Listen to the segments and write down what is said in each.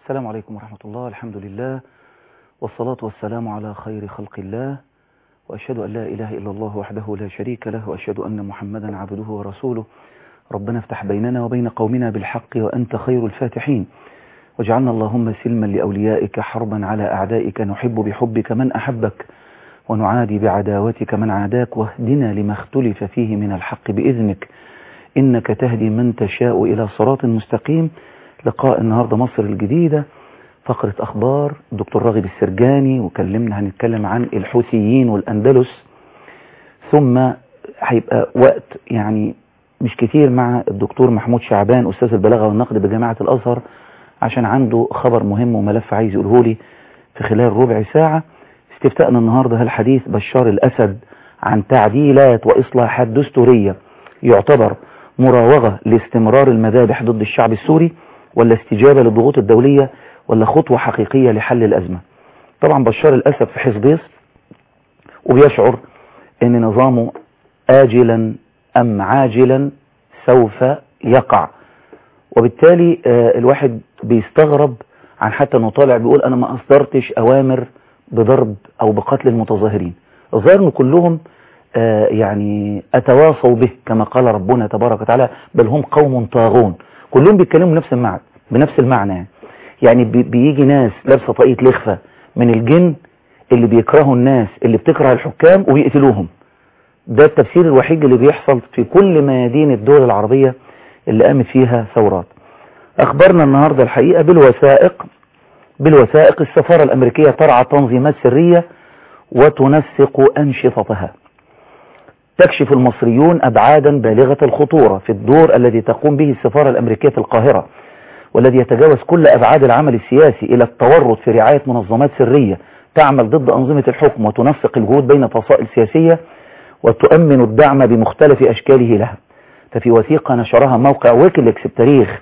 السلام عليكم ورحمة الله الحمد لله والصلاة والسلام على خير خلق الله وأشهد أن لا إله إلا الله وحده لا شريك له وأشهد أن محمدا عبده ورسوله ربنا افتح بيننا وبين قومنا بالحق وأنت خير الفاتحين واجعلنا اللهم سلما لأوليائك حربا على أعدائك نحب بحبك من أحبك ونعادي بعداوتك من عاداك واهدنا لما اختلف فيه من الحق بإذنك إنك تهدي من تشاء إلى صراط مستقيم لقاء النهاردة مصر الجديدة فقرة أخبار دكتور راغب السرجاني وكلمنا هنتكلم عن الحوثيين والأندلس ثم هيبقى وقت يعني مش كتير مع الدكتور محمود شعبان أستاذ البلاغة والنقد بجامعة الأزهر عشان عنده خبر مهم وملف عايز يقوله لي في خلال ربع ساعة استفتاءنا النهاردة هالحديث بشار الأسد عن تعديلات وإصلاحات دستورية يعتبر مراوغة لاستمرار المذابح ضد الشعب السوري ولا استجابة للضغوط الدولية ولا خطوة حقيقية لحل الأزمة طبعا بشار الأسد في حزبيس وبيشعر ان نظامه آجلا أم عاجلا سوف يقع وبالتالي آه الواحد بيستغرب عن حتى انه طالع بيقول انا ما اصدرتش اوامر بضرب او بقتل المتظاهرين الظاهر ان كلهم آه يعني اتواصوا به كما قال ربنا تبارك وتعالى بل هم قوم طاغون كلهم بيتكلموا بنفس المعنى بنفس المعنى يعني, يعني بي بيجي ناس لابسه طاقية لخفة من الجن اللي بيكرهوا الناس اللي بتكره الحكام وبيقتلوهم ده التفسير الوحيد اللي بيحصل في كل ميادين الدول العربية اللي قامت فيها ثورات اخبرنا النهاردة الحقيقة بالوثائق بالوثائق السفارة الامريكية ترعى تنظيمات سرية وتنسق انشطتها تكشف المصريون ابعادا بالغة الخطورة في الدور الذي تقوم به السفارة الامريكية في القاهرة والذي يتجاوز كل ابعاد العمل السياسي الى التورط في رعاية منظمات سرية تعمل ضد انظمة الحكم وتنسق الجهود بين فصائل سياسية وتؤمن الدعم بمختلف اشكاله لها ففي وثيقة نشرها موقع ويكيليكس بتاريخ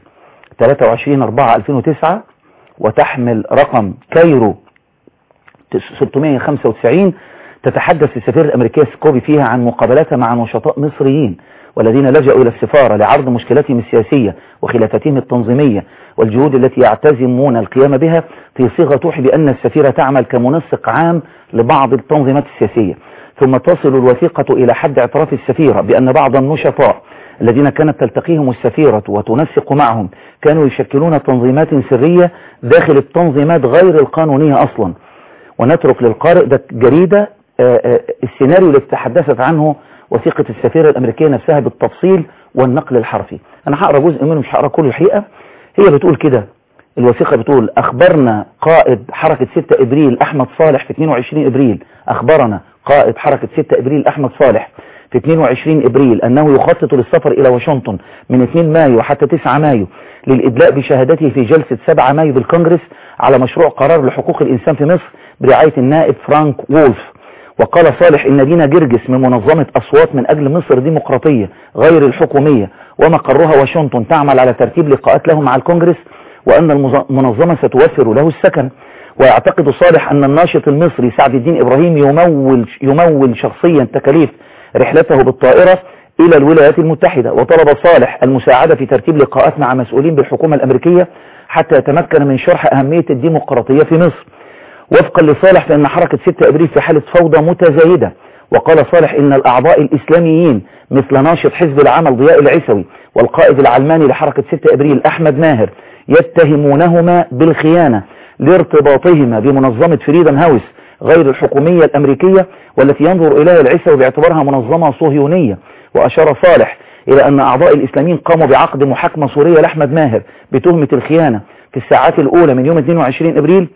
23/4/2009 وتحمل رقم كايرو 695 تتحدث السفير الأمريكية سكوبي فيها عن مقابلاتها مع نشطاء مصريين والذين لجأوا إلى السفارة لعرض مشكلتهم السياسية وخلافتهم التنظيمية والجهود التي يعتزمون القيام بها في صيغة توحي بأن السفيرة تعمل كمنسق عام لبعض التنظيمات السياسية ثم تصل الوثيقة إلى حد اعتراف السفيرة بأن بعض النشطاء الذين كانت تلتقيهم السفيرة وتنسق معهم كانوا يشكلون تنظيمات سرية داخل التنظيمات غير القانونية أصلا ونترك للقارئ ده جريدة السيناريو اللي تحدثت عنه وثيقة السفيرة الأمريكية نفسها بالتفصيل والنقل الحرفي أنا هقرأ جزء منه مش هقرأ كل الحقيقة هي بتقول كده الوثيقة بتقول أخبرنا قائد حركة 6 إبريل أحمد صالح في 22 إبريل أخبرنا قائد حركة 6 إبريل أحمد صالح في 22 إبريل أنه يخطط للسفر إلى واشنطن من 2 مايو حتى 9 مايو للإدلاء بشهادته في جلسة 7 مايو بالكونجرس على مشروع قرار لحقوق الإنسان في مصر برعاية النائب فرانك وولف وقال صالح إن دينا جرجس من منظمة أصوات من أجل مصر ديمقراطية غير الحكومية ومقرها واشنطن تعمل على ترتيب لقاءات له مع الكونجرس وأن المنظمة ستوفر له السكن ويعتقد صالح أن الناشط المصري سعد الدين إبراهيم يمول, يمول شخصيا تكاليف رحلته بالطائرة إلى الولايات المتحدة وطلب صالح المساعدة في ترتيب لقاءات مع مسؤولين بالحكومة الأمريكية حتى يتمكن من شرح أهمية الديمقراطية في مصر وفقا لصالح فإن حركة 6 أبريل في حالة فوضى متزايدة وقال صالح إن الأعضاء الإسلاميين مثل ناشط حزب العمل ضياء العسوي والقائد العلماني لحركة 6 أبريل أحمد ماهر يتهمونهما بالخيانة لارتباطهما بمنظمة فريدم هاوس غير الحكومية الأمريكية والتي ينظر إليها العسوي باعتبارها منظمة صهيونية وأشار صالح إلى أن أعضاء الإسلاميين قاموا بعقد محاكمة سورية لأحمد ماهر بتهمة الخيانة في الساعات الأولى من يوم 22 أبريل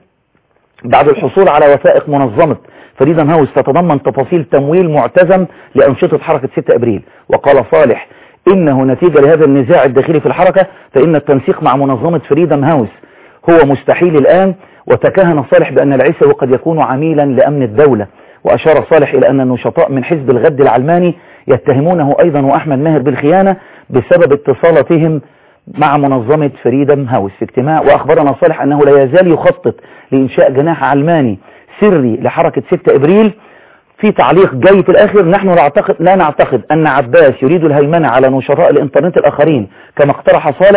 بعد الحصول على وثائق منظمة فريدم هاوس تتضمن تفاصيل تمويل معتزم لأنشطة حركة 6 أبريل وقال صالح إنه نتيجة لهذا النزاع الداخلي في الحركة فإن التنسيق مع منظمة فريدم هاوس هو مستحيل الآن وتكهن صالح بأن العيسوي قد يكون عميلا لأمن الدولة وأشار صالح إلى أن النشطاء من حزب الغد العلماني يتهمونه أيضا وأحمد ماهر بالخيانة بسبب اتصالاتهم مع منظمة فريدم هاوس في اجتماع وأخبرنا صالح أنه لا يزال يخطط لإنشاء جناح علماني سري لحركة 6 إبريل في تعليق جاي في الآخر نحن لا نعتقد, لا نعتقد أن عباس يريد الهيمنة على نشطاء الإنترنت الآخرين كما اقترح صالح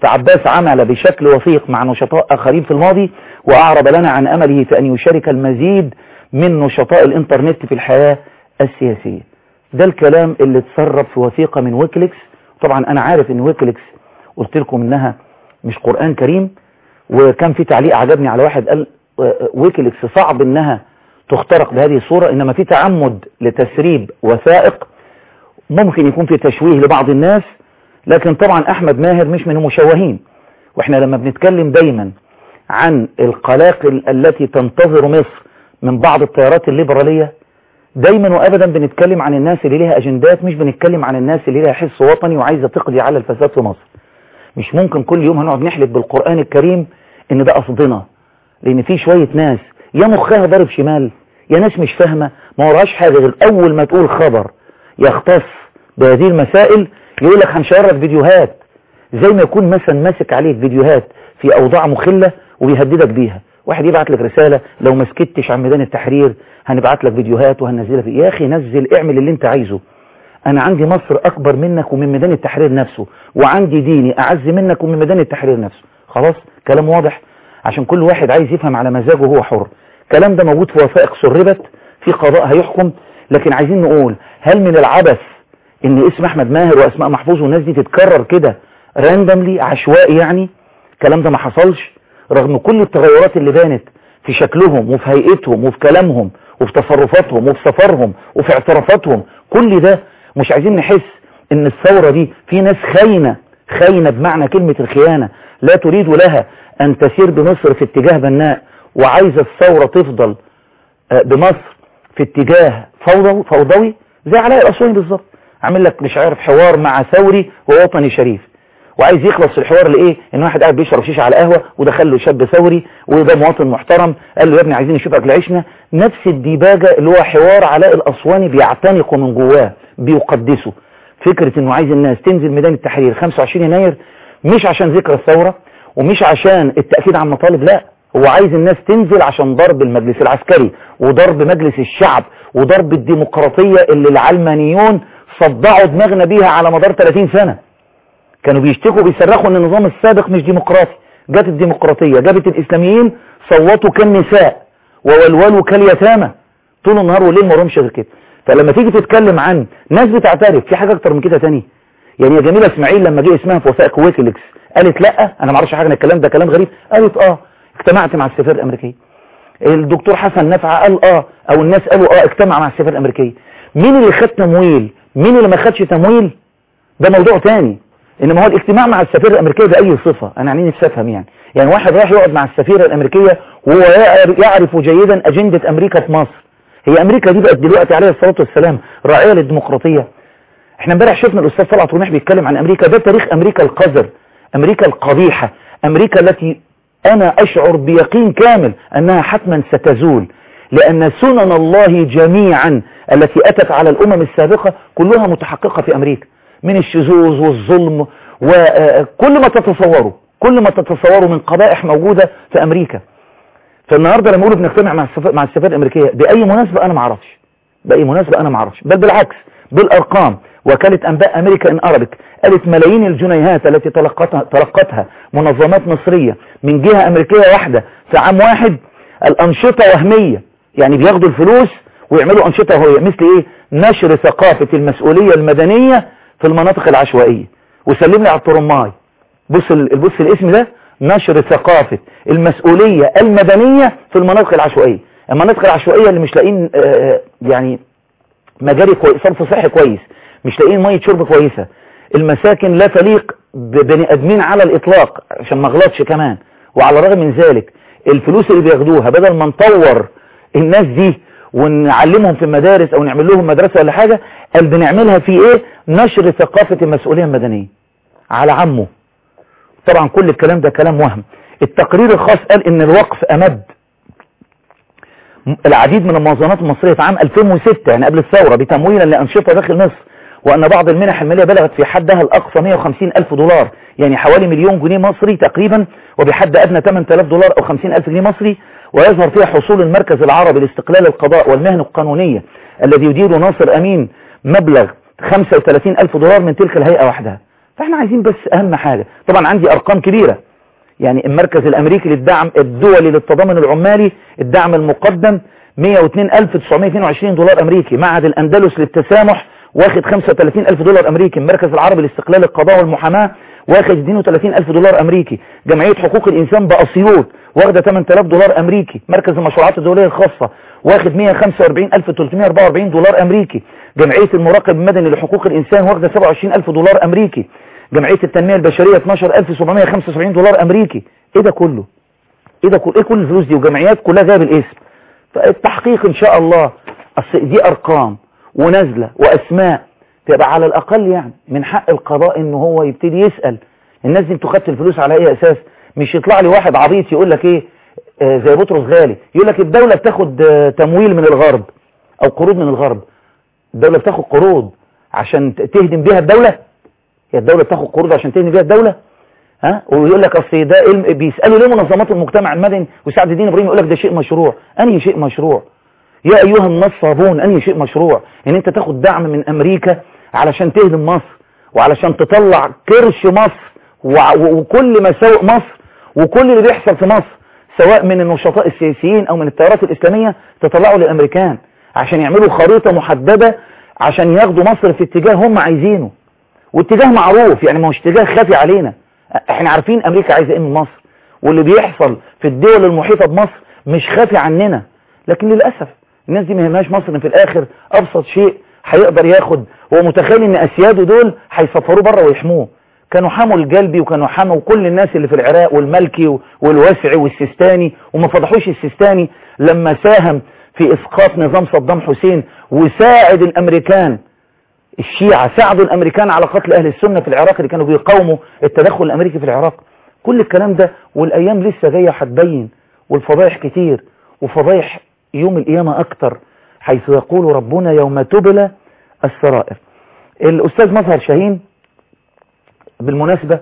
فعباس عمل بشكل وثيق مع نشطاء آخرين في الماضي وأعرب لنا عن أمله في أن يشارك المزيد من نشطاء الإنترنت في الحياة السياسية ده الكلام اللي اتسرب في وثيقة من ويكليكس طبعا أنا عارف أن ويكليكس قلت لكم إنها مش قرآن كريم وكان في تعليق عجبني على واحد قال ويكليكس صعب إنها تخترق بهذه الصورة إنما في تعمد لتسريب وثائق ممكن يكون في تشويه لبعض الناس لكن طبعا أحمد ماهر مش من المشوهين وإحنا لما بنتكلم دايما عن القلاقل التي تنتظر مصر من بعض التيارات الليبرالية دايما وأبدا بنتكلم عن الناس اللي ليها أجندات مش بنتكلم عن الناس اللي ليها حس وطني وعايزة تقضي على الفساد في مصر مش ممكن كل يوم هنقعد نحلف بالقرآن الكريم إن ده قصدنا لأن في شوية ناس يا مخها ضارب شمال يا ناس مش فاهمة ما وراش حاجة غير أول ما تقول خبر يختص بهذه المسائل يقول لك هنشرف فيديوهات زي ما يكون مثلا ماسك عليك فيديوهات في أوضاع مخلة وبيهددك بيها واحد يبعت لك رسالة لو ما سكتش عن ميدان التحرير هنبعت لك فيديوهات وهننزلها في يا أخي نزل اعمل اللي انت عايزه أنا عندي مصر أكبر منك ومن ميدان التحرير نفسه وعندي ديني أعز منك ومن ميدان التحرير نفسه خلاص كلام واضح عشان كل واحد عايز يفهم على مزاجه هو حر الكلام ده موجود في وثائق سربت في قضاء هيحكم لكن عايزين نقول هل من العبث ان اسم احمد ماهر واسماء محفوظ والناس دي تتكرر كده راندملي عشوائي يعني الكلام ده ما حصلش رغم كل التغيرات اللي بانت في شكلهم وفي هيئتهم وفي كلامهم وفي تصرفاتهم وفي سفرهم وفي اعترافاتهم كل ده مش عايزين نحس ان الثورة دي في ناس خاينة خاينة بمعنى كلمة الخيانة لا تريد لها ان تسير بمصر في اتجاه بناء وعايزة الثورة تفضل بمصر في اتجاه فوضوي, فوضوي زي علاء الأسواني بالظبط عامل لك مش عارف حوار مع ثوري ووطني شريف وعايز يخلص الحوار لايه ان واحد قاعد بيشرب شيشه على قهوه ودخل له شاب ثوري وده مواطن محترم قال له يا ابني عايزين نشوف اكل عيشنا نفس الديباجه اللي هو حوار علاء الاسواني بيعتنقه من جواه بيقدسه فكره انه عايز الناس تنزل ميدان التحرير 25 يناير مش عشان ذكرى الثوره ومش عشان التاكيد على المطالب لا هو عايز الناس تنزل عشان ضرب المجلس العسكري وضرب مجلس الشعب وضرب الديمقراطيه اللي العلمانيون صدعوا دماغنا بيها على مدار 30 سنة كانوا بيشتكوا بيصرخوا ان النظام السابق مش ديمقراطي جت الديمقراطية جابت الاسلاميين صوتوا كالنساء وولولوا كاليتامى طول النهار والليل ما رمش غير كده فلما تيجي تتكلم عن ناس بتعترف في حاجة اكتر من كده تاني يعني يا جميلة اسماعيل لما جه اسمها في وثائق ويكيليكس قالت لا انا ما اعرفش حاجة عن الكلام ده كلام غريب قالت اه اجتمعت مع السفير الامريكي الدكتور حسن نفعه قال اه او الناس قالوا اه اجتمع مع السفير الامريكي مين اللي خد تمويل مين اللي ما خدش تمويل ده موضوع تاني انما هو الاجتماع مع السفيرة الامريكية بأي صفة انا يعني نفسي افهم يعني يعني واحد راح يقعد مع السفيرة الامريكية وهو يعرف جيدا اجندة امريكا في مصر هي امريكا دي بقت دلوقتي عليه الصلاة والسلام راعية للديمقراطية احنا امبارح شفنا الاستاذ طلعت رميح بيتكلم عن امريكا ده تاريخ امريكا القذر امريكا القبيحة امريكا التي انا اشعر بيقين كامل انها حتما ستزول لأن سنن الله جميعا التي أتت على الأمم السابقة كلها متحققة في أمريكا من الشذوذ والظلم وكل ما تتصوروا كل ما تتصوروا من قبائح موجودة في أمريكا فالنهاردة لما يقولوا بنجتمع مع السفارة مع السفارة الأمريكية بأي مناسبة أنا ما اعرفش بأي مناسبة أنا ما اعرفش بل بالعكس بالأرقام وكالة أنباء أمريكا إن أربك قالت ملايين الجنيهات التي تلقتها, تلقتها منظمات مصرية من جهة أمريكية واحدة في عام واحد الأنشطة وهمية يعني بياخدوا الفلوس ويعملوا أنشطة وهمية مثل إيه نشر ثقافة المسؤولية المدنية في المناطق العشوائية وسلم لي على الطرماي بص بص الاسم ده نشر ثقافة المسؤولية المدنية في المناطق العشوائية المناطق العشوائية اللي مش لاقين يعني مجاري كويس صرف صحي كويس مش لاقين مية شرب كويسة المساكن لا تليق ببني ادمين على الاطلاق عشان ما اغلطش كمان وعلى الرغم من ذلك الفلوس اللي بياخدوها بدل ما نطور الناس دي ونعلمهم في المدارس او نعمل لهم مدرسة ولا حاجة قال بنعملها في ايه نشر ثقافة المسؤولية المدنية على عمه طبعا كل الكلام ده كلام وهم التقرير الخاص قال ان الوقف امد العديد من المنظمات المصرية في عام 2006 يعني قبل الثورة بتمويلا لأنشطة داخل مصر وأن بعض المنح المالية بلغت في حدها الأقصى 150 ألف دولار يعني حوالي مليون جنيه مصري تقريبا وبحد أدنى 8000 دولار أو 50 ألف جنيه مصري ويظهر فيها حصول المركز العربي لاستقلال القضاء والمهن القانونية الذي يدير ناصر أمين مبلغ 35 ألف دولار من تلك الهيئة وحدها فاحنا عايزين بس اهم حاجة طبعا عندي ارقام كبيرة يعني المركز الامريكي للدعم الدولي للتضامن العمالي الدعم المقدم 102922 دولار امريكي معهد الاندلس للتسامح واخد 35000 دولار امريكي المركز العربي لاستقلال القضاء والمحاماة واخد 32000 دولار امريكي جمعية حقوق الانسان باسيوط واخده 8000 دولار امريكي مركز المشروعات الدولية الخاصة واخد 145344 دولار امريكي جمعية المراقب المدني لحقوق الانسان واخده 27000 دولار امريكي جمعية التنمية البشرية 12775 دولار امريكي ايه ده كله ايه ده كله ايه كل الفلوس دي وجمعيات كلها جايه بالاسم فالتحقيق ان شاء الله اصل دي ارقام ونازلة واسماء تبقى على الاقل يعني من حق القضاء ان هو يبتدي يسأل الناس دي انتوا خدتوا الفلوس على ايه اساس مش يطلع لي واحد عبيط يقول لك ايه آه زي بطرس غالي يقول لك الدولة بتاخد آه تمويل من الغرب او قروض من الغرب الدولة بتاخد قروض عشان تهدم بيها الدولة هي الدولة بتاخد قروض عشان تهدم بيها الدولة ها ويقول لك اصل ده علم بيسالوا ليه منظمات المجتمع المدني وسعد الدين ابراهيم يقول لك ده شيء مشروع انهي شيء مشروع يا ايها النصابون انهي شيء مشروع ان انت تاخد دعم من امريكا علشان تهدم مصر وعلشان تطلع كرش مصر وكل مساوئ مصر وكل اللي بيحصل في مصر سواء من النشطاء السياسيين او من التيارات الاسلامية تطلعوا للامريكان عشان يعملوا خريطة محددة عشان ياخدوا مصر في اتجاه هم عايزينه واتجاه معروف يعني ما هوش اتجاه خافي علينا احنا عارفين امريكا عايزة ايه من مصر واللي بيحصل في الدول المحيطة بمصر مش خافي عننا لكن للأسف الناس دي ما يهمهاش مصر ان في الاخر ابسط شيء هيقدر ياخد هو متخيل ان اسياده دول هيسفروه بره ويحموه كانوا حموا الجلبي وكانوا حموا كل الناس اللي في العراق والملكي والواسعي والسيستاني وما فضحوش السيستاني لما ساهم في اسقاط نظام صدام حسين وساعد الامريكان الشيعة ساعدوا الامريكان على قتل اهل السنة في العراق اللي كانوا بيقاوموا التدخل الامريكي في العراق كل الكلام ده والايام لسه جاية هتبين والفضايح كتير وفضايح يوم القيامة اكتر حيث يقول ربنا يوم تبلى السرائر الأستاذ مظهر شاهين بالمناسبة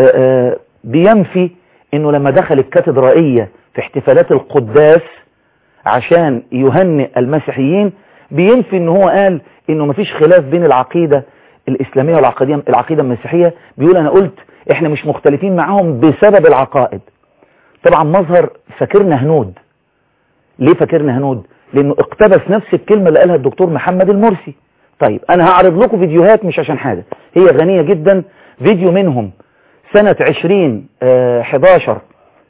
بينفي انه لما دخل الكاتدرائية في احتفالات القداس عشان يهنئ المسيحيين بينفي ان هو قال انه مفيش خلاف بين العقيدة الاسلامية والعقيدة العقيدة المسيحية بيقول انا قلت احنا مش مختلفين معاهم بسبب العقائد طبعا مظهر فاكرنا هنود ليه فاكرنا هنود لانه اقتبس نفس الكلمة اللي قالها الدكتور محمد المرسي طيب انا هعرض لكم فيديوهات مش عشان حاجة هي غنية جدا فيديو منهم سنة 20 11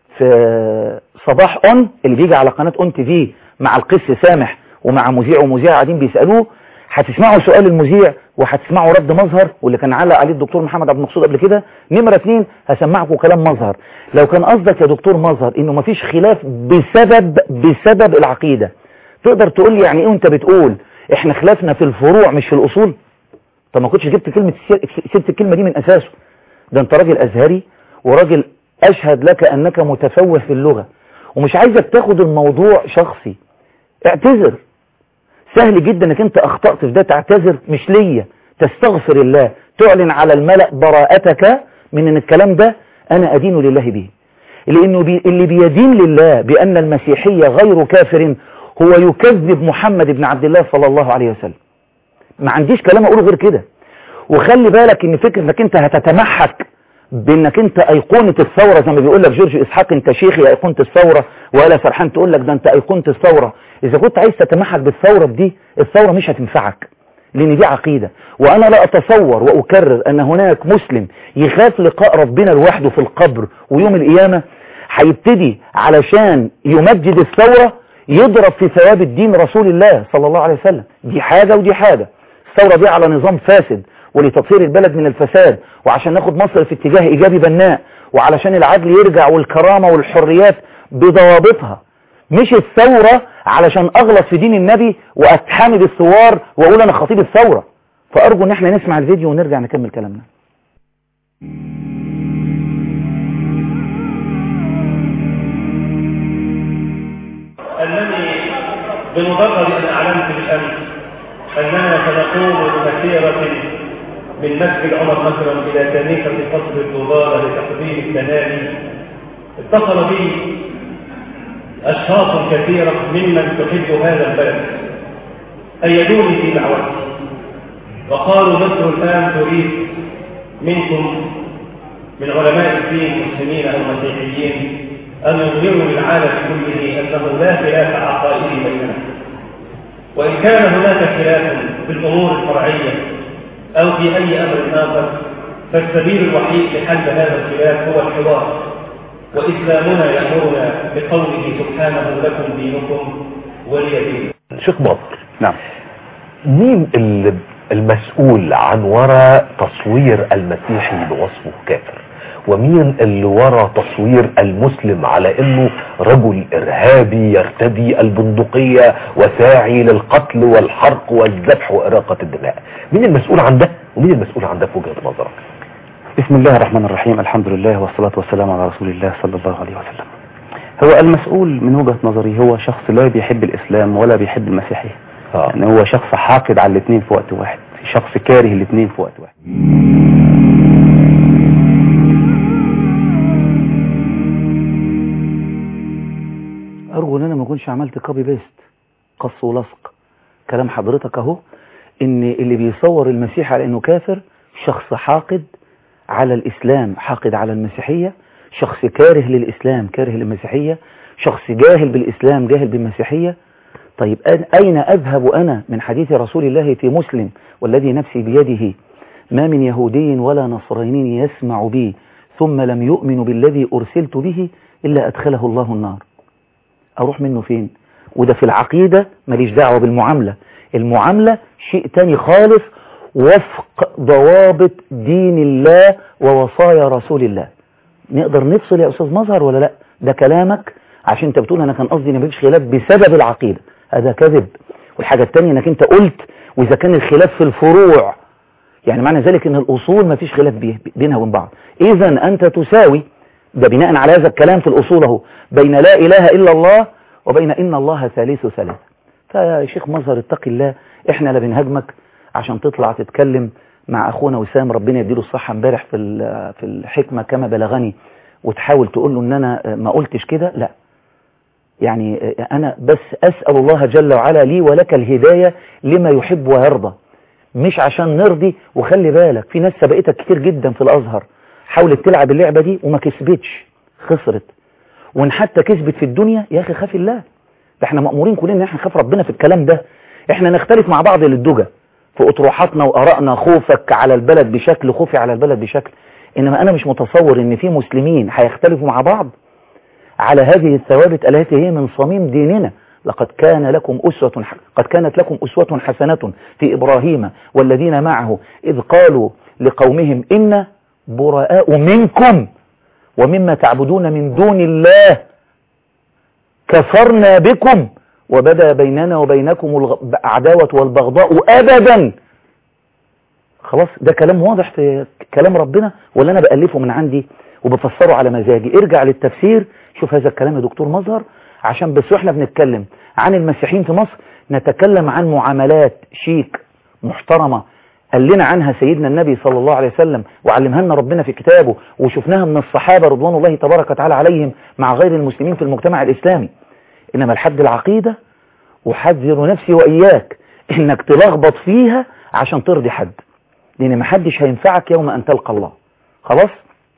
في صباح اون اللي بيجي على قناة اون تي في مع القس سامح ومع مذيع ومذيع قاعدين بيسألوه هتسمعوا سؤال المذيع وهتسمعوا رد مظهر واللي كان علق عليه الدكتور محمد عبد المقصود قبل كده نمرة اتنين هسمعكم كلام مظهر لو كان قصدك يا دكتور مظهر انه مفيش خلاف بسبب بسبب العقيدة تقدر تقول لي يعني ايه وانت بتقول احنا خلافنا في الفروع مش في الاصول طب ما كنتش جبت كلمة سبت الكلمة دي من اساسه ده انت راجل ازهري وراجل اشهد لك انك متفوه في اللغة ومش عايزك تاخد الموضوع شخصي اعتذر سهل جدا انك انت اخطأت في ده تعتذر مش ليا تستغفر الله تعلن على الملأ براءتك من ان الكلام ده انا ادين لله به لانه بي اللي بيدين لله بان المسيحية غير كافر هو يكذب محمد بن عبد الله صلى الله عليه وسلم ما عنديش كلام اقوله غير كده وخلي بالك ان فكر انك انت هتتمحك بانك انت ايقونة الثورة زي ما بيقول لك جورج اسحاق انت شيخي ايقونة الثورة ولا سرحان تقول لك ده انت ايقونة الثورة اذا كنت عايز تتمحك بالثورة بدي الثورة مش هتنفعك لان دي عقيدة وانا لا اتصور واكرر ان هناك مسلم يخاف لقاء ربنا لوحده في القبر ويوم القيامة هيبتدي علشان يمجد الثورة يضرب في ثواب الدين رسول الله صلى الله عليه وسلم دي حاجة ودي حاجة الثورة دي على نظام فاسد ولتطهير البلد من الفساد وعشان ناخد مصر في اتجاه ايجابي بناء وعلشان العدل يرجع والكرامة والحريات بضوابطها مش الثورة علشان اغلط في دين النبي واتحامد الثوار واقول انا خطيب الثورة فارجو ان احنا نسمع الفيديو ونرجع نكمل كلامنا أنني بمجرد أن أعلمت بالأمس أننا سنقوم بمسيرة من مسجد عمر مثلا إلى تانيكة قصر الدولار لتقديم الثنائي اتصل بي أشخاص كثيرة ممن تحب هذا البلد أيدوني في دعوتي وقالوا مصر الآن تريد منكم من علماء الدين مسلمين أو مسيحيين أن يظهروا للعالم كله أنه لا خلاف عقائدي بيننا وإن كان هناك خلاف في الأمور الفرعية أو في أي أمر آخر فالسبيل الوحيد لحل هذا الخلاف هو الحوار وإسلامنا يأمرنا بقوله سبحانه لكم دينكم ولي دين شيخ مصر نعم مين اللي المسؤول عن وراء تصوير المسيحي بوصفه كافر ومين اللي وراء تصوير المسلم على انه رجل ارهابي يرتدي البندقية وساعي للقتل والحرق والذبح وإراقة الدماء مين المسؤول عن ده ومين المسؤول عن ده في وجهة نظرك بسم الله الرحمن الرحيم الحمد لله والصلاة والسلام على رسول الله صلى الله عليه وسلم هو المسؤول من وجهة نظري هو شخص لا بيحب الإسلام ولا بيحب المسيحية آه. يعني هو شخص حاقد على الاثنين في وقت واحد شخص كاره الاثنين في وقت واحد ارجو ان انا ما اكونش عملت كوبي بيست قص ولصق كلام حضرتك اهو ان اللي بيصور المسيح على انه كافر شخص حاقد على الاسلام حاقد على المسيحية شخص كاره للاسلام كاره للمسيحية شخص جاهل بالاسلام جاهل بالمسيحية طيب أن- أين أذهب أنا من حديث رسول الله في مسلم والذي نفسي بيده ما من يهودي ولا نصراني يسمع بي ثم لم يؤمن بالذي أرسلت به إلا أدخله الله النار أروح منه فين وده في العقيدة ماليش دعوة بالمعاملة المعاملة شيء تاني خالص وفق ضوابط دين الله ووصايا رسول الله نقدر نفصل يا أستاذ مظهر ولا لا ده كلامك عشان انت بتقول انا كان قصدي ان مفيش خلاف بسبب العقيدة هذا كذب والحاجة التانية انك انت قلت واذا كان الخلاف في الفروع يعني معنى ذلك ان الاصول مفيش خلاف بيه- بينها وبين بعض اذا انت تساوي ده بناء على هذا الكلام في الاصول اهو بين لا اله الا الله وبين ان الله ثالث ثلاثة فيا شيخ مظهر اتق الله احنا لا بنهاجمك عشان تطلع تتكلم مع اخونا وسام ربنا يديله الصحة امبارح في ال- في الحكمة كما بلغني وتحاول تقول له ان انا ما قلتش كده لا يعني أنا بس أسأل الله جل وعلا لي ولك الهداية لما يحب ويرضى مش عشان نرضي وخلي بالك في ناس سبقتك كتير جدا في الأزهر حاولت تلعب اللعبة دي وما كسبتش خسرت وإن حتى كسبت في الدنيا يا أخي خاف الله ده احنا مأمورين كلنا ان احنا نخاف ربنا في الكلام ده احنا نختلف مع بعض للدجى في اطروحاتنا وارائنا خوفك على البلد بشكل خوفي على البلد بشكل انما انا مش متصور ان في مسلمين هيختلفوا مع بعض على هذه الثوابت التي هي من صميم ديننا لقد كان لكم أسوة ح- قد كانت لكم أسوة حسنة في إبراهيم والذين معه إذ قالوا لقومهم إن براء منكم ومما تعبدون من دون الله كفرنا بكم وبدا بيننا وبينكم العداوة والبغضاء أبدا خلاص ده كلام واضح في كلام ربنا ولا أنا بألفه من عندي وبفسره على مزاجي ارجع للتفسير شوف هذا الكلام يا دكتور مظهر عشان بس واحنا بنتكلم عن المسيحيين في مصر نتكلم عن معاملات شيك محترمة قال لنا عنها سيدنا النبي صلى الله عليه وسلم وعلمها لنا ربنا في كتابه وشفناها من الصحابة رضوان الله تبارك وتعالى عليهم مع غير المسلمين في المجتمع الإسلامي إنما الحد العقيدة وحذر نفسي وإياك إنك تلخبط فيها عشان ترضي حد لأن محدش هينفعك يوم أن تلقى الله خلاص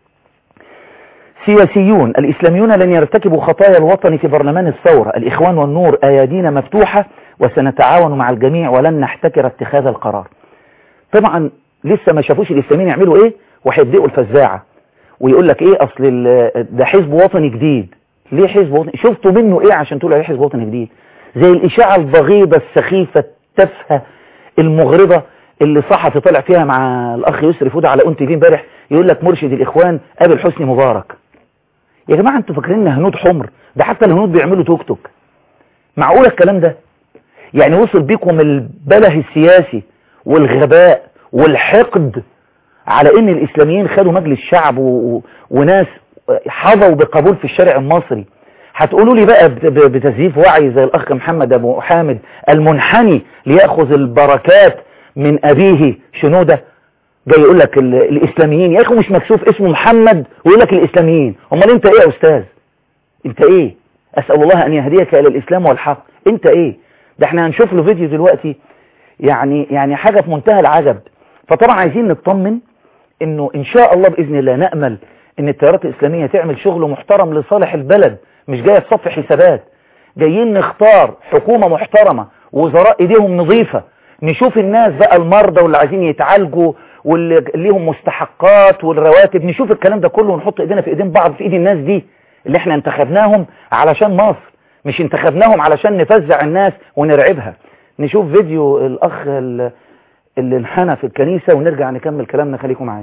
سياسيون الإسلاميون لن يرتكبوا خطايا الوطن في برلمان الثورة الإخوان والنور أيادينا مفتوحة وسنتعاون مع الجميع ولن نحتكر اتخاذ القرار طبعا لسه ما شافوش الإسلاميين يعملوا إيه وهيبدأوا الفزاعة ويقول لك إيه أصل ال- ده حزب وطني جديد ليه حزب وطني شفتوا منه إيه عشان تقولوا عليه حزب وطني جديد زي الإشاعة البغيضة السخيفة التافهة المغرضة اللي صحفي طلع فيها مع الأخ يسري فودة على أون تي في امبارح يقول لك مرشد الإخوان قابل حسني مبارك يا جماعة انتوا فاكرين ان هنود حمر ده حتى الهنود بيعملوا توك توك معقول الكلام ده يعني وصل بيكم البله السياسي والغباء والحقد على ان الاسلاميين خدوا مجلس شعب و... و... وناس حظوا بقبول في الشارع المصري هتقولوا لي بقى بت- ب- بتزييف وعي زي الاخ محمد ابو حامد المنحني ليأخذ البركات من ابيه شنودة جاي يقول لك ال- الاسلاميين يا اخي مش مكسوف اسمه محمد ويقول لك الاسلاميين امال انت ايه يا استاذ انت ايه اسال الله ان يهديك الى الاسلام والحق انت ايه ده احنا هنشوف له فيديو دلوقتي يعني يعني حاجه في منتهى العجب فطبعا عايزين نطمن انه ان شاء الله باذن الله نامل ان التيارات الاسلاميه تعمل شغل محترم لصالح البلد مش جايه تصفي حسابات جايين نختار حكومه محترمه وزراء ايديهم نظيفه نشوف الناس بقى المرضى واللي عايزين يتعالجوا واللي ليهم مستحقات والرواتب نشوف الكلام ده كله ونحط ايدينا في ايدين بعض في ايد الناس دي اللي احنا انتخبناهم علشان مصر مش انتخبناهم علشان نفزع الناس ونرعبها نشوف فيديو الاخ ال- اللي انحنى في الكنيسة ونرجع نكمل كلامنا خليكم معايا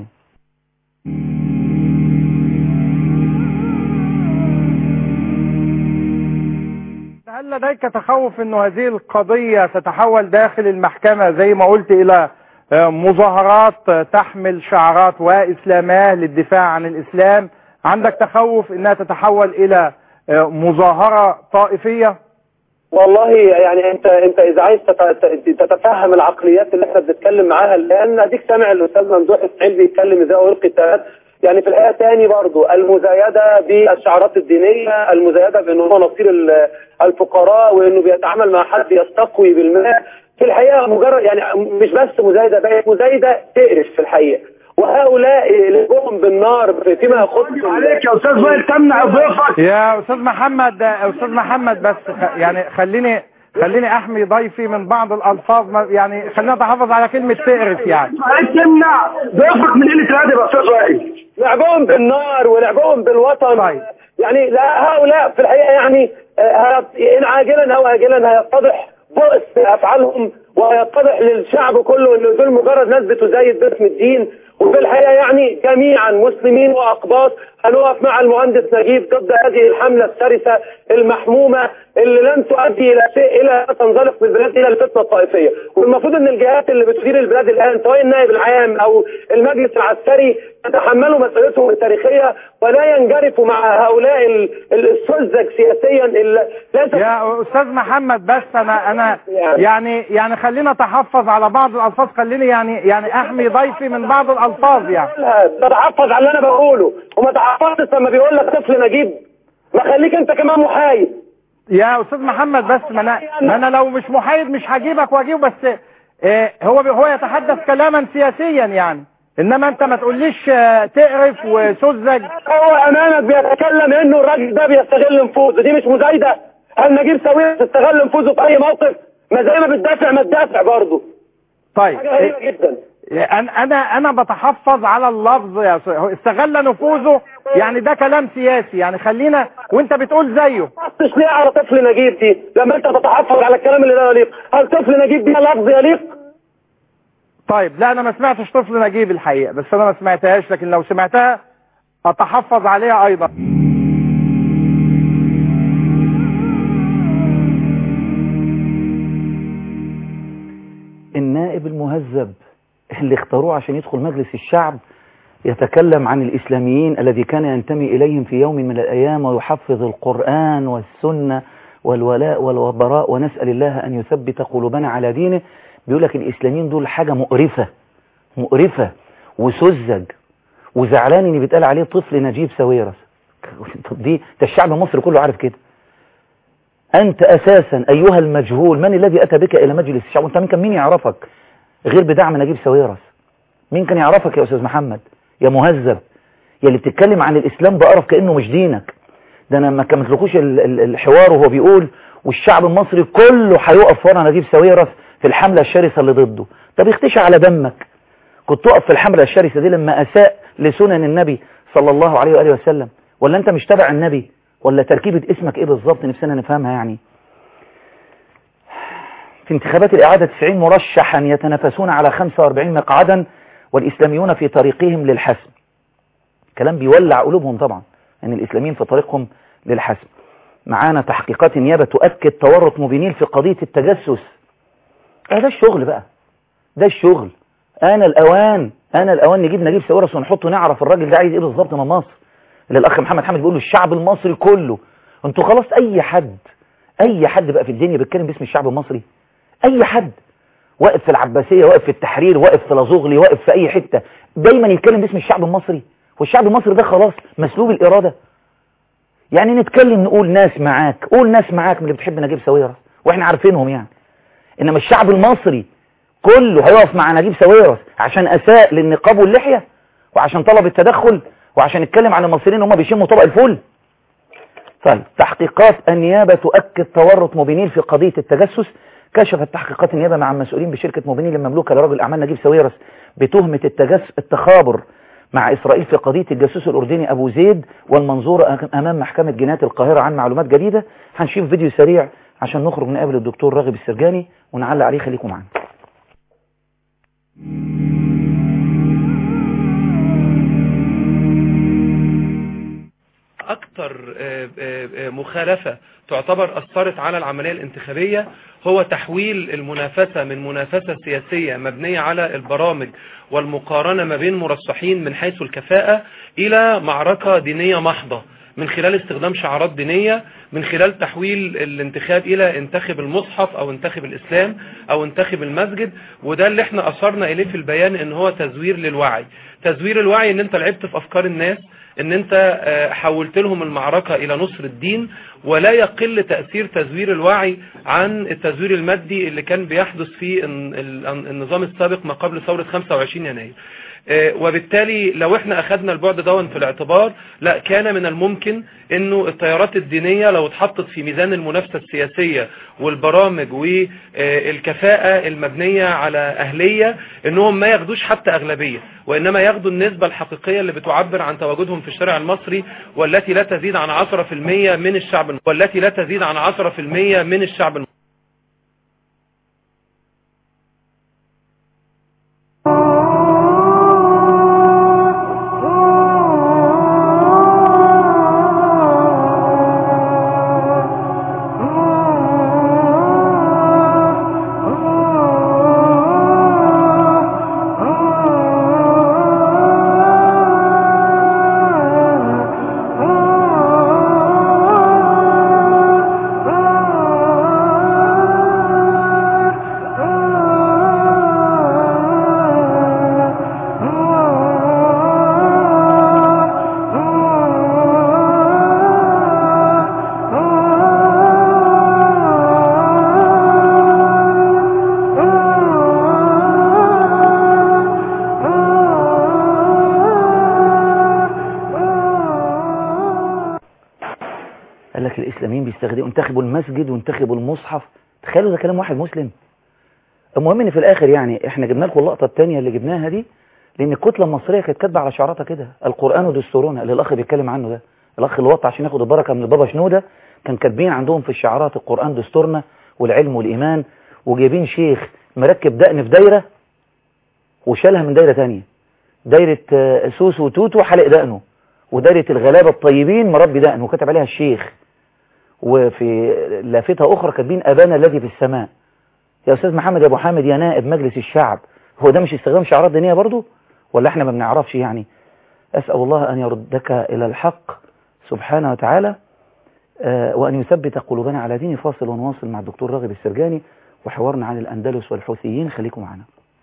هل لديك تخوف انه هذه القضية تتحول داخل المحكمة زي ما قلت الى آه، مظاهرات آه، تحمل شعارات واسلاماه للدفاع عن الاسلام عندك تخوف انها تتحول الى آه، مظاهرة طائفية والله يعني انت انت اذا عايز تت- تتفهم العقليات اللي احنا بنتكلم معاها الان اديك سامع الاستاذ ممدوح اسماعيل بيتكلم ازاي ويلقي التهمات يعني في الحقيقه تاني برضو المزايده بالشعارات الدينيه المزايده بانه هو نصير ال- الفقراء وانه بيتعامل مع حد يستقوي بالماء في الحقيقه مجرد يعني مش بس مزايده بقت مزايده تقرف في الحقيقه وهؤلاء اللي جم بالنار في- فيما يخص عليك يا استاذ وائل تمنع ضيفك يا استاذ محمد آه، استاذ محمد بس خ- يعني خليني خليني احمي ضيفي من بعض الالفاظ ما- يعني خلينا نتحفظ على كلمة تقرف يعني عليك تمنع ضيفك من قله الادب يا استاذ وائل لعبهم بالنار ولعبهم بالوطن طيب. يعني لا هؤلاء في الحقيقة يعني آه، هيت- إن عاجلا أو آجلا هيتضح بؤس أفعالهم ويتضح للشعب كله إن دول مجرد ناس بتزايد باسم الدين وفي الحقيقة يعني جميعا مسلمين وأقباط هنقف مع المهندس نجيب ضد هذه الحملة الشرسة المحمومة اللي لن تؤدي إلى شيء إلا تنزلق في البلاد إلى الفتنة الطائفية والمفروض إن الجهات اللي بتدير البلاد الآن سواء النائب العام أو المجلس العسكري يتحملوا مسؤوليتهم التاريخية ولا ينجرفوا مع هؤلاء ال- ال- السذج سياسيا اللي ليس يا استاذ محمد بس انا انا يعني يعني خلينا اتحفظ على بعض الالفاظ خليني يعني يعني احمي ضيفي من بعض الالفاظ يعني تتحفظ على اللي انا بقوله وما تحفظتش لما بيقول لك طفل نجيب ما خليك انت كمان محايد يا استاذ محمد بس ما انا ما انا لو مش محايد مش هجيبك واجيب بس آه، هو هو يتحدث كلاما سياسيا يعني انما انت ما تقوليش آه، تقرف وسذج هو امامك بيتكلم انه الراجل ده بيستغل نفوذه دي مش مزايده هل نجيب ساويرس تستغل نفوذه في اي موقف ما زي ما بتدافع ما تدافع برضه طيب حاجه غريبه جدا انا انا انا بتحفظ على اللفظ يا أستاذ. هو استغل نفوذه يعني ده كلام سياسي يعني خلينا وانت بتقول زيه بصش ليه على طفل نجيب دي لما انت تتحفظ على الكلام اللي لا يليق هل طفل نجيب دي لفظ يليق طيب لا انا ما سمعتش طفل نجيب الحقيقه بس انا ما سمعتهاش لكن لو سمعتها اتحفظ عليها ايضا النائب المهذب اللي اختاروه عشان يدخل مجلس الشعب يتكلم عن الإسلاميين الذي كان ينتمي إليهم في يوم من الأيام ويحفظ القرآن والسنة والولاء والبراء ونسأل الله أن يثبت قلوبنا على دينه بيقول لك الإسلاميين دول حاجة مقرفة مقرفة وسذج وزعلان ان بيتقال عليه طفل نجيب ساويرس طب دي ده الشعب المصري كله عارف كده أنت أساسا أيها المجهول من الذي أتى بك إلى مجلس الشعب وأنت مين كان مين يعرفك غير بدعم نجيب ساويرس مين كان يعرفك يا أستاذ محمد يا مهذب يا اللي بتتكلم عن الإسلام بقرف كأنه مش دينك ده أنا ما كملتلكوش ال- ال- الحوار وهو بيقول والشعب المصري كله هيقف ورا نجيب ساويرس في الحملة الشرسة اللي ضده طب يختشى على دمك كنت تقف في الحملة الشرسة دي لما أساء لسنن النبي صلى الله عليه وآله وسلم ولا أنت مش تبع النبي ولا تركيبة اسمك إيه بالظبط نفسنا نفهمها يعني في انتخابات الإعادة 90 مرشحا يتنافسون على 45 مقعدا والإسلاميون في طريقهم للحسم كلام بيولع قلوبهم طبعا أن الإسلاميين في طريقهم للحسم معانا تحقيقات النيابة تؤكد تورط مبينين في قضية التجسس آه ده الشغل بقى ده الشغل أنا الأوان أنا الأوان نجيب نجيب ساويرس ونحطه نعرف الراجل ده عايز إيه بالظبط من مصر اللي الأخ محمد حامد بيقول له الشعب المصري كله انتوا خلاص أي حد أي حد بقى في الدنيا بيتكلم باسم الشعب المصري أي حد واقف في العباسية واقف في التحرير واقف في لازغلي واقف في أي حتة دايما يتكلم باسم الشعب المصري والشعب المصري ده خلاص مسلوب الإرادة يعني نتكلم نقول ناس معاك قول ناس معاك من اللي بتحب نجيب ساويرس واحنا عارفينهم يعني انما الشعب المصري كله هيقف مع نجيب ساويرس عشان اساء للنقاب واللحية وعشان طلب التدخل وعشان نتكلم عن المصريين هم بيشموا طبق الفول طيب تحقيقات النيابة تؤكد تورط موبينيل في قضية التجسس كشفت تحقيقات النيابة مع المسؤولين بشركة موبينيل المملوكة لرجل أعمال نجيب ساويرس بتهمة التجسس التخابر مع إسرائيل في قضية الجاسوس الأردني أبو زيد والمنظورة أمام محكمة جنايات القاهرة عن معلومات جديدة هنشوف فيديو سريع عشان نخرج نقابل الدكتور راغب السرجاني ونعلق عليه خليكم معانا اكتر مخالفة تعتبر اثرت على العملية الانتخابية هو تحويل المنافسة من منافسة سياسية مبنية على البرامج والمقارنة ما بين مرشحين من حيث الكفاءة الى معركة دينية محضة من خلال استخدام شعارات دينية من خلال تحويل الانتخاب الى انتخب المصحف او انتخب الاسلام او انتخب المسجد وده اللي احنا اثرنا اليه في البيان ان هو تزوير للوعي تزوير الوعي ان انت لعبت في افكار الناس ان انت حولت لهم المعركة الى نصر الدين ولا يقل تأثير تزوير الوعي عن التزوير المادي اللي كان بيحدث في النظام السابق ما قبل ثورة 25 يناير وبالتالي لو احنا اخذنا البعد دون في الاعتبار لا كان من الممكن انه التيارات الدينية لو اتحطت في ميزان المنافسة السياسية والبرامج والكفاءة المبنية على اهلية انهم ما ياخدوش حتى اغلبية وانما ياخدوا النسبة الحقيقية اللي بتعبر عن تواجدهم في الشارع المصري والتي لا تزيد عن 10% من الشعب والتي لا تزيد عن 10% من الشعب المصري انتخبوا المسجد وانتخبوا المصحف تخيلوا ده كلام واحد مسلم المهم ان في الاخر يعني احنا جبنا لكم اللقطه الثانيه اللي جبناها دي لان الكتله المصريه كانت كاتبه على شعاراتها كده القران دستورنا اللي الاخ بيتكلم عنه ده الاخ اللي وطى عشان ياخد البركه من البابا شنوده كان كاتبين عندهم في الشعارات القران دستورنا والعلم والايمان وجايبين شيخ مركب دقن في دايره وشالها من دايره ثانيه دايره سوسو وتوتو حلق دقنه ودايره الغلابه الطيبين مربي دقنه وكتب عليها الشيخ وفي لافتة أخرى كاتبين أبانا الذي في السماء يا أستاذ محمد يا أبو حامد يا نائب مجلس الشعب هو ده مش استخدام شعارات دينية برضو ولا احنا ما بنعرفش يعني أسأل الله أن يردك إلى الحق سبحانه وتعالى آه وأن يثبت قلوبنا على دين فاصل ونواصل مع الدكتور راغب السرجاني وحوارنا عن الأندلس والحوثيين خليكم معنا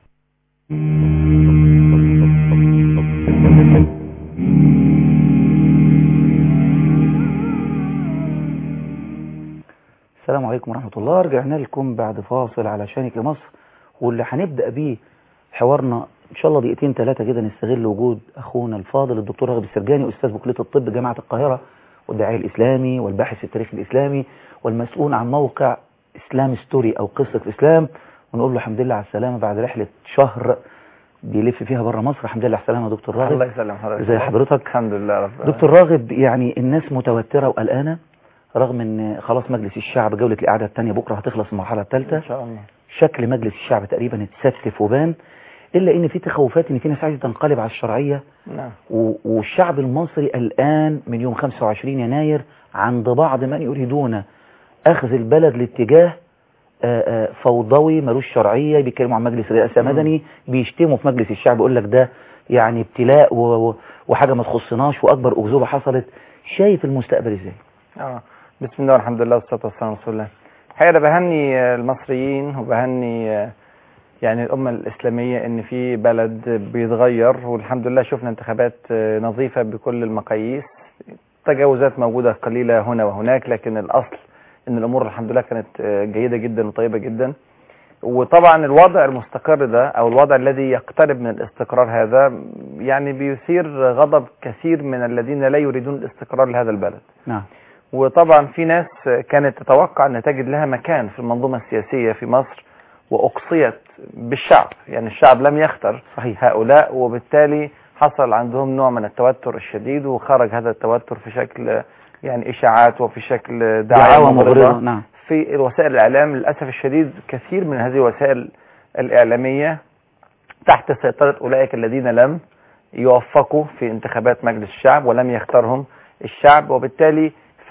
السلام عليكم ورحمة الله رجعنا لكم بعد فاصل على شانك لمصر واللي هنبدأ بيه حوارنا إن شاء الله دقيقتين ثلاثة كده نستغل وجود أخونا الفاضل الدكتور راغب السرجاني أستاذ بكلية الطب جامعة القاهرة والداعية الإسلامي والباحث في التاريخ الإسلامي والمسؤول عن موقع إسلام ستوري أو قصة الإسلام ونقول له الحمد لله على السلامة بعد رحلة شهر بيلف فيها بره مصر الحمد لله على السلامة يا دكتور راغب الله يسلم حضرتك ازي حضرتك الحمد لله رب دكتور راغب يعني الناس متوترة وقلقانة رغم ان خلاص مجلس الشعب جولة الإعادة الثانية بكرة هتخلص المرحلة الثالثة ان شاء الله شكل مجلس الشعب تقريبا اتستف وبان إلا إن في تخوفات إن في ناس عايزة تنقلب على الشرعية نعم و- والشعب المصري الآن من يوم 25 يناير عند بعض من يريدون أخذ البلد لاتجاه آه، آه، فوضوي ملوش شرعية بيتكلموا عن مجلس رئاسة مدني بيشتموا في مجلس الشعب يقول لك ده يعني ابتلاء و- و- وحاجة ما تخصناش وأكبر أكذوبة حصلت شايف المستقبل إزاي؟ اه بسم الله والحمد لله والصلاه والسلام على رسول الله الحقيقه انا بهني آه، المصريين وبهني آه، يعني الامه الاسلاميه ان في بلد بيتغير والحمد لله شفنا انتخابات آه، نظيفه بكل المقاييس تجاوزات موجوده قليله هنا وهناك لكن الاصل ان الامور الحمد لله كانت آه، جيده جدا وطيبه جدا وطبعا الوضع المستقر ده او الوضع الذي يقترب من الاستقرار هذا يعني بيثير غضب كثير من الذين لا يريدون الاستقرار لهذا البلد نعم وطبعا في ناس كانت تتوقع ان تجد لها مكان في المنظومة السياسية في مصر واقصيت بالشعب يعني الشعب لم يختر صحيح. هؤلاء وبالتالي حصل عندهم نوع من التوتر الشديد وخرج هذا التوتر في شكل يعني اشاعات وفي شكل دعاية دعاوى مغرضة مغرضة نعم في وسائل الاعلام للاسف الشديد كثير من هذه الوسائل الاعلاميه تحت سيطره اولئك الذين لم يوفقوا في انتخابات مجلس الشعب ولم يختارهم الشعب وبالتالي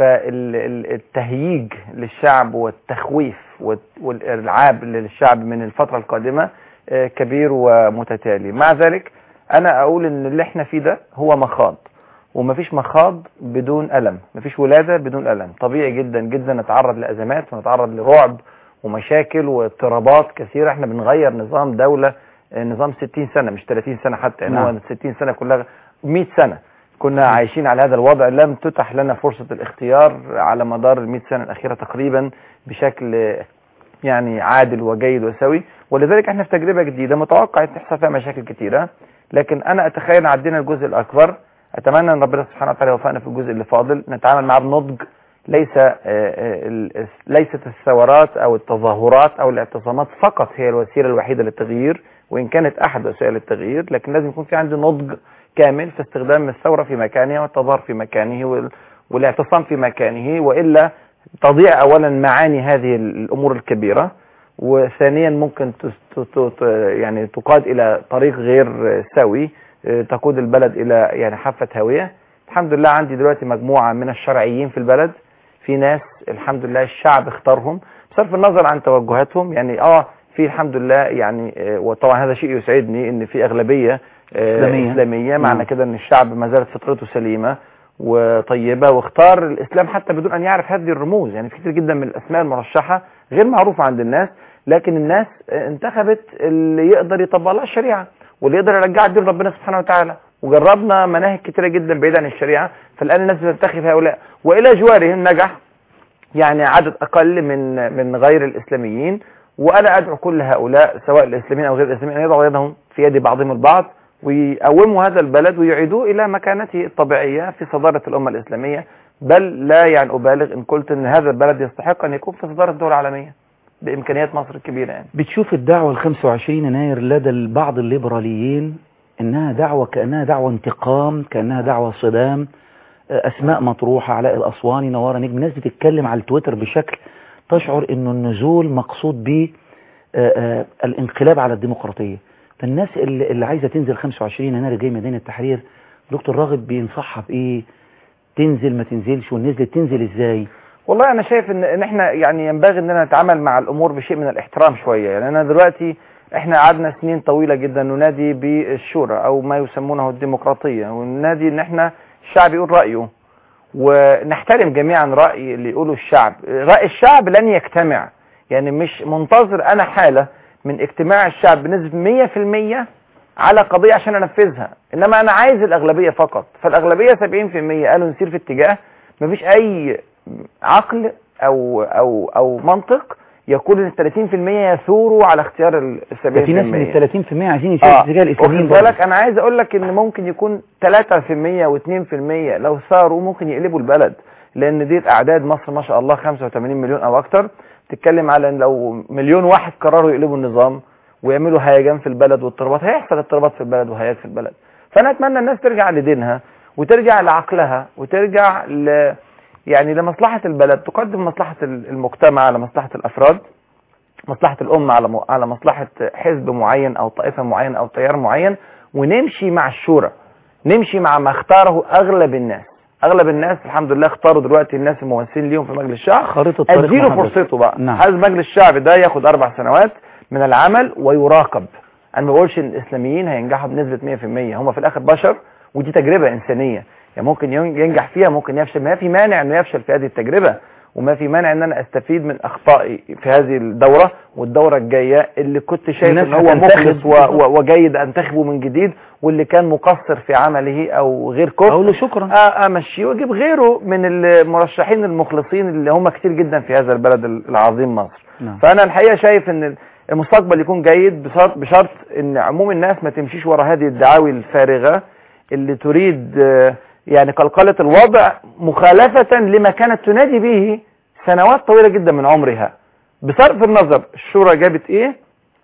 فالتهييج للشعب والتخويف والت- والارعاب للشعب من الفتره القادمه آه، كبير ومتتالي مع ذلك انا اقول ان اللي احنا فيه ده هو مخاض ومفيش مخاض بدون ألم مفيش ولادة بدون ألم طبيعي جدا جدا نتعرض لأزمات ونتعرض لرعب ومشاكل واضطرابات كثيرة احنا بنغير نظام دولة آه، نظام 60 سنة مش 30 سنة حتى يعني نعم. هو 60 سنة كلها 100 سنة كنا عايشين على هذا الوضع لم تتح لنا فرصة الاختيار على مدار ال 100 سنة الأخيرة تقريبا بشكل آه، يعني عادل وجيد وسوي ولذلك احنا في تجربة جديدة متوقع ان تحصل فيها مشاكل كثيرة لكن انا اتخيل عدينا الجزء الاكبر اتمنى ان ربنا سبحانه وتعالى يوفقنا في الجزء اللي فاضل نتعامل معاه بنضج ليس آه، آه، ال- ليست الثورات او التظاهرات او الاعتصامات فقط هي الوسيله الوحيده للتغيير وان كانت احد وسائل التغيير لكن لازم يكون في عندي نضج كامل في استخدام الثوره في مكانها والتظاهر في مكانه وال- والاعتصام في مكانه والا تضيع اولا معاني هذه الامور الكبيره وثانيا ممكن تس- ت- ت- ت- يعني تقاد الى طريق غير سوي آه، تقود البلد الى يعني حافه هاويه الحمد لله عندي دلوقتي مجموعه من الشرعيين في البلد في ناس الحمد لله الشعب اختارهم بصرف النظر عن توجهاتهم يعني اه في الحمد لله يعني آه، وطبعا هذا شيء يسعدني ان في اغلبيه آه، إسلامية. اسلاميه معنى نعم. كده ان الشعب ما زالت فطرته سليمه وطيبه واختار الاسلام حتى بدون ان يعرف هذه الرموز يعني في كتير جدا من الاسماء المرشحه غير معروفه عند الناس لكن الناس آه، انتخبت اللي يقدر يطبق لها الشريعه واللي يقدر يرجع دين ربنا سبحانه وتعالى وجربنا مناهج كتيره جدا بعيده عن الشريعه فالان الناس بتنتخب هؤلاء والى جوارهم نجح يعني عدد اقل من من غير الاسلاميين وانا ادعو كل هؤلاء سواء الاسلاميين او غير الاسلاميين ان يضعوا يدهم في يد بعضهم البعض ويقوموا هذا البلد ويعيدوه الى مكانته الطبيعيه في صداره الامه الاسلاميه بل لا يعني ابالغ ان قلت ان هذا البلد يستحق ان يكون في صداره الدول العالميه بامكانيات مصر الكبيره يعني بتشوف الدعوة ال 25 يناير لدى بعض الليبراليين انها دعوة كأنها دعوة انتقام كأنها دعوة صدام آه، اسماء مطروحة علاء الاسواني نوارة نجم ناس بتتكلم على التويتر بشكل تشعر انه النزول مقصود به آه، آه، الانقلاب على الديمقراطية فالناس اللي, اللي عايزة تنزل 25 يناير جاي ميدان التحرير دكتور راغب بينصحها بايه تنزل ما تنزلش ونزلت تنزل ازاي والله انا شايف ان ان احنا يعني ينبغي اننا نتعامل مع الامور بشيء من الاحترام شويه يعني انا دلوقتي احنا قعدنا سنين طويله جدا ننادي بالشورى او ما يسمونه الديمقراطيه وننادي ان احنا الشعب يقول رايه ونحترم جميعا راي اللي يقوله الشعب راي الشعب لن يجتمع يعني مش منتظر انا حاله من اجتماع الشعب بنسبه 100% على قضيه عشان انفذها انما انا عايز الاغلبيه فقط فالاغلبيه 70% قالوا نسير في اتجاه مفيش اي عقل او او او منطق يقول ان ال 30% يثوروا على اختيار ال ده في ناس 70% من ال 30% عايزين يشاركوا اه في اتجاه الاسلاميين واخد بالك انا عايز اقول لك ان ممكن يكون 3% و2% لو ثاروا ممكن يقلبوا البلد لان دي اعداد مصر ما شاء الله 85 مليون او اكتر تتكلم على ان لو مليون واحد قرروا يقلبوا النظام ويعملوا هيجان في البلد واضطرابات هيحصل اضطرابات في البلد وهياج في البلد فانا اتمنى الناس ترجع لدينها وترجع لعقلها وترجع ل يعني لمصلحة البلد تقدم مصلحة المجتمع على مصلحة الافراد مصلحة الأمة على م... على مصلحة حزب معين أو طائفة معينة أو تيار معين ونمشي مع الشورى نمشي مع ما اختاره أغلب الناس أغلب الناس الحمد لله اختاروا دلوقتي الناس الممثلين ليهم في مجلس الشعب خريطة طريق اديله محدد. فرصته بقى نعم. عايز مجلس الشعب ده ياخد أربع سنوات من العمل ويراقب أنا ما بقولش إن الإسلاميين هينجحوا بنسبة 100% هم في الآخر بشر ودي تجربة إنسانية يعني ممكن ين- ينجح فيها ممكن يفشل ما في مانع إنه يفشل في هذه التجربة وما في مانع ان انا استفيد من اخطائي في هذه الدورة والدورة الجاية اللي كنت شايف الناس ان هو هتنتخب. مخلص و- و- وجيد انتخبه من جديد واللي كان مقصر في عمله او غير كفء اقول له شكرا آه، امشيه واجيب غيره من المرشحين المخلصين اللي هم كتير جدا في هذا البلد العظيم مصر نعم. فانا الحقيقه شايف ان المستقبل يكون جيد بشرط, بشرط ان عموم الناس ما تمشيش ورا هذه الدعاوي الفارغة اللي تريد آه، يعني قلقلة الوضع مخالفة لما كانت تنادي به سنوات طويلة جدا من عمرها بصرف النظر الشورى جابت ايه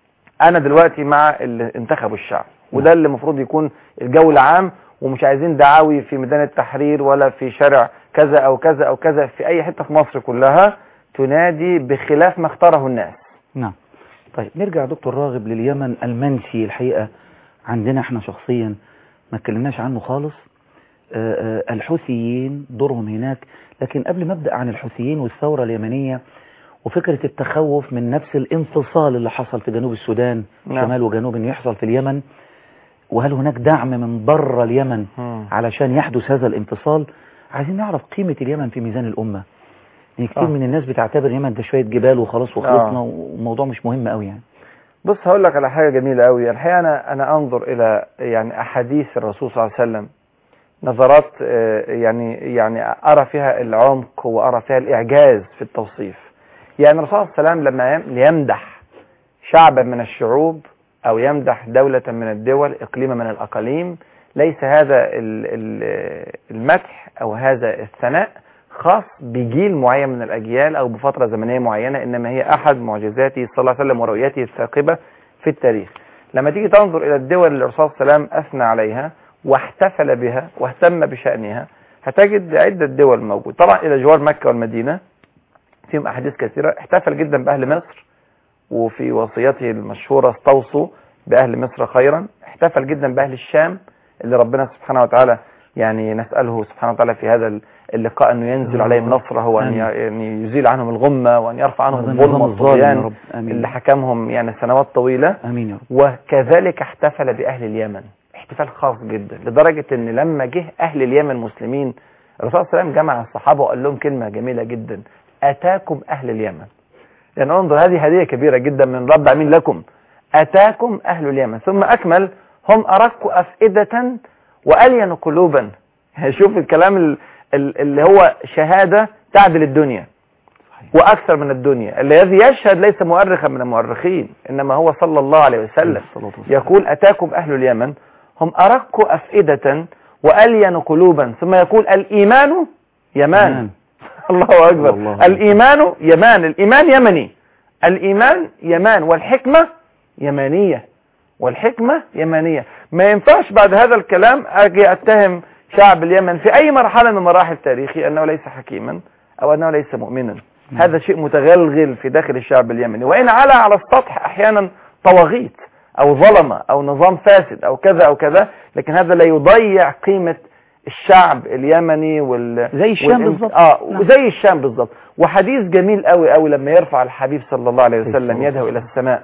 انا دلوقتي مع اللي انتخبوا الشعب وده اللي المفروض يكون الجو العام ومش عايزين دعاوي في ميدان التحرير ولا في شارع كذا او كذا او كذا في اي حتة في مصر كلها تنادي بخلاف ما اختاره الناس نعم طيب نرجع دكتور راغب لليمن المنسي الحقيقة عندنا احنا شخصيا ما اتكلمناش عنه خالص آه، آه، الحوثيين دورهم هناك لكن قبل ما ابدا عن الحوثيين والثورة اليمنية وفكرة التخوف من نفس الانفصال اللي حصل في جنوب السودان نعم. شمال وجنوب انه يحصل في اليمن وهل هناك دعم من بره اليمن مم. علشان يحدث هذا الانفصال عايزين نعرف قيمة اليمن في ميزان الأمة يعني كتير آه. من الناس بتعتبر اليمن ده شوية جبال وخلاص وخلصنا والموضوع مش مهم قوي يعني بص هقول لك على حاجة جميلة قوي الحقيقة أنا أنا أنظر إلى يعني أحاديث الرسول صلى الله عليه وسلم نظرات آه، يعني يعني أرى فيها العمق وأرى فيها الإعجاز في التوصيف يعني الرسول صلى الله عليه وسلم لما يم- يمدح شعبا من الشعوب أو يمدح دولة من الدول إقليما من الأقاليم ليس هذا ال- ال- المدح أو هذا الثناء خاص بجيل معين من الأجيال أو بفترة زمنية معينة إنما هي أحد معجزاته صلى الله عليه وسلم ورؤيته الثاقبة في التاريخ لما تيجي تنظر إلى الدول اللي الرسول صلى الله عليه وسلم أثنى عليها واحتفل بها واهتم بشأنها هتجد عدة دول موجود طبعا إلى جوار مكة والمدينة فيهم أحاديث كثيرة احتفل جدا بأهل مصر وفي وصيته المشهورة استوصوا بأهل مصر خيرا احتفل جدا بأهل الشام اللي ربنا سبحانه وتعالى يعني نسأله سبحانه وتعالى في هذا اللقاء أنه ينزل عليهم نصره وأن آمين. يعني يزيل عنهم الغمة وأن يرفع عنهم وهذا الظلم النظام الظالم يا والطغيان رب آمين اللي حكمهم يعني سنوات طويلة آمين يا رب وكذلك احتفل بأهل اليمن احتفال خاص جدا لدرجة ان لما جه أهل اليمن مسلمين الرسول صلى الله عليه وسلم جمع الصحابة وقال لهم كلمة جميلة جدا أتاكم أهل اليمن يعني انظر هذه هدية كبيرة جدا من رب العالمين لكم أتاكم أهل اليمن ثم أكمل هم أرق أفئدة وألين قلوبا شوف الكلام ال- ال- اللي هو شهادة تعدل الدنيا وأكثر من الدنيا الذي يشهد ليس مؤرخا من المؤرخين إنما هو صلى الله عليه وسلم الصلاة والسلام. يقول أتاكم أهل اليمن هم أرق أفئدة وألين قلوبا ثم يقول الإيمان يمان يمان. الله أكبر الله الإيمان يمان الإيمان يمني الإيمان يمان والحكمة يمانية والحكمة يمانية ما ينفعش بعد هذا الكلام أجي أتهم شعب اليمن في أي مرحلة من مراحل تاريخي أنه ليس حكيما أو أنه ليس مؤمنا هذا شيء متغلغل في داخل الشعب اليمني وإن على على السطح أحيانا طواغيت أو ظلمة أو نظام فاسد أو كذا أو كذا لكن هذا لا يضيع قيمة الشعب اليمني وال زي الشام والإن- بالظبط. اه نعم. وزي الشام بالظبط وحديث جميل قوي قوي لما يرفع الحبيب صلى الله عليه وسلم يده الى السماء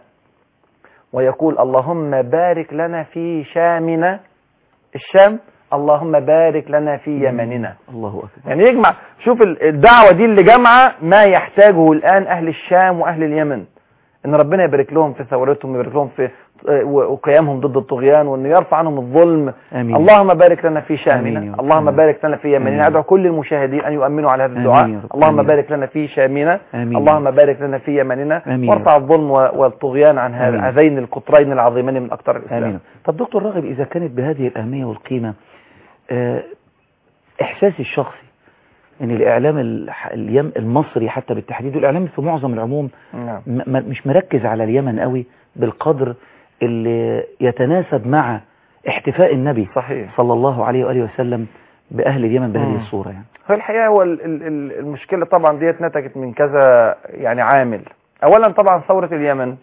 ويقول اللهم بارك لنا في شامنا الشام اللهم بارك لنا في يمننا الله أكبر يعني يجمع شوف ال- الدعوة دي اللي جامعة ما يحتاجه الآن أهل الشام وأهل اليمن إن ربنا يبارك لهم في ثورتهم ويبارك لهم في آه، و- وقيامهم ضد الطغيان وإنه يرفع عنهم الظلم آمين اللهم بارك لنا في آمين شامنا يا رب. اللهم آمين. بارك لنا في يمننا آمين. أدعو كل المشاهدين أن يؤمنوا على هذا آمين الدعاء يا رب. اللهم آمين. بارك لنا في شامنا آمين اللهم بارك لنا في يمننا آمين. وارفع الظلم و- والطغيان عن هذا- آمين. هذين القطرين العظيمين من أقطار الإسلام آمين طب دكتور راغب إذا كانت بهذه الأهمية والقيمة آه، إحساسي الشخصي أن الإعلام الح- اليم المصري حتى بالتحديد والإعلام في معظم العموم نعم م- م- مش مركز على اليمن قوي بالقدر اللي يتناسب مع احتفاء النبي صحيح صلى الله عليه وآله وسلم بأهل اليمن بهذه مم. الصورة يعني هو الحقيقة هو ال- ال- ال- المشكلة طبعا ديت نتجت من كذا يعني عامل أولا طبعا ثورة اليمن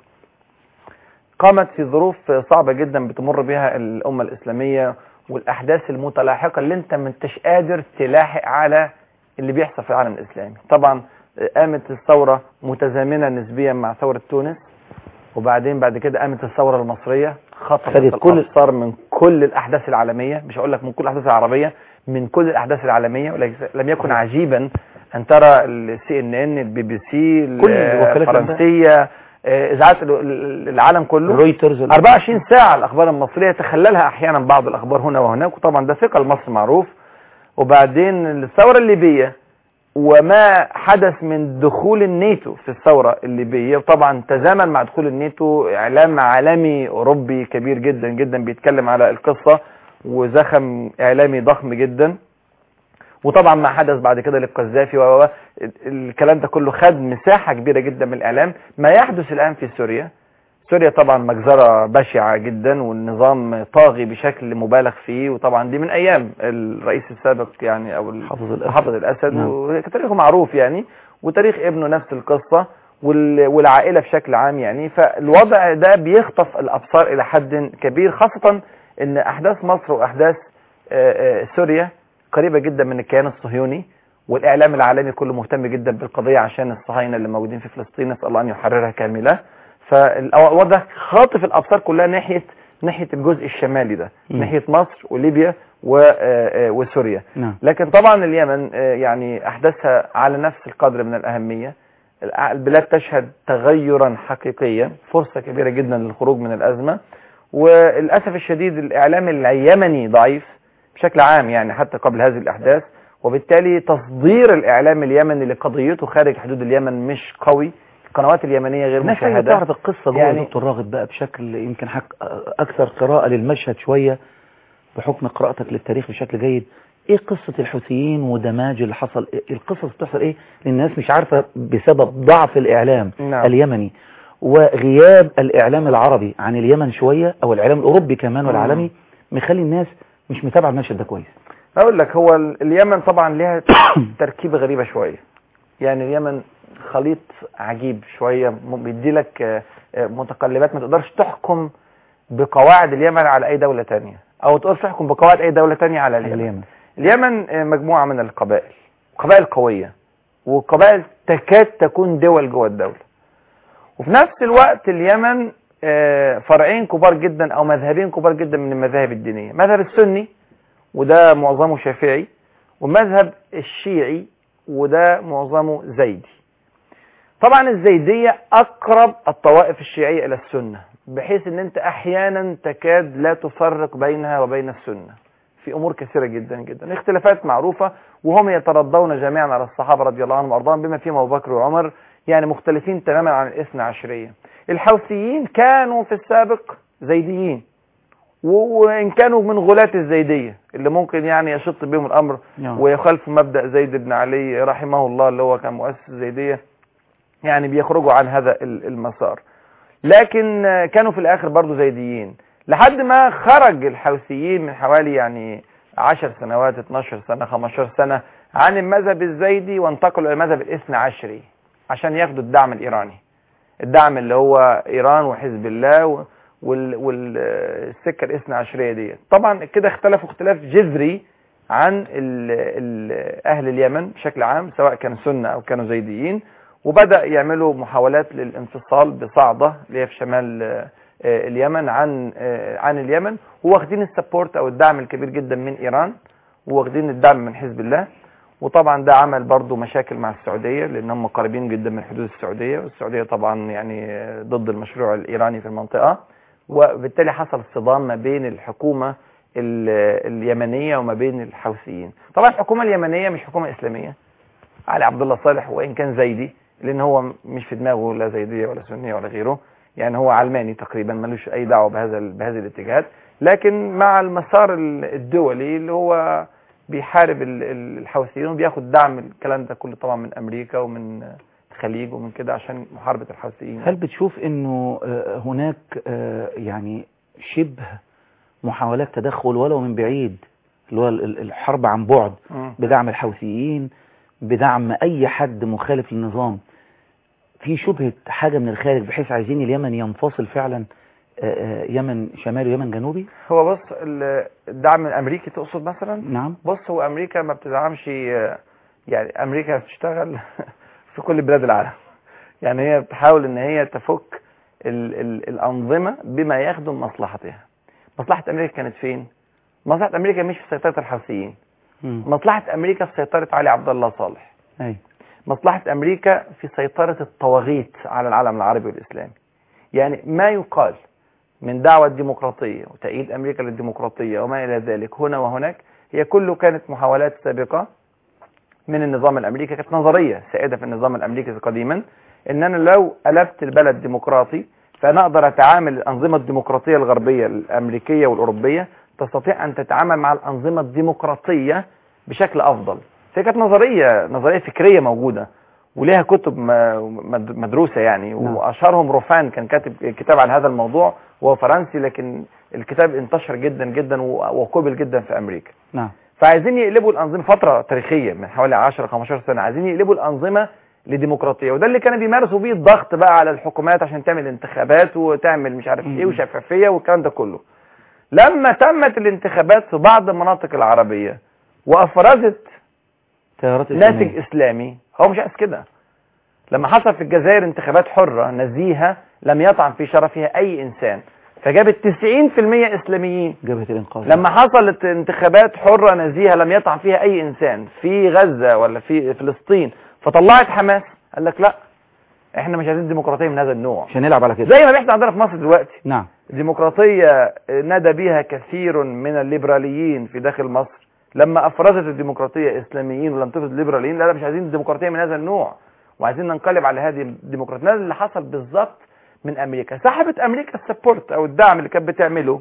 قامت في ظروف صعبة جدا بتمر بها الأمة الإسلامية والأحداث المتلاحقة اللي أنت ما انتش قادر تلاحق على اللي بيحصل في العالم الإسلامي طبعا قامت الثورة متزامنة نسبيا مع ثورة تونس وبعدين بعد كده قامت الثورة المصرية خطفت خدت كل- الأبصار من كل الأحداث العالمية مش هقول لك من كل الأحداث العربية من كل الأحداث العالمية ولكن لم يكن عجيبا أن ترى السي ان ان البي بي سي كل وكالات الفرنسية آه، إذاعات ال- ال- العالم كله رويترز 24 ساعة الأخبار المصرية تخللها أحيانا بعض الأخبار هنا وهناك وطبعا ده ثقة لمصر معروف وبعدين الثورة الليبية وما حدث من دخول الناتو في الثورة الليبية طبعا تزامن مع دخول الناتو اعلام عالمي اوروبي كبير جدا جدا بيتكلم على القصة وزخم اعلامي ضخم جدا وطبعا ما حدث بعد كده للقذافي و و- الكلام ده كله خد مساحة كبيرة جدا من الاعلام ما يحدث الان في سوريا سوريا طبعا مجزرة بشعة جدا والنظام طاغي بشكل مبالغ فيه وطبعا دي من ايام الرئيس السابق يعني او ال- حافظ الأسد. حافظ الاسد نعم. وتاريخه معروف يعني وتاريخ ابنه نفس القصة وال- والعائلة بشكل عام يعني فالوضع ده بيخطف الابصار الى حد كبير خاصة ان احداث مصر واحداث آه، آه، سوريا قريبة جدا من الكيان الصهيوني والاعلام العالمي كله مهتم جدا بالقضية عشان الصهاينة اللي موجودين في فلسطين نسأل الله ان يحررها كاملة فالوضع خاطف الابصار كلها ناحية ناحية الجزء الشمالي ده مم. ناحية مصر وليبيا و- آه، آه، وسوريا نعم لكن طبعا اليمن آه، يعني احداثها على نفس القدر من الاهميه الع- البلاد تشهد تغيرا حقيقيا فرصه كبيره جدا للخروج من الازمه وللاسف الشديد الاعلام اليمني ضعيف بشكل عام يعني حتى قبل هذه الاحداث وبالتالي تصدير الاعلام اليمني لقضيته خارج حدود اليمن مش قوي القنوات اليمنيه غير الناس عايزة مشاهده تعرف القصة جوه يعني- يا دكتور راغب بقى بشكل يمكن حك... أكثر قراءة للمشهد شوية بحكم قراءتك للتاريخ بشكل جيد إيه قصة الحوثيين ودماج اللي حصل إيه القصص بتحصل إيه للناس مش عارفة بسبب ضعف الإعلام نعم. اليمني وغياب الإعلام العربي عن اليمن شوية أو الإعلام الأوروبي كمان والعالمي مخلي الناس مش متابعة المشهد ده كويس اقول لك هو ال- اليمن طبعا ليها تركيبه غريبه شويه يعني اليمن خليط عجيب شويه م- بيدي لك آه، آه، متقلبات ما تقدرش تحكم بقواعد اليمن على اي دوله تانية او تقدرش تحكم بقواعد اي دوله تانية على اليمن اليمن اليمن آه، مجموعه من القبائل قبائل قويه وقبائل تكاد تكون دول جوه الدوله وفي نفس الوقت اليمن آه، فرعين كبار جدا او مذهبين كبار جدا من المذاهب الدينيه مذهب السني وده معظمه شافعي ومذهب الشيعي وده معظمه زيدي طبعا الزيدية أقرب الطوائف الشيعية إلى السنة بحيث أن أنت أحيانا تكاد لا تفرق بينها وبين السنة في أمور كثيرة جدا جدا اختلافات معروفة وهم يترضون جميعا على الصحابة رضي الله عنهم وأرضاهم بما فيهم أبو بكر وعمر يعني مختلفين تماما عن الاثنى عشرية الحوثيين كانوا في السابق زيديين و- وإن كانوا من غلاة الزيدية اللي ممكن يعني يشط بهم الأمر نعم. ويخالفوا مبدأ زيد بن علي رحمه الله اللي هو كان مؤسس الزيدية يعني بيخرجوا عن هذا ال- المسار لكن آه، كانوا في الآخر برضو زيديين لحد ما خرج الحوثيين من حوالي يعني 10 سنوات 12 سنة 15 سنة عن المذهب الزيدي وانتقلوا إلى المذهب الاثنى عشري عشان ياخدوا الدعم الإيراني الدعم اللي هو إيران وحزب الله و- وال- والسكة الاثنى عشرية دي طبعا كده اختلفوا اختلاف جذري عن ال ال أهل اليمن بشكل عام سواء كانوا سنة أو كانوا زيديين وبدأ يعملوا محاولات للانفصال بصعدة اللي هي في شمال آه، آه، اليمن عن آه، عن اليمن واخدين السبورت أو الدعم الكبير جدا من إيران واخدين الدعم من حزب الله وطبعا ده عمل برضو مشاكل مع السعودية لأن هم قريبين جدا من حدود السعودية والسعودية طبعا يعني آه، ضد المشروع الإيراني في المنطقة وبالتالي حصل صدام ما بين الحكومة ال- اليمنية وما بين الحوثيين طبعا الحكومة اليمنية مش حكومة إسلامية علي عبد الله صالح وإن كان زيدي لأن هو مش في دماغه لا زيدية ولا سنية ولا غيره يعني هو علماني تقريبا ملوش أي دعوة بهذا ال- بهذه الاتجاهات لكن مع المسار ال- الدولي اللي هو بيحارب ال- ال- الحوثيين وبياخد دعم الكلام ده كله طبعا من أمريكا ومن الخليج ومن كده عشان محاربة الحوثيين هل بتشوف انه آه، هناك آه، يعني شبه محاولات تدخل ولو من بعيد اللي هو ال- ال- الحرب عن بعد مم. بدعم الحوثيين بدعم اي حد مخالف للنظام في شبهة حاجة من الخارج بحيث عايزين اليمن ينفصل فعلا آه، آه، يمن شمالي ويمن جنوبي هو بص ال- الدعم الامريكي تقصد مثلا نعم بص هو امريكا ما بتدعمش آه، يعني امريكا بتشتغل في كل بلاد العالم يعني هي بتحاول ان هي تفك ال ال الانظمه بما يخدم مصلحتها مصلحه امريكا كانت فين مصلحه امريكا مش في سيطره الحوثيين مم. مصلحه امريكا في سيطره علي عبد الله صالح أي. مصلحة أمريكا في سيطرة الطواغيت على العالم العربي والإسلامي يعني ما يقال من دعوة ديمقراطية وتأييد أمريكا للديمقراطية وما إلى ذلك هنا وهناك هي كله كانت محاولات سابقة من النظام الامريكي كانت نظريه سائده في النظام الامريكي قديما ان انا لو قلبت البلد ديمقراطي فانا اقدر اتعامل الانظمه الديمقراطيه الغربيه الامريكيه والاوروبيه تستطيع ان تتعامل مع الانظمه الديمقراطيه بشكل افضل فهي كانت نظريه نظريه فكريه موجوده وليها كتب م- مد- مدروسه يعني نعم. واشهرهم روفان كان كاتب كتاب عن هذا الموضوع وهو فرنسي لكن الكتاب انتشر جدا جدا و- وقبل جدا في امريكا نعم فعايزين يقلبوا الانظمه فتره تاريخيه من حوالي 10 15 سنه عايزين يقلبوا الانظمه لديمقراطيه وده اللي كانوا بيمارسوا بيه الضغط بقى على الحكومات عشان تعمل انتخابات وتعمل مش عارف ايه مم. وشفافيه والكلام ده كله لما تمت الانتخابات في بعض المناطق العربيه وافرزت تيارات ناتج إسلامية. اسلامي هو مش عايز كده لما حصل في الجزائر انتخابات حرة نزيهة لم يطعن في شرفها اي انسان فجابت 90% اسلاميين جبهة الإنقاذ لما حصلت انتخابات حرة نزيهة لم يطعن فيها اي انسان في غزة ولا في فلسطين فطلعت حماس قال لك لا احنا مش عايزين ديمقراطية من هذا النوع مش هنلعب على كده زي ما بيحصل عندنا في مصر دلوقتي نعم ديمقراطية نادى بها كثير من الليبراليين في داخل مصر لما افرزت الديمقراطية اسلاميين ولم تفرز الليبراليين لا لا مش عايزين ديمقراطية من هذا النوع وعايزين ننقلب على هذه الديمقراطية ده اللي حصل بالظبط من امريكا سحبت امريكا السبورت او الدعم اللي كانت بتعمله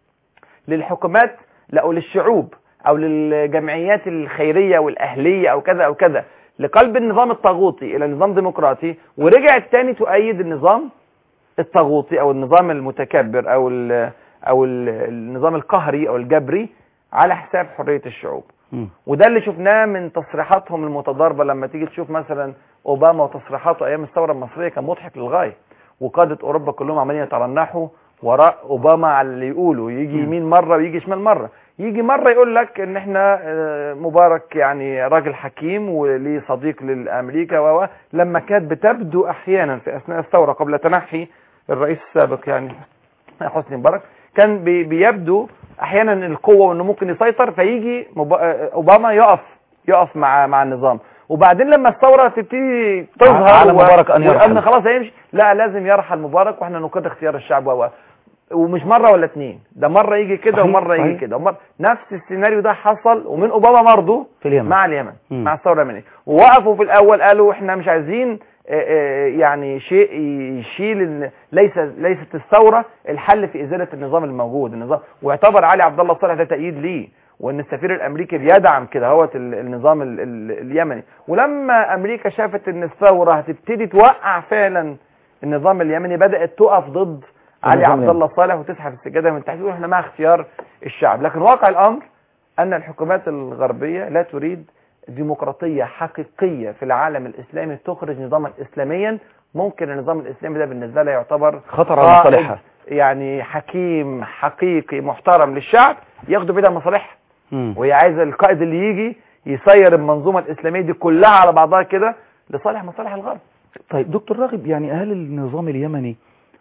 للحكومات لا او للشعوب او للجمعيات الخيرية والاهلية او كذا او كذا لقلب النظام الطاغوتي الى نظام ديمقراطي ورجعت تاني تؤيد النظام الطاغوتي او النظام المتكبر او ال او ال النظام القهري او الجبري على حساب حرية الشعوب مم. وده اللي شفناه من تصريحاتهم المتضاربة لما تيجي تشوف مثلا اوباما وتصريحاته ايام الثورة المصرية كان مضحك للغاية وقادة اوروبا كلهم عمالين يترنحوا وراء اوباما على اللي يقوله يجي مم. يمين مرة ويجي شمال مرة يجي مرة يقول لك ان احنا آه، مبارك يعني راجل حكيم وليه صديق لامريكا و و- لما كانت بتبدو احيانا في اثناء الثورة قبل تنحي الرئيس السابق يعني حسني مبارك كان بي- بيبدو احيانا القوه وانه ممكن يسيطر فيجي مب... آه، اوباما يقف يقف مع مع النظام وبعدين لما الثوره تبتدي تظهر على مبارك أن يرحل. والامن خلاص هيمشي لا لازم يرحل مبارك واحنا نقر اختيار الشعب و و- ومش مره ولا اتنين ده مره يجي كده صحيح، ومره يجي صحيح. كده ومرة نفس السيناريو ده حصل ومن اوباما برضه في اليمن مع اليمن مم. مع الثوره اليمنيه ووقفوا في الاول قالوا احنا مش عايزين آه، آه، يعني شيء يشيل ال- ليس ليست الثوره الحل في ازاله النظام الموجود النظام واعتبر علي عبد الله صالح ده تأييد ليه وان السفير الامريكي بيدعم كده هوت ال- النظام ال- ال- اليمني ولما امريكا شافت ان الثوره هتبتدي توقع فعلا النظام اليمني بدات تقف ضد علي النظام عبد اليمني. الله صالح وتسحب السجاده من تحت واحنا مع اختيار الشعب لكن واقع الامر ان الحكومات الغربيه لا تريد ديمقراطيه حقيقيه في العالم الاسلامي تخرج نظاما اسلاميا ممكن النظام الاسلامي ده بالنسبه لها يعتبر خطر على قائد مصالحها يعني حكيم حقيقي محترم للشعب ياخدوا بيدها مصالحها مم. وهي عايزه القائد اللي يجي يسير المنظومه الاسلاميه دي كلها على بعضها كده لصالح مصالح الغرب طيب دكتور راغب يعني هل النظام اليمني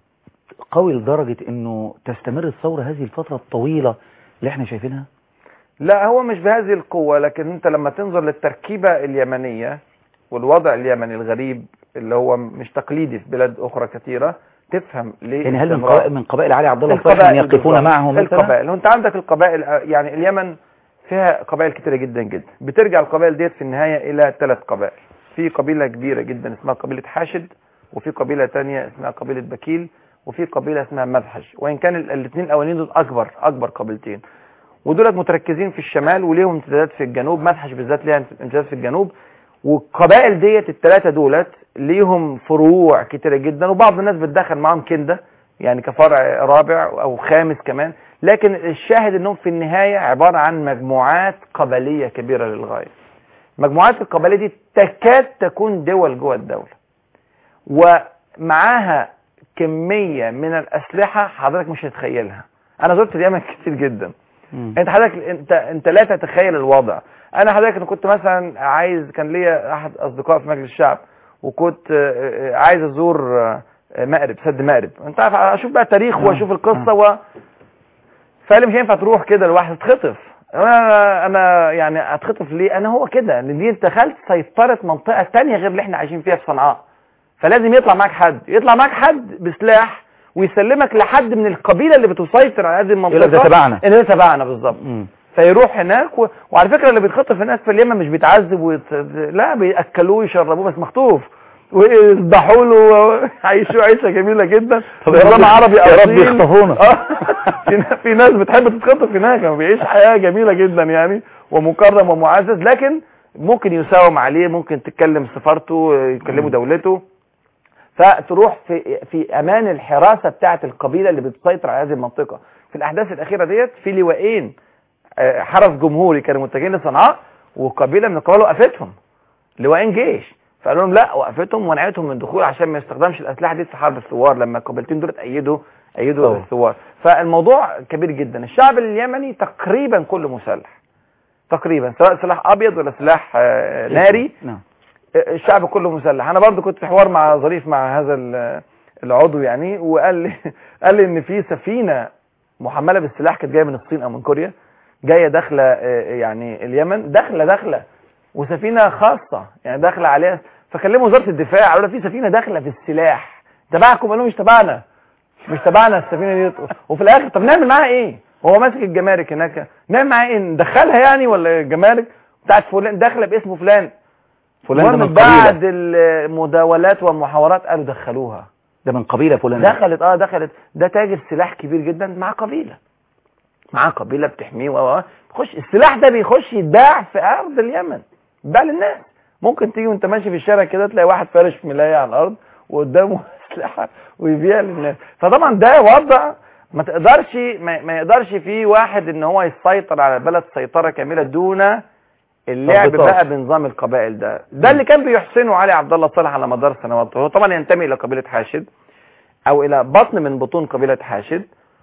قوي لدرجة انه تستمر الثورة هذه الفترة الطويلة اللي احنا شايفينها لا هو مش بهذه القوة لكن انت لما تنظر للتركيبة اليمنية والوضع اليمني الغريب اللي هو مش تقليدي في بلاد اخرى كثيرة تفهم ليه يعني هل من استمرار- قبائل, من قبائل علي عبد الله صالح القبائل يقفون بالظبط. معه مثلا القبائل وانت عندك القبائل يعني اليمن فيها قبائل كتيرة جدا جدا بترجع القبائل ديت في النهاية الى ثلاث قبائل في قبيلة كبيرة جدا اسمها قبيلة حاشد وفي قبيلة تانية اسمها قبيلة بكيل وفي قبيلة اسمها مذحج وان كان الاثنين الاولين دول اكبر اكبر قبيلتين ودولت متركزين في الشمال وليهم امتدادات في الجنوب مذحج بالذات ليها امتدادات في الجنوب والقبائل ديت الثلاثه دولت ليهم فروع كتيره جدا وبعض الناس بتدخل معاهم كنده يعني كفرع رابع او خامس كمان لكن الشاهد انهم في النهايه عباره عن مجموعات قبليه كبيره للغايه المجموعات القبليه دي تكاد تكون دول جوه الدوله ومعاها كميه من الاسلحه حضرتك مش هتتخيلها انا زرت اليمن كتير جدا مم. انت حضرتك انت انت لا تتخيل الوضع انا حضرتك انا كنت مثلا عايز كان ليا احد اصدقاء في مجلس الشعب وكنت آه، آه، عايز ازور آه، آه، مأرب سد مأرب انت عارف اشوف بقى تاريخ آه، واشوف القصه و فقال لي مش هينفع تروح كده لوحدك تتخطف انا انا يعني اتخطف ليه انا هو كده لان دي انت دخلت سيطره منطقه تانية غير اللي احنا عايشين فيها في صنعاء فلازم يطلع معاك حد يطلع معاك حد بسلاح ويسلمك لحد من القبيله اللي بتسيطر على هذه المنطقه يقول لك ده تبعنا ان ده تبعنا بالظبط مم. فيروح هناك و... وعلى فكره اللي بيتخطف هناك في اليمن مش بيتعذب ويت... لا بياكلوه ويشربوه بس مخطوف ويذبحوا له عيشوا عيشه جميله جدا طب يا رب- نظام عربي يا رب أصيل. يخطفونا. آه. في نا- في ناس بتحب تتخطف هناك بيعيش حياه جميله جدا يعني ومكرم ومعزز لكن ممكن يساوم عليه ممكن تتكلم سفارته يكلموا دولته فتروح في في امان الحراسه بتاعه القبيله اللي بتسيطر على هذه المنطقه في الاحداث الاخيره ديت في لواءين آه، حرس جمهوري كانوا متجهين لصنعاء وقبيله من القبائل وقفتهم لواءين جيش فقالوا لهم لا وقفتهم ومنعتهم من الدخول عشان ما يستخدمش الاسلحه دي في حرب الثوار لما القبيلتين دول ايدوا ايدوا طبعا. الثوار فالموضوع كبير جدا الشعب اليمني تقريبا كله مسلح تقريبا سواء سلاح ابيض ولا سلاح آه، ناري نعم الشعب كله مسلح انا برضو كنت في حوار مع ظريف مع هذا ال- العضو يعني وقال لي قال لي ان في سفينه محمله بالسلاح كانت جايه من الصين او من كوريا جايه داخله آه، يعني اليمن داخله داخله وسفينه خاصه يعني داخله عليها فكلموا وزاره الدفاع قالوا لها في سفينه داخله في السلاح تبعكم قالوا مش تبعنا مش تبعنا السفينه دي وفي الاخر طب نعمل معاها ايه هو ماسك الجمارك هناك نعمل معاها ايه ندخلها يعني ولا الجمارك بتاعت فلان داخله باسم فلان فلان ده المهم من بعد قبيلة المداولات والمحاورات قالوا دخلوها ده من قبيلة فلان ده. دخلت اه دخلت ده تاجر سلاح كبير جدا مع قبيله معاه قبيله بتحميه و و- بيخش السلاح ده بيخش يتباع في ارض اليمن يتباع للناس ممكن تيجي وانت ماشي في الشارع كده تلاقي واحد فارش ملايه على الارض وقدامه اسلحه ويبيع للناس فطبعا ده وضع ما تقدرش ما, ما يقدرش فيه واحد ان هو يسيطر على البلد سيطره كامله دون اللعب ضبطات. بقى بنظام القبائل ده ده اللي كان بيحسنه علي عبد الله صالح على مدار سنوات هو طبعا ينتمي الى قبيله حاشد او الى بطن من بطون قبيله حاشد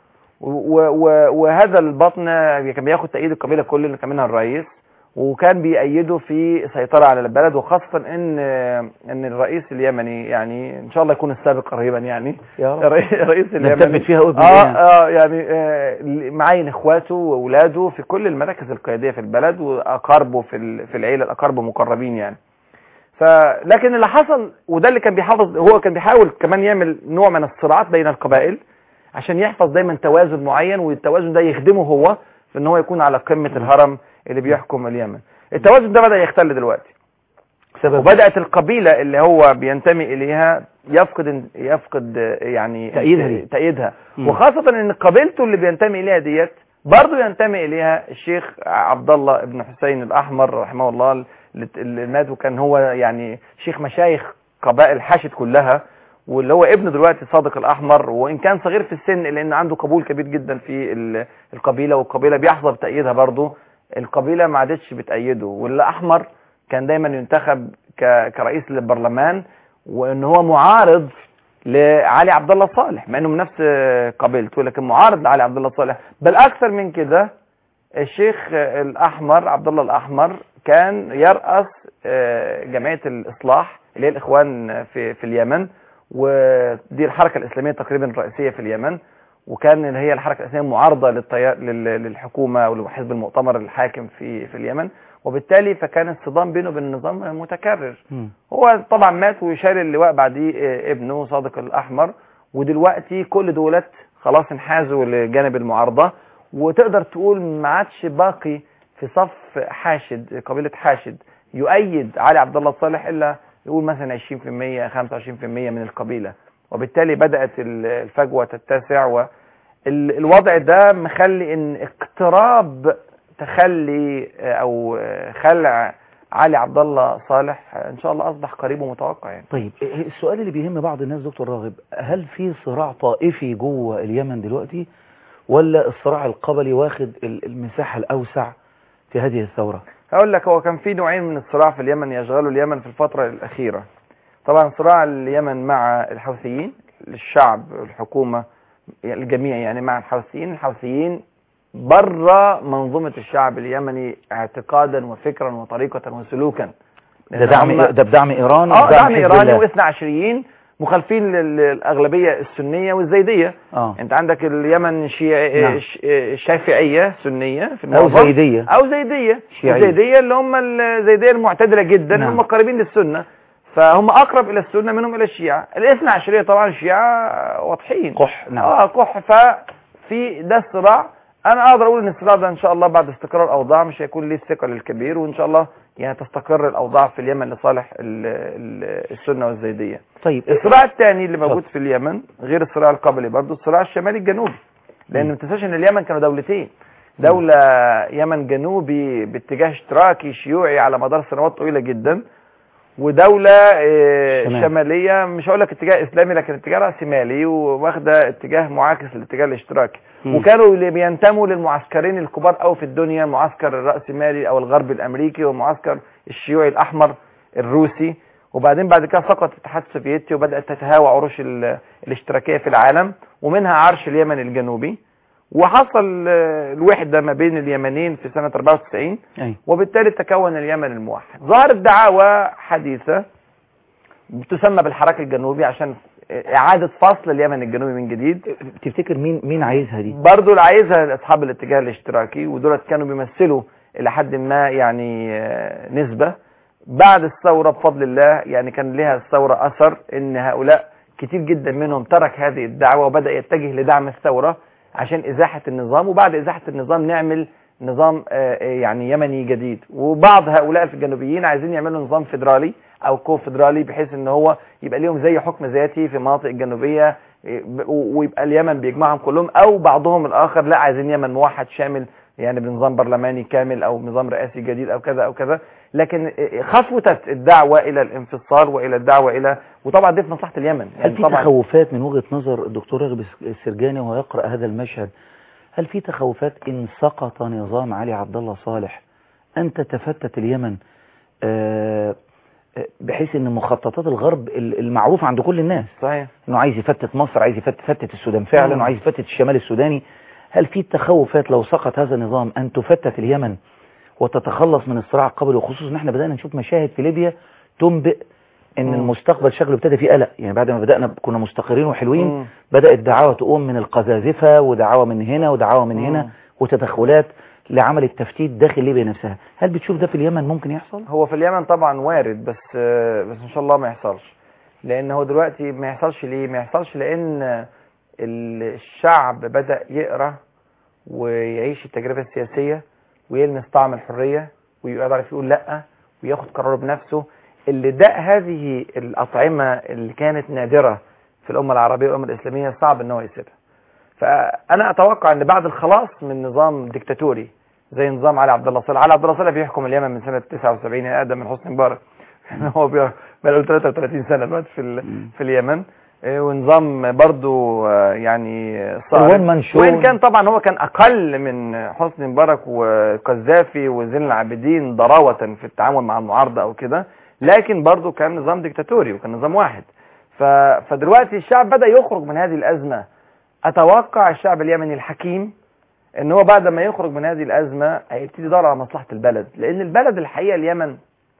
و و وهذا البطن كان بياخد تأييد القبيله كل اللي كان منها الرئيس وكان بيأيده في سيطرة على البلد وخاصة ان ان الرئيس اليمني يعني ان شاء الله يكون السابق قريبا يعني يا رب الرئيس الرئيس اليمني نثبت فيها ابن اه الإيمان. اه يعني آه معين اخواته واولاده في كل المراكز القياديه في البلد واقاربه في ال- في العيله الاقارب مقربين يعني ف لكن اللي حصل وده اللي كان بيحافظ هو كان بيحاول كمان يعمل نوع من الصراعات بين القبائل عشان يحفظ دايما توازن معين والتوازن ده يخدمه هو في ان هو يكون على قمه الهرم اللي بيحكم اليمن التوازن ده بدا يختل دلوقتي سبب وبدات القبيله اللي هو بينتمي اليها يفقد يفقد آه، يعني تأييدها دي. تأييدها مم. وخاصة ان قبيلته اللي بينتمي اليها ديت برضه ينتمي اليها الشيخ عبد الله بن حسين الاحمر رحمه الله اللي اللي مات وكان هو يعني شيخ مشايخ قبائل حاشد كلها واللي هو ابنه دلوقتي صادق الاحمر وان كان صغير في السن الا ان عنده قبول كبير جدا في ال- القبيله والقبيله بيحظى بتأييدها برضه القبيله ما عادتش بتأيده والاحمر كان دايما ينتخب ك- كرئيس للبرلمان وان هو معارض لعلي عبد الله صالح مع انه من نفس قبيلته لكن معارض لعلي عبد الله صالح بل اكثر من كده الشيخ الاحمر عبد الله الاحمر كان يرأس آه، جمعيه الاصلاح اللي هي الاخوان في في اليمن ودي الحركه الاسلاميه تقريبا الرئيسيه في اليمن وكان اللي هي الحركه الاسلاميه معارضه للتيار لل- للحكومه ولحزب المؤتمر الحاكم في في اليمن وبالتالي فكان الصدام بينه وبين النظام متكرر مم. هو طبعا مات وشال اللواء بعديه آه، ابنه صادق الاحمر ودلوقتي كل دولت خلاص انحازوا لجانب المعارضه وتقدر تقول ما عادش باقي في صف حاشد قبيله حاشد يؤيد علي عبد الله صالح الا يقول مثلا 20% 25% من القبيله وبالتالي بدات ال- الفجوه تتسع والوضع ده مخلي ان اقتراب تخلي آه، او آه، خلع علي عبد الله صالح آه، ان شاء الله اصبح قريب ومتوقع يعني طيب إيه السؤال اللي بيهم بعض الناس دكتور راغب هل في صراع طائفي جوه اليمن دلوقتي ولا الصراع القبلي واخد ال- المساحة الأوسع في هذه الثورة هقول لك هو كان في نوعين من الصراع في اليمن يشغلوا اليمن في الفترة الأخيرة طبعا صراع اليمن مع الحوثيين الشعب الحكومة الجميع يعني مع الحوثيين الحوثيين بره منظومة الشعب اليمني اعتقادا وفكرا وطريقة وسلوكا ده لأن دعم هم- ده بدعم إيران اه وبدعم دعم حزب ايراني الله. واثنى عشريين مخالفين لل- للأغلبية السنية والزيدية اه انت عندك اليمن شيعي نعم. ش- شافعية سنية في أو المعظم زيدية او زيدية شيعية. الزيدية اللي هم الزيدية المعتدلة جدا نعم. هم قريبين للسنة فهم اقرب الى السنة منهم الى الشيعة الاثنى عشرية طبعا الشيعة واضحين قح نعم اه كح ففي ده الصراع انا اقدر اقول ان الصراع ده ان شاء الله بعد استقرار الاوضاع مش هيكون ليه الثقل الكبير وان شاء الله يعني تستقر الاوضاع في اليمن لصالح ال- ال- السنه والزيديه طيب الصراع الثاني اللي موجود في اليمن غير الصراع القبلي برضه الصراع الشمالي الجنوبي لان ما تنساش ان اليمن كانوا دولتين دولة يمن جنوبي باتجاه اشتراكي شيوعي على مدار سنوات طويلة جدا ودولة آه، شمال. شمالية مش هقول لك اتجاه اسلامي لكن اتجاه راسمالي واخدة اتجاه معاكس للاتجاه الاشتراكي مم. وكانوا اللي بينتموا للمعسكرين الكبار قوي في الدنيا المعسكر الرأسمالي او الغرب الامريكي والمعسكر الشيوعي الاحمر الروسي وبعدين بعد كده سقط الاتحاد السوفيتي وبدأت تتهاوى عروش ال- الاشتراكية في العالم ومنها عرش اليمن الجنوبي وحصل آه، الوحدة ما بين اليمنين في سنة 94 أي. وبالتالي تكون اليمن الموحد ظهرت دعاوى حديثة تسمى بالحراك الجنوبي عشان إعادة فصل اليمن الجنوبي من جديد تفتكر مين مين عايزها دي برضو اللي عايزها اصحاب الاتجاه الاشتراكي ودولت كانوا بيمثلوا الى حد ما يعني آه، نسبة بعد الثورة بفضل الله يعني كان لها الثورة اثر ان هؤلاء كتير جدا منهم ترك هذه الدعوة وبدأ يتجه لدعم الثورة عشان ازاحة النظام وبعد ازاحة النظام نعمل نظام آه، آه، يعني يمني جديد وبعض هؤلاء في الجنوبيين عايزين يعملوا نظام فيدرالي او كوفيدرالي بحيث ان هو يبقى ليهم زي حكم ذاتي في المناطق الجنوبية ب- و- ويبقى اليمن بيجمعهم كلهم او بعضهم الاخر لا عايزين يمن موحد شامل يعني بنظام برلماني كامل او نظام رئاسي جديد او كذا او كذا لكن خطوة الدعوة الى الانفصال والى الدعوة الى وطبعا دي في مصلحة اليمن هل في طبعا تخوفات من وجهة نظر الدكتور راغب السرجاني وهو يقرأ هذا المشهد هل في تخوفات إن سقط نظام علي عبد الله صالح أن تتفتت اليمن آه، آه، بحيث ان مخططات الغرب ال- المعروفة عند كل الناس صحيح انه عايز يفتت مصر عايز يفتت فتت السودان فعلا مم. وعايز يفتت الشمال السوداني هل في تخوفات لو سقط هذا النظام ان تفتت اليمن وتتخلص من الصراع القبلي وخصوصا ان احنا بدأنا نشوف مشاهد في ليبيا تنبئ ان مم. المستقبل شكله ابتدى فيه قلق يعني بعد ما بدأنا كنا مستقرين وحلوين مم. بدأت دعاوى تقوم من القذاففة ودعاوى من هنا ودعاوى من هنا مم. وتدخلات لعمل التفتيت داخل ليبيا نفسها هل بتشوف ده في اليمن ممكن يحصل؟ هو في اليمن طبعا وارد بس آه، بس ان شاء الله ما يحصلش لان هو دلوقتي ما يحصلش ليه ما يحصلش لان آه، الشعب بدأ يقرأ ويعيش التجربة السياسية ويلمس طعم الحرية ويعرف يقول لا وياخد قراره بنفسه اللي داء هذه الأطعمة اللي كانت نادرة في الأمة العربية والأمة الإسلامية صعب ان هو يسيبها فأنا أتوقع ان بعد الخلاص من نظام ديكتاتوري زي نظام علي عبد الله صالح علي عبد الله صالح بيحكم اليمن من سنة 79 يعني أقدم من حسني مبارك هو بقى له 33 سنة دلوقتي في ال- في اليمن إيه، ونظام برضو آه، يعني صارم الوان منشور. وإن كان طبعا هو كان أقل من حسني مبارك وقذافي وزين العابدين ضراوة في التعامل مع المعارضة أو كده لكن برضو كان نظام ديكتاتوري وكان نظام واحد ف... فدلوقتي الشعب بدأ يخرج من هذه الأزمة أتوقع الشعب اليمني الحكيم ان هو بعد ما يخرج من هذه الازمه هيبتدي يدور على مصلحه البلد لان البلد الحقيقه اليمن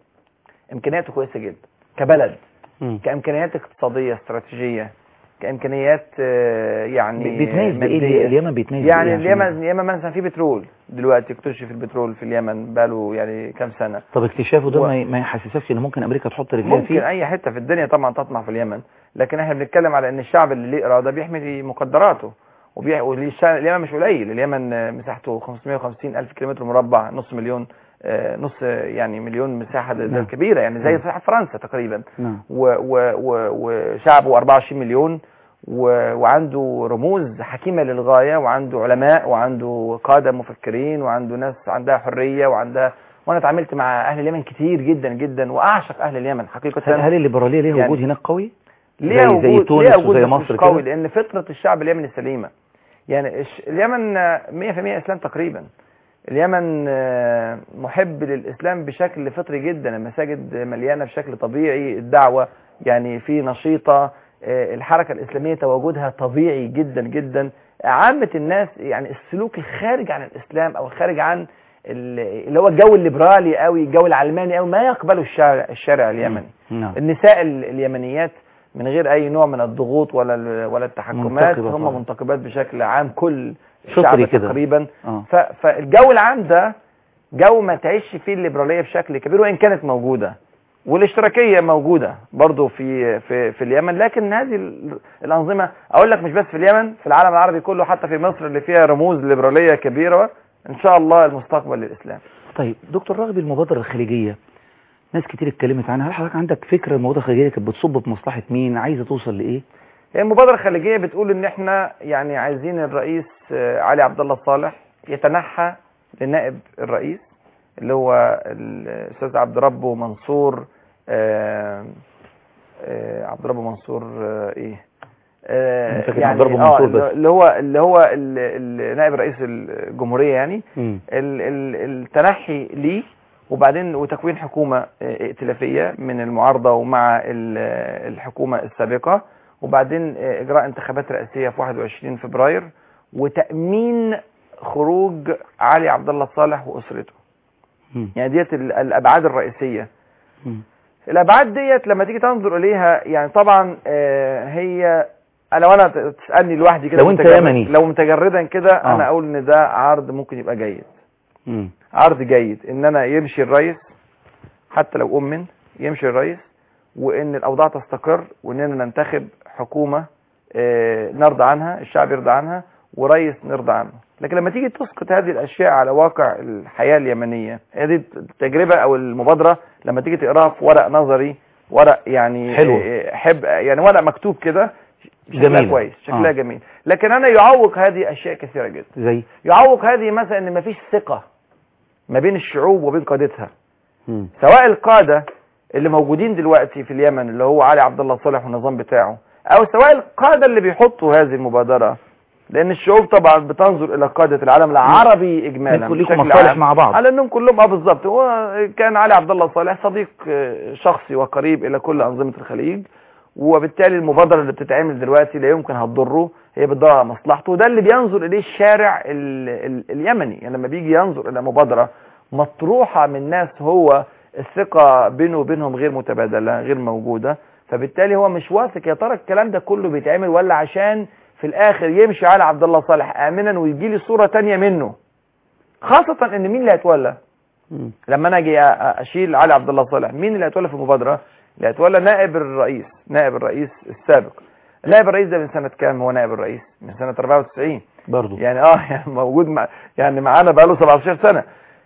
امكانياته كويسه جدا كبلد مم. كامكانيات اقتصاديه استراتيجيه كامكانيات آه، يعني بي- بيتميز بايه مادية. اليمن بيتميز يعني بإيه عشان- اليمن اليمن مثلا في بترول دلوقتي اكتشف البترول في اليمن بقاله يعني كام سنه طب اكتشافه ده و- ما ي- ما يحسسكش ان ممكن امريكا تحط رجليها ممكن فيه اي حته في الدنيا طبعا تطمع في اليمن لكن احنا بنتكلم على ان الشعب اللي ليه اراده بيحمي مقدراته وبيح... والشعب اليمن مش قليل اليمن آه، مساحته 550 الف كيلومتر مربع نص مليون آه، نص آه، يعني مليون مساحه ده, ده نعم. كبيره يعني زي نعم. مساحه فرنسا تقريبا نعم و... و... و... وشعبه 24 مليون و... وعنده رموز حكيمه للغايه وعنده علماء وعنده قاده مفكرين وعنده ناس عندها حريه وعندها وانا اتعاملت مع اهل اليمن كتير جدا جدا واعشق اهل اليمن حقيقه هل, هل الليبرالية ليها يعني- وجود هناك قوي؟ ليها زي- زي وجود تونس ليها وجود وزي بس مصر مش قوي كده؟ لان فطره الشعب اليمني سليمه يعني الش- اليمن آه، 100% اسلام تقريبا اليمن آه، محب للاسلام بشكل فطري جدا المساجد مليانه بشكل طبيعي الدعوه يعني في نشيطه آه، الحركه الاسلاميه تواجدها طبيعي جدا جدا عامه الناس يعني السلوك الخارج عن الاسلام او الخارج عن ال- اللي هو الجو الليبرالي قوي الجو العلماني قوي ما يقبله الشارع الشارع اليمني نعم النساء ال- اليمنيات من غير اي نوع من الضغوط ولا ال- ولا التحكمات منتقبة هم طبعا. منتقبات بشكل عام كل فطري الشعب كده. تقريبا اه ف- فالجو العام ده جو ما تعيش فيه الليبراليه بشكل كبير وان كانت موجوده والاشتراكيه موجوده برضو في في في اليمن لكن هذه ال- الانظمه اقول لك مش بس في اليمن في العالم العربي كله حتى في مصر اللي فيها رموز ليبراليه كبيره ان شاء الله المستقبل للاسلام طيب دكتور رغب المبادرة الخليجية ناس كتير اتكلمت عنها هل حضرتك عندك فكرة المبادرة الخليجية كانت بتصب في مصلحة مين عايزة توصل لإيه هي المبادره الخليجيه بتقول ان احنا يعني عايزين الرئيس آه، علي عبد الله صالح يتنحى لنائب الرئيس اللي هو الاستاذ عبد ربه منصور آه، آه، عبد ربه منصور آه، ايه آه، أنا فاكر عبد ربه آه، منصور بس. اللي هو اللي هو ال- ال- نائب رئيس الجمهوريه يعني مم. ال- ال- التنحي ليه وبعدين وتكوين حكومة آه، ائتلافية من المعارضة ومع ال- آه، الحكومة السابقة وبعدين آه، إجراء انتخابات رئاسية في 21 فبراير وتأمين خروج علي عبد الله صالح وأسرته مم. يعني ديت ال- الأبعاد الرئيسية مم. الأبعاد ديت لما تيجي تنظر إليها يعني طبعا آه، هي أنا وأنا ت- تسألني لوحدي كده لو أنت متجرد- يمني. لو متجردا كده آه. أنا أقول إن ده عرض ممكن يبقى جيد مم. عرض جيد ان انا يمشي الرئيس حتى لو امن يمشي الرئيس وان الاوضاع تستقر واننا ننتخب حكومة آه، نرضى عنها الشعب يرضى عنها ورئيس نرضى عنه لكن لما تيجي تسقط هذه الاشياء على واقع الحياة اليمنية هذه التجربة او المبادرة لما تيجي تقراها في ورق نظري ورق يعني حلو. آه، حب يعني ورق مكتوب كده شكلها جميل. كويس شكلها آه. جميل لكن انا يعوق هذه اشياء كثيرة جدا زي يعوق هذه مثلا ان مفيش ثقة ما بين الشعوب وبين قادتها مم. سواء القادة اللي موجودين دلوقتي في اليمن اللي هو علي عبد الله صالح والنظام بتاعه او سواء القادة اللي بيحطوا هذه المبادرة لان الشعوب طبعا بتنظر الى قادة العالم العربي اجمالا منكم ليكم بشكل مصالح عام. مع بعض. على انهم كلهم اه بالظبط هو كان علي عبد الله صالح صديق آه، شخصي وقريب الى كل انظمة الخليج وبالتالي المبادرة اللي بتتعمل دلوقتي لا يمكن هتضره هي بتدور على مصلحته وده اللي بينظر اليه الشارع ال ال اليمني يعني لما بيجي ينظر الى مبادرة مطروحة من ناس هو الثقة بينه وبينهم غير متبادلة غير موجودة فبالتالي هو مش واثق يا ترى الكلام ده كله بيتعمل ولا عشان في الاخر يمشي على عبد الله صالح امنا ويجي لي صورة تانية منه خاصة ان مين اللي هيتولى مم. لما انا اجي أ- اشيل علي عبد الله صالح مين اللي هيتولى في المبادرة اللي هيتولى نائب الرئيس نائب الرئيس السابق نائب الرئيس ده من سنة كام هو نائب الرئيس من سنة 94 برضو يعني اه يعني موجود مع يعني معانا بقاله 17 سنة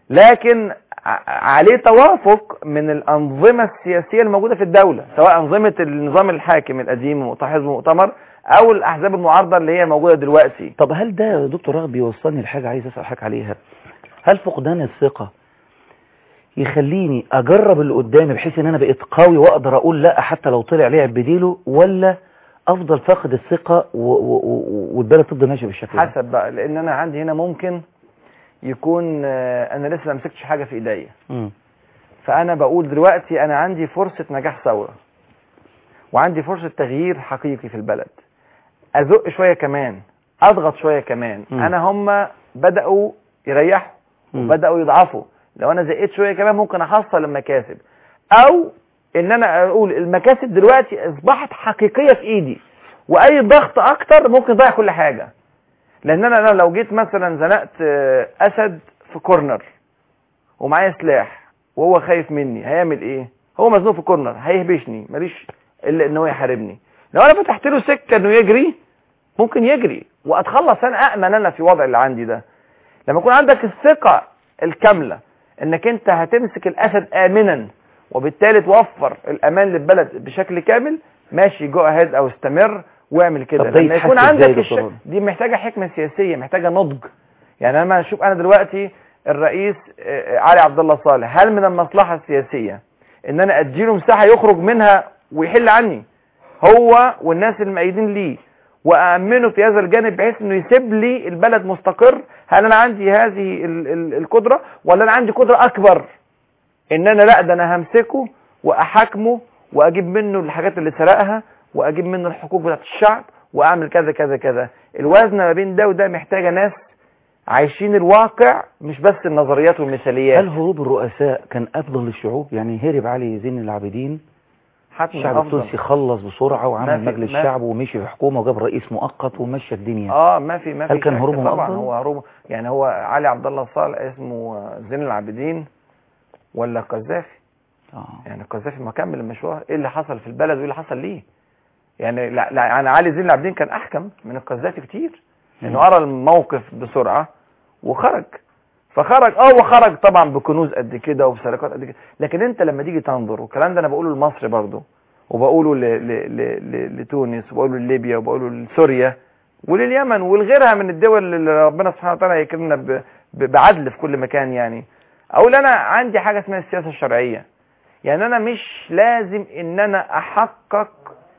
لكن ع- عليه توافق من الأنظمة السياسية الموجودة في الدولة سواء أنظمة النظام الحاكم القديم حزب مؤتمر أو الأحزاب المعارضة اللي هي موجودة دلوقتي طب هل ده يا دكتور رغب بيوصلني لحاجة عايز أسأل حضرتك عليها هل فقدان الثقة يخليني أجرب اللي قدامي بحيث إن أنا بقيت قوي وأقدر أقول لا حتى لو طلع لعب بديله ولا أفضل فاقد الثقة و- و- و- والبلد تفضل ماشية بالشكل ده حسب بقى لأن أنا عندي هنا ممكن يكون آه، أنا لسه ما مسكتش حاجة في إيديا مم. فأنا بقول دلوقتي أنا عندي فرصة نجاح ثورة وعندي فرصة تغيير حقيقي في البلد أزق شوية كمان أضغط شوية كمان مم. أنا هم بدأوا يريحوا مم. وبدأوا يضعفوا لو أنا زقيت شوية كمان ممكن أحصل المكاسب أو إن أنا أقول المكاسب دلوقتي أصبحت حقيقية في إيدي وأي ضغط أكتر ممكن يضيع كل حاجة لأن أنا أنا لو جيت مثلا زنقت آه، أسد في كورنر ومعايا سلاح وهو خايف مني هيعمل ايه هو مزنوق في كورنر هيهبشني ماليش الا ان هو يحاربني لو انا فتحت له سكه انه يجري ممكن يجري واتخلص انا امن انا في وضع اللي عندي ده لما يكون عندك الثقه الكامله انك انت هتمسك الاسد امنا وبالتالي توفر الامان للبلد بشكل كامل ماشي جو اهيد او استمر واعمل كده طب ده لما يكون يتحس إزاي عندك يا الش... دكتور؟ دي محتاجه حكمه سياسيه محتاجه نضج يعني انا اشوف انا دلوقتي الرئيس آه، علي عبد الله صالح هل من المصلحه السياسيه ان انا اديله مساحه يخرج منها ويحل عني هو والناس المؤيدين ليه وأأمنه في هذا الجانب بحيث انه يسيب لي البلد مستقر هل انا عندي هذه ال ال القدرة ولا انا عندي قدرة اكبر ان انا لا ده انا همسكه واحاكمه واجيب منه الحاجات اللي سرقها واجيب منه الحقوق بتاعت الشعب واعمل كذا كذا كذا الوزن ما بين ده وده محتاجة ناس عايشين الواقع مش بس النظريات والمثاليات هل هروب الرؤساء كان أفضل للشعوب يعني هرب علي زين العابدين حتما الشعب أفضل. التونسي خلص بسرعة ما وعمل في- مجلس ما في- شعب ومشي في حكومة وجاب رئيس مؤقت ومشى الدنيا اه ما في ما في هل كان شك. هروبهم طبعا أفضل؟ هو هروب يعني هو علي عبد الله صالح اسمه زين العابدين ولا قذافي اه يعني القذافي ما كمل المشوار ايه اللي حصل في البلد وايه اللي حصل ليه يعني لا لا يعني علي زين العابدين كان احكم من القذافي كتير انه ارى الموقف بسرعه وخرج فخرج اه وخرج طبعا بكنوز قد كده وبسرقات قد كده لكن انت لما تيجي تنظر والكلام ده انا بقوله لمصر برضه وبقوله ل... ل... ل... ل... لتونس وبقوله لليبيا وبقوله لسوريا ولليمن ولغيرها من الدول اللي ربنا سبحانه وتعالى يكرمنا ب... ب... بعدل في كل مكان يعني اقول انا عندي حاجه اسمها السياسه الشرعيه يعني انا مش لازم ان انا احقق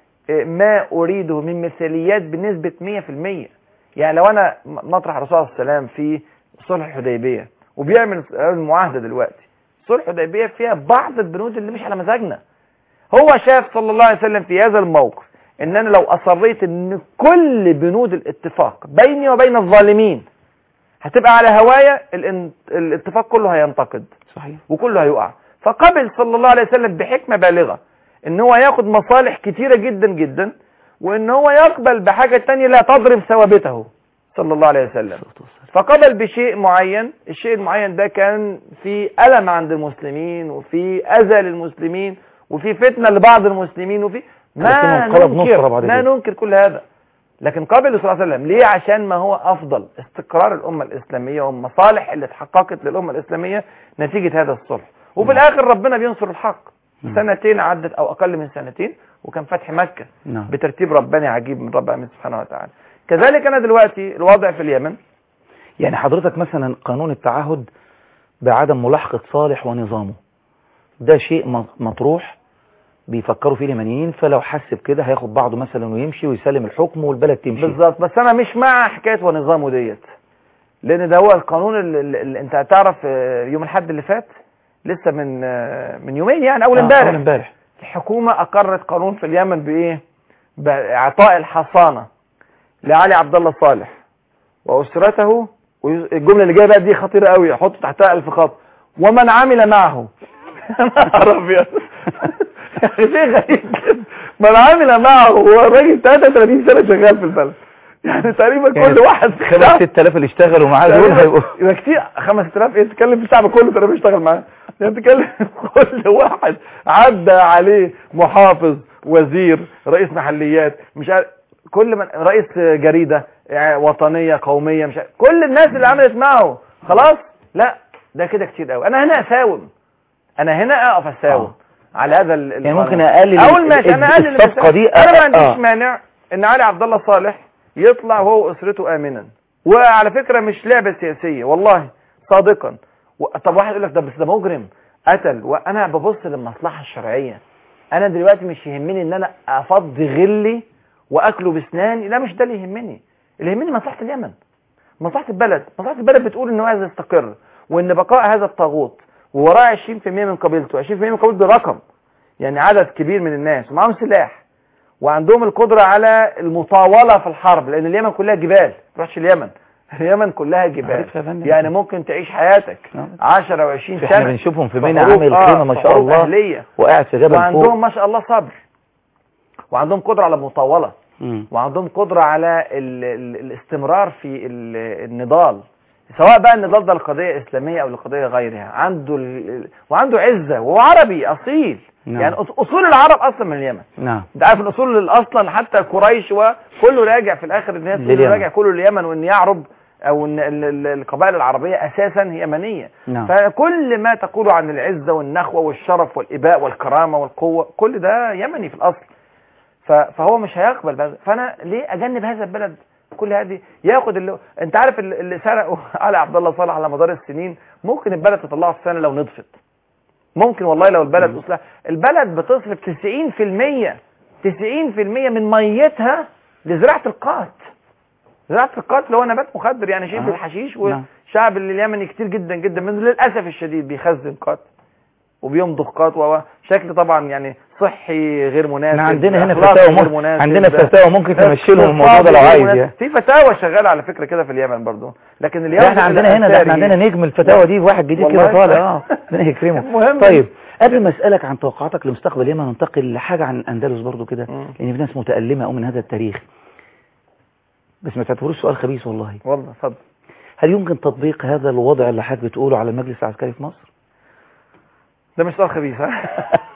ما اريده من مثاليات بنسبه 100% يعني لو انا مطرح الرسول صلى الله عليه وسلم في صلح الحديبيه وبيعمل المعاهده دلوقتي صلح الحديبيه فيها بعض البنود اللي مش على مزاجنا هو شاف صلى الله عليه وسلم في هذا الموقف ان انا لو اصريت ان كل بنود الاتفاق بيني وبين الظالمين هتبقى على هوايا الان- الاتفاق كله هينتقد صحيح وكله هيقع فقبل صلى الله عليه وسلم بحكمة بالغة ان هو ياخد مصالح كتيرة جدا جدا وان هو يقبل بحاجة تانية لا تضرب ثوابته صلى الله عليه وسلم الصلاة والسلام. فقبل بشيء معين الشيء المعين ده كان في ألم عند المسلمين وفي أذى للمسلمين وفي فتنة لبعض المسلمين وفي ما لكنه قلب نصرة ننكر بعد ما كده. ننكر كل هذا لكن قبل صلى الله عليه وسلم ليه عشان ما هو أفضل استقرار الأمة الإسلامية والمصالح اللي اتحققت للأمة الإسلامية نتيجة هذا الصلح وفي الآخر ربنا بينصر الحق نعم. سنتين عدت أو أقل من سنتين وكان فتح مكة نعم بترتيب رباني عجيب من رب العالمين سبحانه وتعالى كذلك أنا دلوقتي الوضع في اليمن يعني حضرتك مثلا قانون التعهد بعدم ملاحقة صالح ونظامه ده شيء م- مطروح بيفكروا فيه اليمنيين فلو حس بكده هياخد بعضه مثلا ويمشي ويسلم الحكم والبلد تمشي بالظبط بس انا مش مع حكايه ونظامه ديت لان ده هو القانون اللي, اللي انت هتعرف آه، يوم الاحد اللي فات لسه من آه، من يومين يعني اول آه، امبارح اول امبارح الحكومه اقرت قانون في اليمن بايه باعطاء الحصانه لعلي عبد الله صالح واسرته والجمله اللي جايه بقى دي خطيره قوي احط تحتها الف خط ومن عمل معه يا نهار ابيض يعني شيء غريب كده من عمل معه هو الراجل 33 سنه شغال في البلد يعني تقريبا يعني كل واحد خمس 6000 اللي اشتغلوا معاه دول هيبقوا يبقى كتير 5000 ايه تتكلم في الشعب كله تقريبا بيشتغل معاه يعني تتكلم كل واحد عدى عليه محافظ وزير رئيس محليات مش عارف كل من رئيس جريدة يعني وطنية قومية مش عارف كل الناس اللي عملت معه خلاص لا ده كده كتير قوي انا هنا اساوم انا هنا اقف اساوم آه. على هذا ال- يعني القانون. ممكن اقلل اول ماشي انا اقلل الصفقة دي انا ما آه. عنديش مانع ان علي عبد الله صالح يطلع هو واسرته امنا وعلى فكره مش لعبه سياسيه والله صادقا و... طب واحد يقول لك ده بس ده مجرم قتل وانا ببص للمصلحه الشرعيه انا دلوقتي مش يهمني ان انا افضي غلي واكله باسناني لا مش ده اللي يهمني اللي يهمني مصلحه اليمن مصلحه البلد مصلحه البلد بتقول ان هو عايز يستقر وان بقاء هذا الطاغوت ووراه 20% من قبيلته 20% من قبيلته ده رقم يعني عدد كبير من الناس ومعاهم سلاح وعندهم القدرة على المطاولة في الحرب لأن اليمن كلها جبال ما تروحش اليمن اليمن كلها جبال عارفها يا فندم. يعني ممكن تعيش حياتك نعم. 10 و20 سنة احنا بنشوفهم في بين حروب- عامل آه، خيمة ما في شاء حروب الله أهلية وقاعد في جبل وعندهم فوق ما شاء الله صبر وعندهم قدرة على المطاولة مم. وعندهم قدرة على ال ال الاستمرار في ال- النضال سواء بقى النضال ده لقضية إسلامية أو لقضية غيرها عنده ال ال- وعنده عزة وهو عربي أصيل نعم. يعني أص- أصول العرب أصلا من اليمن نعم انت عارف الاصول اللي اصلا حتى قريش وكله راجع في الاخر ان هي تقول لليمن. راجع كله اليمن وان يعرب او ان ال- ال- القبائل العربيه اساسا يمنيه نعم فكل ما تقوله عن العزه والنخوه والشرف والاباء والكرامه والقوه كل ده يمني في الاصل ف- فهو مش هيقبل بهذا فانا ليه اجنب هذا البلد كل هذه ياخد اللي انت عارف اللي اللي سرقوا علي عبد الله صالح على مدار السنين ممكن البلد تطلعه في سنه لو نضفت ممكن والله لو البلد مم. اصلها البلد بتصرف 90% 90% من ميتها لزراعه القات زراعه القات اللي هو نبات مخدر يعني شبه آه. الحشيش نعم. والشعب اليمني كتير جدا جدا منه للاسف الشديد بيخزن قات وبيمضغ قات وشكل طبعا يعني صحي غير مناسب احنا عندنا هنا أخلاقي فتاوى غير ممكن مناسب، عندنا فتاوى ممكن تمشي لهم الموضوع ده لو غير عايز مناسب. يعني في فتاوى شغاله على فكره كده في اليمن برضو لكن اليمن لا احنا عندنا هنا ده احنا عندنا نجم الفتاوى دي واحد جديد كده والله. طالع اه ربنا يكرمه المهم طيب قبل ما اسالك عن توقعاتك لمستقبل اليمن ننتقل لحاجه عن الاندلس برضو كده مم. لان في ناس متالمه قوي من هذا التاريخ بس ما تعتبروش سؤال خبيث والله والله اتفضل هل يمكن تطبيق هذا الوضع اللي حضرتك بتقوله على المجلس العسكري في مصر ده مش سؤال خبيث ها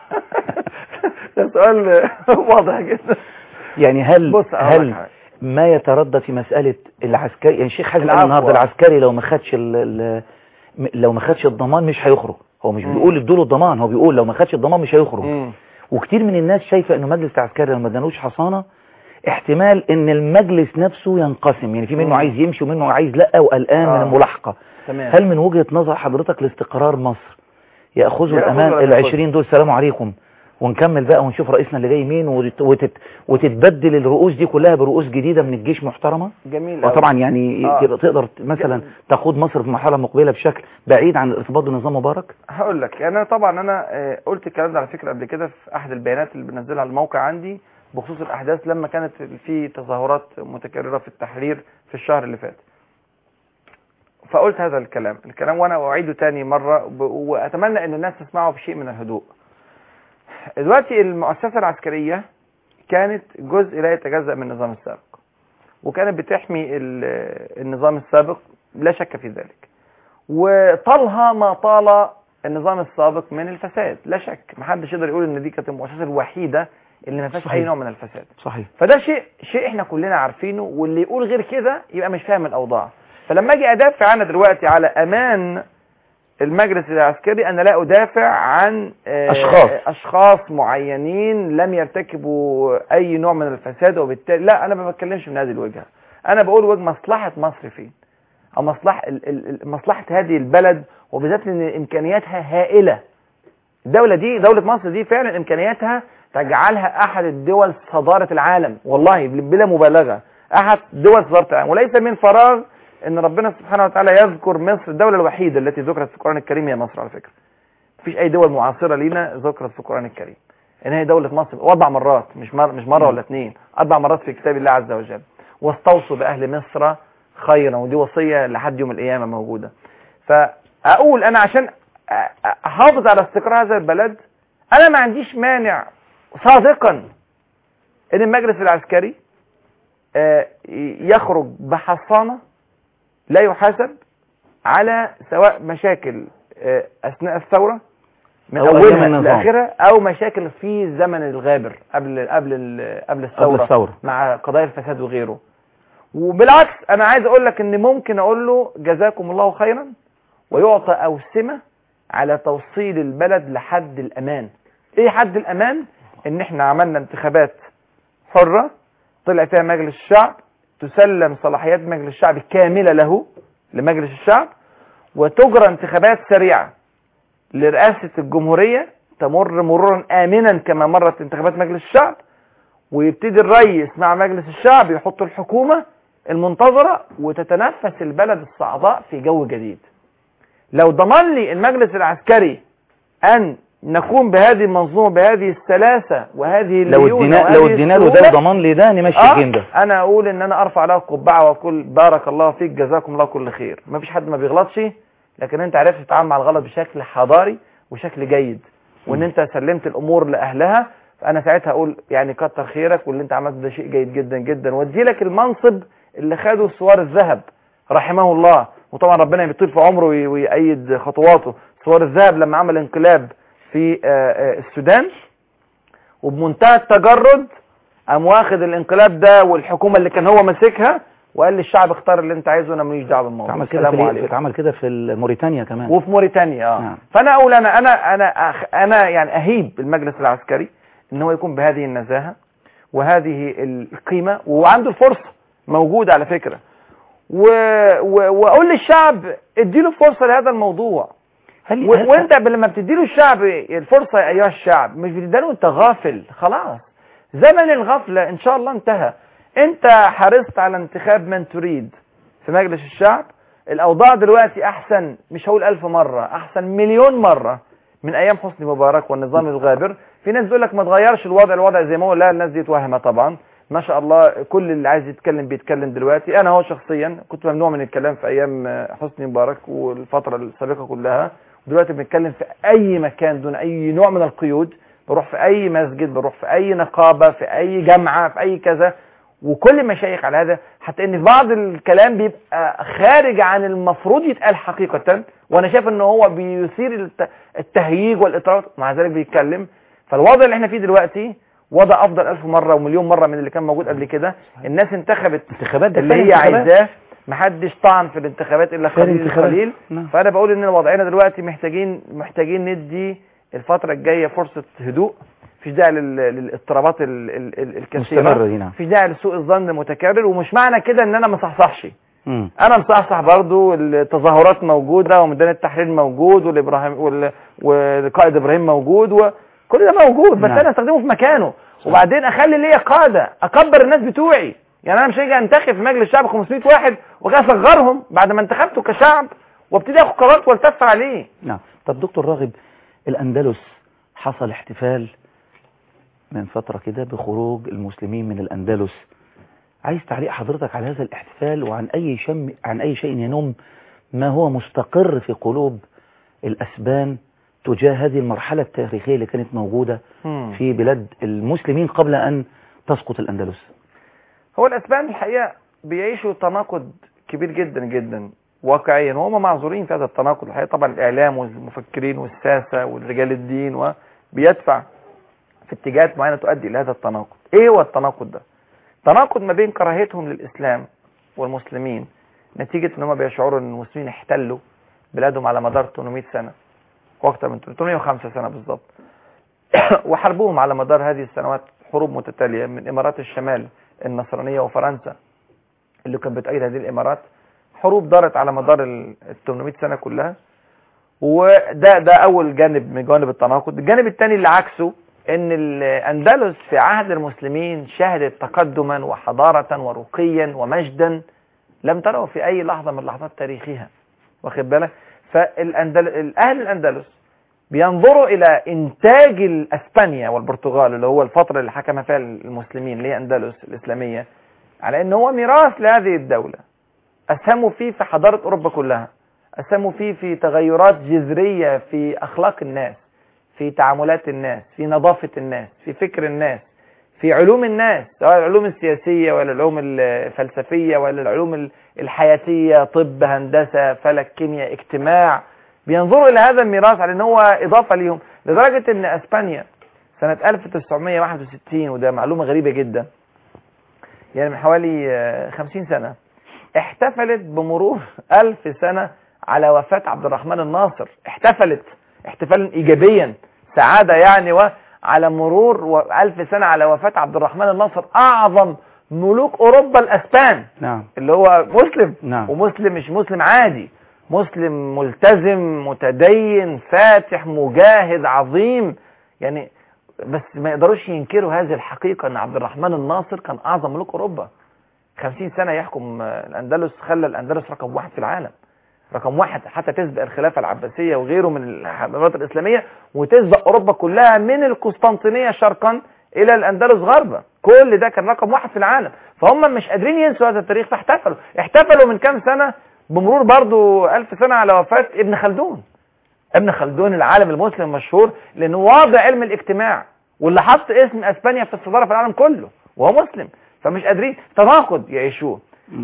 ده سؤال واضح جدا يعني هل بص أقول لك هل حاجة. ما يتردد في مسألة العسكري يعني الشيخ حازم قال العفو. النهارده العسكري لو ما خدش ال... ال... م- لو ما خدش الضمان مش هيخرج هو مش مم. بيقول ادوا الضمان هو بيقول لو ما خدش الضمان مش هيخرج مم. وكتير من الناس شايفة انه مجلس العسكري لو ما ادانوش حصانة احتمال ان المجلس نفسه ينقسم يعني في منه مم. عايز يمشي ومنه عايز لا وقلقان آه. من الملاحقة تمام هل من وجهة نظر حضرتك لاستقرار مصر يأخذوا يأخذوا الأمان ولا العشرين دول سلام عليكم ونكمل بقى ونشوف رئيسنا اللي جاي مين وتت وتت وتتبدل الرؤوس دي كلها برؤوس جديدة من الجيش محترمة جميل أوي. وطبعا يعني آه. تبقى تقدر مثلا تقود مصر في مرحلة مقبلة بشكل بعيد عن الارتباط بنظام مبارك هقول لك يعني انا طبعا انا آه، قلت الكلام ده على فكره قبل كده في احد البيانات اللي بنزلها على الموقع عندي بخصوص الاحداث لما كانت في تظاهرات متكرره في التحرير في الشهر اللي فات فقلت هذا الكلام الكلام وانا اعيده تاني مره ب- واتمنى ان الناس تسمعه بشيء من الهدوء دلوقتي المؤسسه العسكريه كانت جزء لا يتجزا من النظام السابق وكانت بتحمي ال- النظام السابق لا شك في ذلك وطالها ما طال النظام السابق من الفساد لا شك محدش يقدر يقول ان دي كانت المؤسسه الوحيده اللي ما فيهاش اي صحيح. نوع من الفساد صحيح فده شيء شيء احنا كلنا عارفينه واللي يقول غير كده يبقى مش فاهم الاوضاع فلما اجي ادافع انا دلوقتي على امان المجلس العسكري انا لا ادافع عن آه، أشخاص. اشخاص معينين لم يرتكبوا اي نوع من الفساد وبالتالي لا انا ما بتكلمش من هذه الوجهه انا بقول وجه مصلحه مصر فين او مصلحه ال- ال- ال- مصلحه هذه البلد وبالذات ان امكانياتها هائله الدوله دي دوله مصر دي فعلا امكانياتها تجعلها احد الدول صداره العالم والله بلا مبالغه احد دول صداره العالم وليس من فراغ ان ربنا سبحانه وتعالى يذكر مصر الدوله الوحيده التي ذكرت في القران الكريم هي مصر على فكره مفيش اي دول معاصره لينا ذكرت في القران الكريم ان هي دوله مصر واربع مرات مش مر مش مره ولا اثنين اربع مرات في كتاب الله عز وجل واستوصوا باهل مصر خيرا ودي وصيه لحد يوم القيامه موجوده فاقول انا عشان أ- أ- احافظ على استقرار هذا البلد انا ما عنديش مانع صادقا ان المجلس العسكري آه، يخرج بحصانه لا يحاسب على سواء مشاكل آه، اثناء الثوره من أو أيام اولها النظام. لاخرها او مشاكل في زمن الغابر قبل قبل ال- قبل الثوره قبل الثورة مع قضايا الفساد وغيره وبالعكس انا عايز اقول لك ان ممكن اقول له جزاكم الله خيرا ويعطى اوسمه على توصيل البلد لحد الامان ايه حد الامان ان احنا عملنا انتخابات حره طلع فيها مجلس الشعب تسلم صلاحيات مجلس الشعب كامله له لمجلس الشعب وتجرى انتخابات سريعه لرئاسه الجمهوريه تمر مرورا امنا كما مرت انتخابات مجلس الشعب ويبتدي الرئيس مع مجلس الشعب يحط الحكومة المنتظرة وتتنفس البلد الصعداء في جو جديد لو ضمن لي المجلس العسكري أن نقوم بهذه المنظومة بهذه السلاسة وهذه لو الليونة ادينا لو وهذه ادينا له ده السهولة، وضمان لي ده نمشي آه الجيم ده انا اقول ان انا ارفع له القبعه واقول بارك الله فيك جزاكم الله كل خير ما فيش حد ما بيغلطش لكن انت عرفت تتعامل مع الغلط بشكل حضاري وشكل جيد وان انت سلمت الامور لاهلها فانا ساعتها اقول يعني كتر خيرك واللي انت عملته ده شيء جيد جدا جدا وادي لك المنصب اللي خده سوار الذهب رحمه الله وطبعا ربنا يطيل في عمره وي- ويأيد خطواته سوار الذهب لما عمل انقلاب في آه، آه، السودان وبمنتهى التجرد قام واخد الانقلاب ده والحكومه اللي كان هو ماسكها وقال للشعب اختار اللي انت عايزه انا ماليش دعوه بالموضوع اتعمل كده السلام في عليكم. اتعمل كده في موريتانيا كمان وفي موريتانيا اه نعم. فانا اقول انا انا انا أخ انا يعني اهيب المجلس العسكري ان هو يكون بهذه النزاهه وهذه القيمه وعنده الفرصه موجوده على فكره و... و... واقول للشعب اديله فرصه لهذا الموضوع هل و... هل- وانت لما بتديله الشعب الفرصه يا ايها الشعب مش بتديله انت غافل خلاص زمن الغفله ان شاء الله انتهى انت حرصت على انتخاب من تريد في مجلس الشعب الاوضاع دلوقتي احسن مش هقول الف مره احسن مليون مره من ايام حسني مبارك والنظام الغابر في ناس بيقول لك ما تغيرش الوضع الوضع زي ما هو لا الناس دي توهمه طبعا ما شاء الله كل اللي عايز يتكلم بيتكلم دلوقتي انا هو شخصيا كنت ممنوع من الكلام في ايام آه، حسني مبارك والفتره السابقه كلها ودلوقتي بنتكلم في اي مكان دون اي نوع من القيود بروح في اي مسجد بروح في اي نقابه في اي جامعه في اي كذا وكل المشايخ على هذا حتى ان بعض الكلام بيبقى خارج عن المفروض يتقال حقيقة وانا شايف ان هو بيثير الت- التهييج والاطراء مع ذلك بيتكلم فالوضع اللي احنا فيه دلوقتي وضع افضل الف مرة ومليون مرة من اللي كان موجود قبل كده الناس انتخبت انتخابات ده اللي فعلا هي انتخابات. عايزاه محدش طعن في الانتخابات الا فعلا قليل انتخابات. القليل نعم. فانا بقول ان وضعنا دلوقتي محتاجين محتاجين ندي الفترة الجاية فرصة هدوء مفيش داعي لل- للاضطرابات ال- ال- ال- الكثيرة مستمرة دي نعم مفيش داعي لسوء الظن المتكرر ومش معنى كده ان انا ما صحصحش مم. انا مصحصح برضو التظاهرات موجودة وميدان التحرير موجود والابراهيم وال- والقائد ابراهيم موجود وكل ده موجود بس نعم. انا استخدمه في مكانه وبعدين اخلي ليا قادة اكبر الناس بتوعي يعني انا مش هاجي انتخب في مجلس الشعب 500 واحد واجي اصغرهم بعد ما انتخبته كشعب وابتدي اخد قرارات والتف عليه نعم طب دكتور راغب الأندلس حصل احتفال من فترة كده بخروج المسلمين من الأندلس عايز تعليق حضرتك على هذا الاحتفال وعن أي شم عن أي شيء ينم ما هو مستقر في قلوب الأسبان تجاه هذه المرحلة التاريخية اللي كانت موجودة في بلاد المسلمين قبل أن تسقط الأندلس هو الاسبان الحقيقه بيعيشوا تناقض كبير جدا جدا واقعيا وهم معذورين في هذا التناقض الحقيقه طبعا الاعلام والمفكرين والساسه والرجال الدين وبيدفع في اتجاهات معينه تؤدي الى هذا التناقض ايه هو التناقض ده تناقض ما بين كراهيتهم للاسلام والمسلمين نتيجه ان هم بيشعروا ان المسلمين احتلوا بلادهم على مدار 800 سنه واكثر من 805 سنه بالظبط وحربهم على مدار هذه السنوات حروب متتاليه من امارات الشمال النصرانيه وفرنسا اللي كانت بتأيد هذه الامارات حروب دارت على مدار ال 800 سنه كلها وده ده اول جانب من جوانب التناقض الجانب الثاني اللي عكسه ان الاندلس في عهد المسلمين شهدت تقدما وحضاره ورقيا ومجدا لم تره في اي لحظه من لحظات تاريخها واخد بالك فالاندل اهل الاندلس بينظروا الى انتاج الاسبانيا والبرتغال اللي هو الفتره اللي حكم فيها المسلمين اللي هي اندلس الاسلاميه على ان هو ميراث لهذه الدوله اسهموا فيه في حضاره اوروبا كلها اسهموا فيه في تغيرات جذريه في اخلاق الناس في تعاملات الناس في نظافه الناس في فكر الناس في علوم الناس سواء العلوم السياسيه ولا العلوم الفلسفيه ولا العلوم الحياتيه طب هندسه فلك كيمياء اجتماع بينظروا الى هذا الميراث على ان هو اضافه ليهم لدرجه ان اسبانيا سنه 1961 وده معلومه غريبه جدا يعني من حوالي آه، 50 سنه احتفلت بمرور ألف سنة على وفاة عبد الرحمن الناصر احتفلت احتفالا إيجابيا سعادة يعني وعلى مرور و- ألف سنة على وفاة عبد الرحمن الناصر أعظم ملوك أوروبا الأسبان نعم اللي هو مسلم نعم. ومسلم مش مسلم عادي مسلم ملتزم متدين فاتح مجاهد عظيم يعني بس ما يقدروش ينكروا هذه الحقيقة ان عبد الرحمن الناصر كان اعظم ملوك اوروبا 50 سنة يحكم آه، الاندلس خلى الاندلس رقم واحد في العالم رقم واحد حتى تسبق الخلافة العباسية وغيره من الحضارات الإسلامية وتسبق أوروبا كلها من القسطنطينية شرقا إلى الأندلس غربا كل ده كان رقم واحد في العالم فهم مش قادرين ينسوا هذا التاريخ فاحتفلوا احتفلوا من كام سنة بمرور برضو ألف سنة على وفاة ابن خلدون ابن خلدون العالم المسلم المشهور لأنه واضع علم الاجتماع واللي حط اسم أسبانيا في الصدارة في العالم كله وهو مسلم فمش قادرين تناقض يعيشوه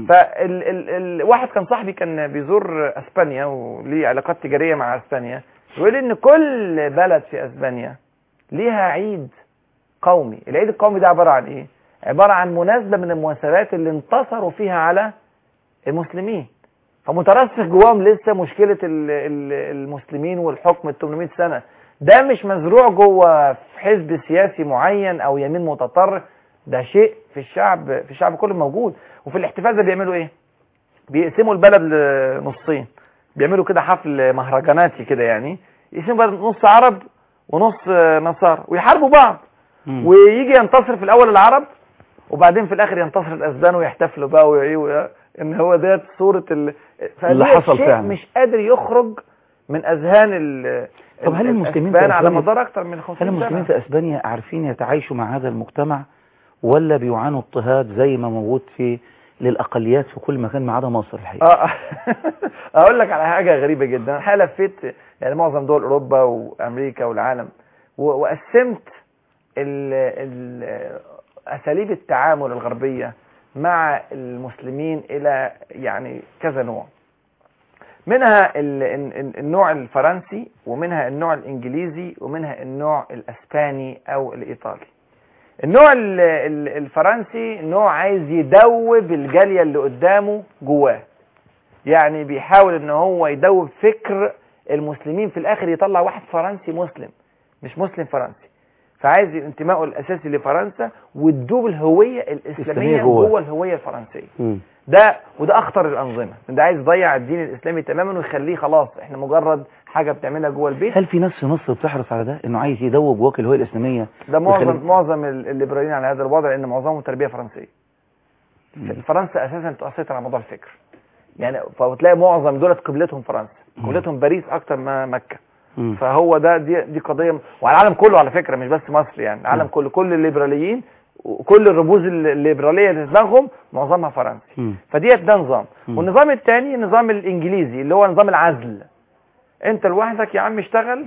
فال ال ال واحد كان صاحبي كان بيزور اسبانيا وليه علاقات تجاريه مع اسبانيا يقول لي ان كل بلد في اسبانيا ليها عيد قومي العيد القومي ده عباره عن ايه عباره عن مناسبه من المناسبات اللي انتصروا فيها على المسلمين فمترسخ جواهم لسه مشكله ال ال المسلمين والحكم ال 800 سنه ده مش مزروع جوه في حزب سياسي معين او يمين متطرف ده شيء في الشعب في الشعب كله موجود وفي الاحتفال ده بيعملوا ايه بيقسموا البلد لنصين بيعملوا كده حفل مهرجاناتي كده يعني يقسموا البلد نص عرب ونص نصارى ويحاربوا بعض ويجي ينتصر في الاول العرب وبعدين في الاخر ينتصر الاسبان ويحتفلوا بقى ويعيوا ان هو ديت صوره ال... اللي حصل شيء فعلا. مش قادر يخرج من اذهان ال طب هل ال- المسلمين في الأسبان على أسبانيا- مدار اكتر من 50 هل المسلمين سنه في اسبانيا عارفين يتعايشوا مع هذا المجتمع ولا بيعانوا اضطهاد زي ما موجود في للاقليات في كل مكان ما عدا مصر الحقيقه اه اقول لك على حاجه غريبه جدا انا الحقيقه لفيت يعني معظم دول اوروبا وامريكا والعالم و- وقسمت ال ال اساليب التعامل الغربيه مع المسلمين الى يعني كذا نوع منها ال- ال- ال- النوع الفرنسي ومنها النوع الانجليزي ومنها النوع الاسباني او الايطالي النوع ال- ال- الفرنسي نوع عايز يدوب الجالية اللي قدامه جواه يعني بيحاول ان هو يدوب فكر المسلمين في الاخر يطلع واحد فرنسي مسلم مش مسلم فرنسي فعايز انتمائه الاساسي لفرنسا وتدوب الهوية الاسلامية الإسلامية جوه. جوه الهوية الفرنسية مم. ده وده اخطر الانظمه ده عايز يضيع الدين الاسلامي تماما ويخليه خلاص احنا مجرد حاجه بتعملها جوه البيت هل في ناس في مصر بتحرص على ده انه عايز يدوب جواك الهويه الاسلاميه ده معظم ويخلي- معظم ال- الليبراليين على هذا الوضع لان معظمهم تربيه فرنسيه فرنسا اساسا تسيطر على موضوع الفكر يعني فتلاقي معظم دولت قبلتهم فرنسا قبلتهم باريس اكتر ما مكه مم. فهو ده دي دي قضيه وعلى العالم كله على فكره مش بس مصر يعني العالم مم. كله كل الليبراليين وكل الرموز الليبراليه اللي في دماغهم معظمها فرنسي مم. فديت ده نظام مم. والنظام الثاني النظام الانجليزي اللي هو نظام العزل انت لوحدك يا عم اشتغل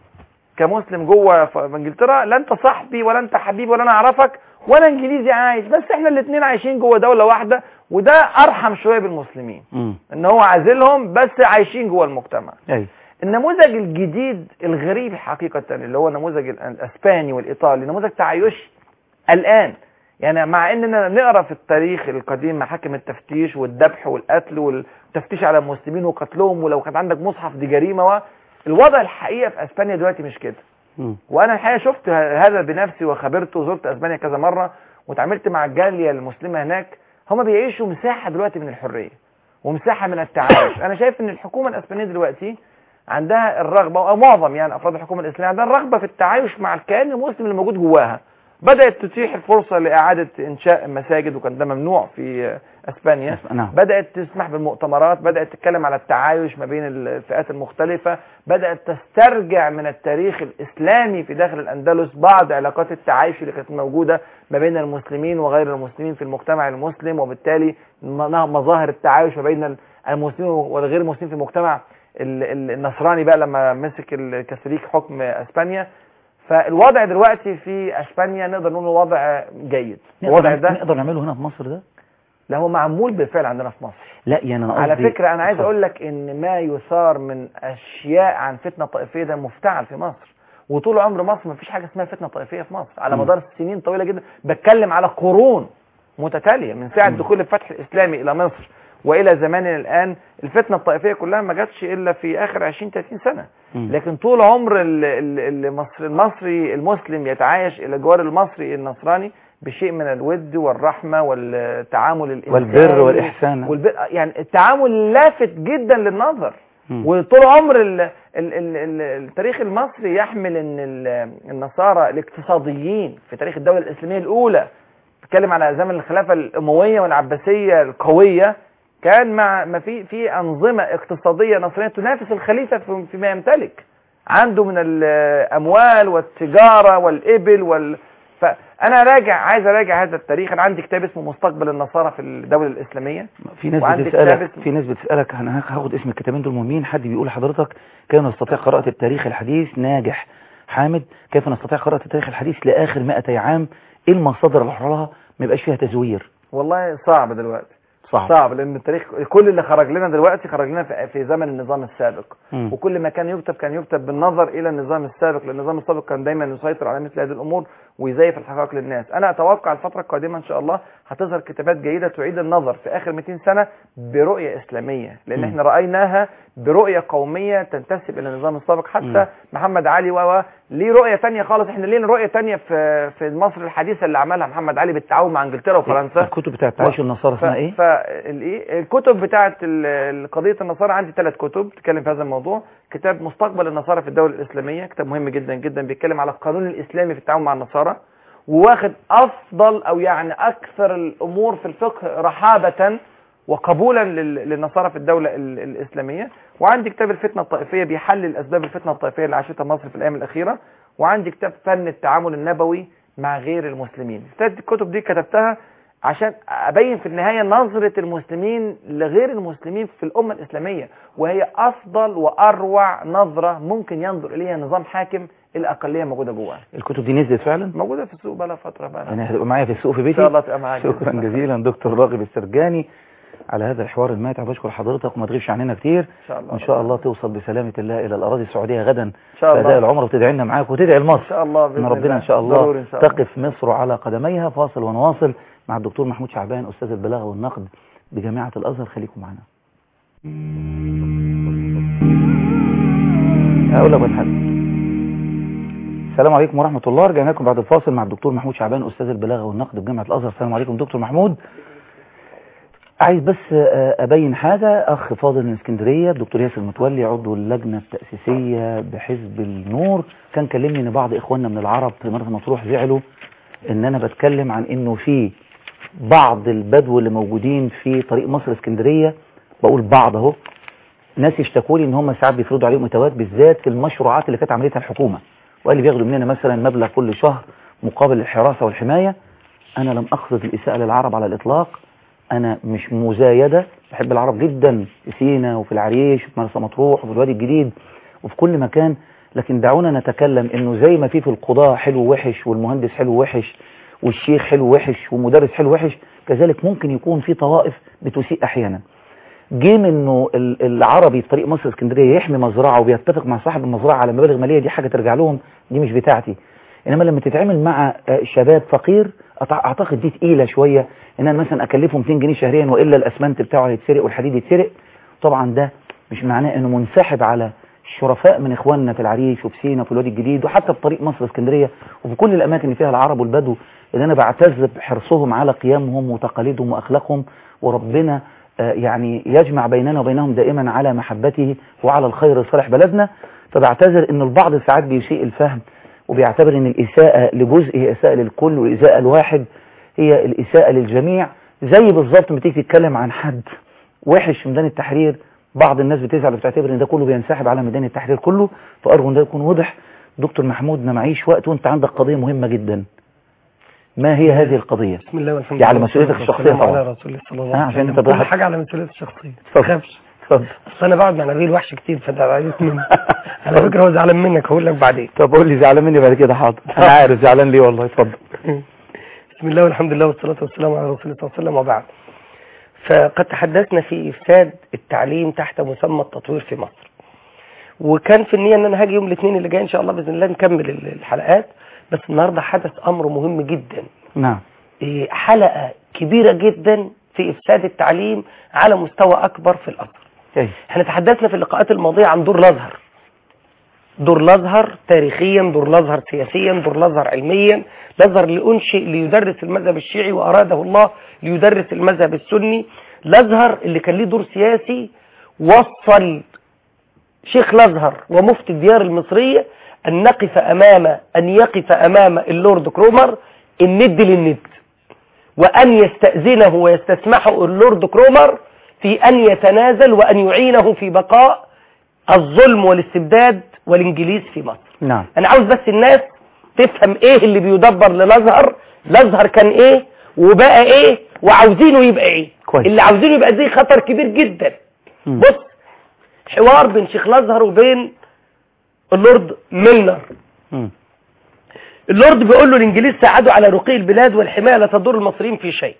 كمسلم جوه ف- في انجلترا لا انت صاحبي ولا انت حبيبي ولا انا اعرفك ولا انجليزي عايش بس احنا الاثنين عايشين جوه دوله واحده وده ارحم شويه بالمسلمين مم. ان هو عازلهم بس عايشين جوه المجتمع ايوه النموذج الجديد الغريب حقيقة اللي هو النموذج ال- الاسباني والايطالي نموذج تعايشي الان يعني مع اننا نقرا في التاريخ القديم محاكم التفتيش والذبح والقتل والتفتيش على المسلمين وقتلهم ولو كان عندك مصحف دي جريمه و... الوضع الحقيقه في اسبانيا دلوقتي مش كده مم. وانا الحقيقه شفت ه- هذا بنفسي وخبرت وزرت اسبانيا كذا مره وتعاملت مع الجاليه المسلمه هناك هم بيعيشوا مساحه دلوقتي من الحريه ومساحه من التعايش انا شايف ان الحكومه الاسبانيه دلوقتي عندها الرغبه او معظم يعني افراد الحكومه الاسلاميه عندها الرغبه في التعايش مع الكيان المسلم اللي موجود جواها بدات تتيح الفرصه لاعاده انشاء مساجد وكان ده ممنوع في اسبانيا نعم بدأت تسمح بالمؤتمرات بدأت تتكلم على التعايش ما بين الفئات المختلفة بدأت تسترجع من التاريخ الإسلامي في داخل الأندلس بعض علاقات التعايش اللي كانت موجودة ما بين المسلمين وغير المسلمين في المجتمع المسلم وبالتالي م- مظاهر التعايش ما بين المسلمين والغير المسلمين في المجتمع ال- ال- النصراني بقى لما مسك الكاثوليك حكم اسبانيا فالوضع دلوقتي في اسبانيا نقدر نقول وضع جيد الوضع نقدر, ده نقدر نعمله هنا في مصر ده لا هو معمول بالفعل عندنا في مصر لا يعني انا على قصدي- فكرة أنا عايز اتفضل. أقول لك إن ما يثار من أشياء عن فتنة طائفية ده مفتعل في مصر وطول عمر مصر ما فيش حاجة اسمها فتنة طائفية في مصر على مم. مدار سنين طويلة جدا بتكلم على قرون متتالية من ساعة مم. دخول الفتح الإسلامي إلى مصر وإلى زماننا الآن الفتنة الطائفية كلها ما جاتش إلا في آخر 20 30 سنة مم. لكن طول عمر ال- ال- المصر المصري المسلم يتعايش إلى جوار المصري النصراني بشيء من الود والرحمة والتعامل الإنساني والبر والإحسان والبر يعني التعامل لافت جدا للنظر مم. وطول عمر ال ال ال ال التاريخ المصري يحمل ان ال- النصارى الاقتصاديين في تاريخ الدولة الإسلامية الأولى بتكلم على زمن الخلافة الأموية والعباسية القوية كان مع ما في في أنظمة اقتصادية نصرانية تنافس الخليفة في- فيما يمتلك عنده من الأموال والتجارة والإبل وال فأنا راجع عايز أراجع هذا التاريخ أنا عندي كتاب اسمه مستقبل النصارى في الدولة الإسلامية في ناس وعندك بتسألك كتاب في ناس بتسألك انا هاخد اسم الكتابين دول مهمين حد بيقول لحضرتك كيف نستطيع قراءة التاريخ الحديث ناجح حامد كيف نستطيع قراءة التاريخ الحديث لآخر 200 عام ايه المصادر اللي حولها ما يبقاش فيها تزوير والله صعب دلوقتي صعب صعب لان التاريخ كل اللي خرج لنا دلوقتي خرج لنا في- في زمن النظام السابق مم. وكل ما كان يكتب كان يكتب بالنظر الى النظام السابق لان النظام السابق كان دايما يسيطر على مثل هذه الامور ويزيف الحقائق للناس انا اتوقع الفتره القادمه ان شاء الله هتظهر كتابات جيده تعيد النظر في اخر 200 سنه برؤيه اسلاميه لان مم. احنا رايناها برؤيه قوميه تنتسب الى النظام السابق حتى مم. محمد علي و ليه رؤيه ثانيه خالص احنا لينا رؤيه ثانيه في في مصر الحديثه اللي عملها محمد علي بالتعاون مع انجلترا وفرنسا الكتب بتاعت تعيش النصارى اسمها ايه فالايه الكتب بتاعه ال- قضيه النصارى عندي ثلاث كتب بتتكلم في هذا الموضوع كتاب مستقبل النصارى في الدوله الاسلاميه كتاب مهم جدا جدا بيتكلم على القانون الاسلامي في التعامل مع النصارى وواخد افضل او يعني اكثر الامور في الفقه رحابه وقبولا لل- للنصارى في الدوله ال- الاسلاميه وعندي كتاب الفتنه الطائفيه بيحلل اسباب الفتنه الطائفيه اللي عاشتها مصر في الايام الاخيره وعندي كتاب فن التعامل النبوي مع غير المسلمين الثلاث الكتب دي كتبتها عشان ابين في النهايه نظره المسلمين لغير المسلمين في الامه الاسلاميه وهي افضل واروع نظره ممكن ينظر اليها نظام حاكم الاقليه موجوده جواه الكتب دي نزلت فعلا موجوده في السوق بقى فتره بقى يعني هتبقى معايا في السوق في ان بيتي شاء الله تبقى معاك شكرا جزيلا دكتور راغب السرجاني على هذا الحوار الماتع بشكر حضرتك وما تغيبش عننا كتير ان شاء الله وان شاء الله توصل بسلامه الله الى الاراضي السعوديه غدا ان شاء في اداء الله العمره وتدعي لنا معاك وتدعي لمصر ان شاء الله باذن ان ربنا الله ان شاء الله ضروري ان شاء الله تقف مصر على قدميها فاصل ونواصل مع الدكتور محمود شعبان استاذ البلاغه والنقد بجامعه الازهر خليكم معنا اقول لك بس حاجه السلام عليكم ورحمه الله رجعنا لكم بعد الفاصل مع الدكتور محمود شعبان استاذ البلاغه والنقد بجامعه الازهر السلام عليكم دكتور محمود عايز بس آه، ابين حاجه اخ فاضل من اسكندريه الدكتور ياسر متولي عضو اللجنه التاسيسيه بحزب النور كان كلمني ان بعض اخواننا من العرب في مرسى مطروح زعلوا ان انا بتكلم عن انه في بعض البدو اللي موجودين في طريق مصر اسكندريه بقول بعض اهو ناس يشتكوا لي ان هم ساعات بيفرضوا عليهم اتوات بالذات في المشروعات اللي كانت عملتها الحكومه وقال لي بياخدوا مننا مثلا مبلغ كل شهر مقابل الحراسه والحمايه انا لم اقصد الاساءه للعرب على الاطلاق انا مش مزايده بحب العرب جدا في سينا وفي العريش وفي مرسى مطروح وفي الوادي الجديد وفي كل مكان لكن دعونا نتكلم انه زي ما في في القضاء حلو وحش والمهندس حلو وحش والشيخ حلو وحش والمدرس حلو وحش كذلك ممكن يكون في طوائف بتسيء احيانا جيم انه ال- العربي في طريق مصر اسكندريه يحمي مزرعه وبيتفق مع صاحب المزرعه على مبالغ ماليه دي حاجه ترجع لهم دي مش بتاعتي انما لما تتعامل مع آه، شباب فقير أع- اعتقد دي تقيله شويه ان انا مثلا اكلفه 200 جنيه شهريا والا الاسمنت بتاعه هيتسرق والحديد يتسرق طبعا ده مش معناه انه منسحب على الشرفاء من اخواننا في العريش وفي سينا وفي الوادي الجديد وحتى في طريق مصر اسكندريه وفي كل الاماكن اللي فيها العرب والبدو اللي انا بعتز بحرصهم على قيمهم وتقاليدهم واخلاقهم وربنا آه، يعني يجمع بيننا وبينهم دائما على محبته وعلى الخير لصالح بلدنا فبعتذر ان البعض ساعات بيسيء الفهم وبيعتبر ان الاساءة لجزء هي اساءة للكل والاساءة الواحد هي الاساءة للجميع زي بالظبط ما تيجي تتكلم عن حد وحش في ميدان التحرير بعض الناس بتزعل وبتعتبر ان ده كله بينسحب على ميدان التحرير كله فارجو ان ده يكون واضح دكتور محمود ما معيش وقت وانت عندك قضية مهمة جدا ما هي هذه القضية بسم الله والحمد دي على لله مسؤوليتك والصلاة الشخصية والسلام طبعا. على رسول الله صلى الله آه، عليه عشان وسلم انت كل براحتك. حاجة على مسؤوليتي الشخصية اتفضل. ما تخافش اتفضل اصل انا بقعد مع نبيل وحش كتير فانت عايز مني على فكرة هو زعلان منك هقول لك بعدين طب قول لي زعلان مني بعد كده حاضر انا عارف زعلان ليه والله اتفضل بسم الله والحمد لله والصلاة والسلام على رسول الله صلى الله عليه وسلم وبعد فقد تحدثنا في إفساد التعليم تحت مسمى التطوير في مصر وكان في النية ان انا هاجي يوم الاثنين اللي جاي ان شاء الله باذن الله نكمل ال- الحلقات بس النهارده حدث امر مهم جدا نعم إيه، حلقة كبيرة جدا في افساد التعليم على مستوى اكبر في الازهر ايه احنا تحدثنا في اللقاءات الماضية عن دور الازهر دور الازهر تاريخيا دور الازهر سياسيا دور الازهر علميا الازهر اللي انشئ ليدرس المذهب الشيعي واراده الله ليدرس المذهب السني الازهر اللي كان ليه دور سياسي وصل شيخ الازهر ومفتي الديار المصرية ان نقف امام ان يقف امام اللورد كرومر الند للند وأن يستأذنه ويستسمحه اللورد كرومر في أن يتنازل وأن يعينه في بقاء الظلم والاستبداد والإنجليز في مصر نعم أنا عاوز بس الناس تفهم إيه اللي بيدبر للأزهر الأزهر كان إيه وبقى إيه وعاوزينه يبقى إيه كويس. اللي عاوزينه يبقى دي خطر كبير جدا مم. بص حوار بين شيخ الأزهر وبين اللورد ميلنر مم. اللورد بيقول له الانجليز ساعدوا على رقي البلاد والحماية لا تضر المصريين في شيء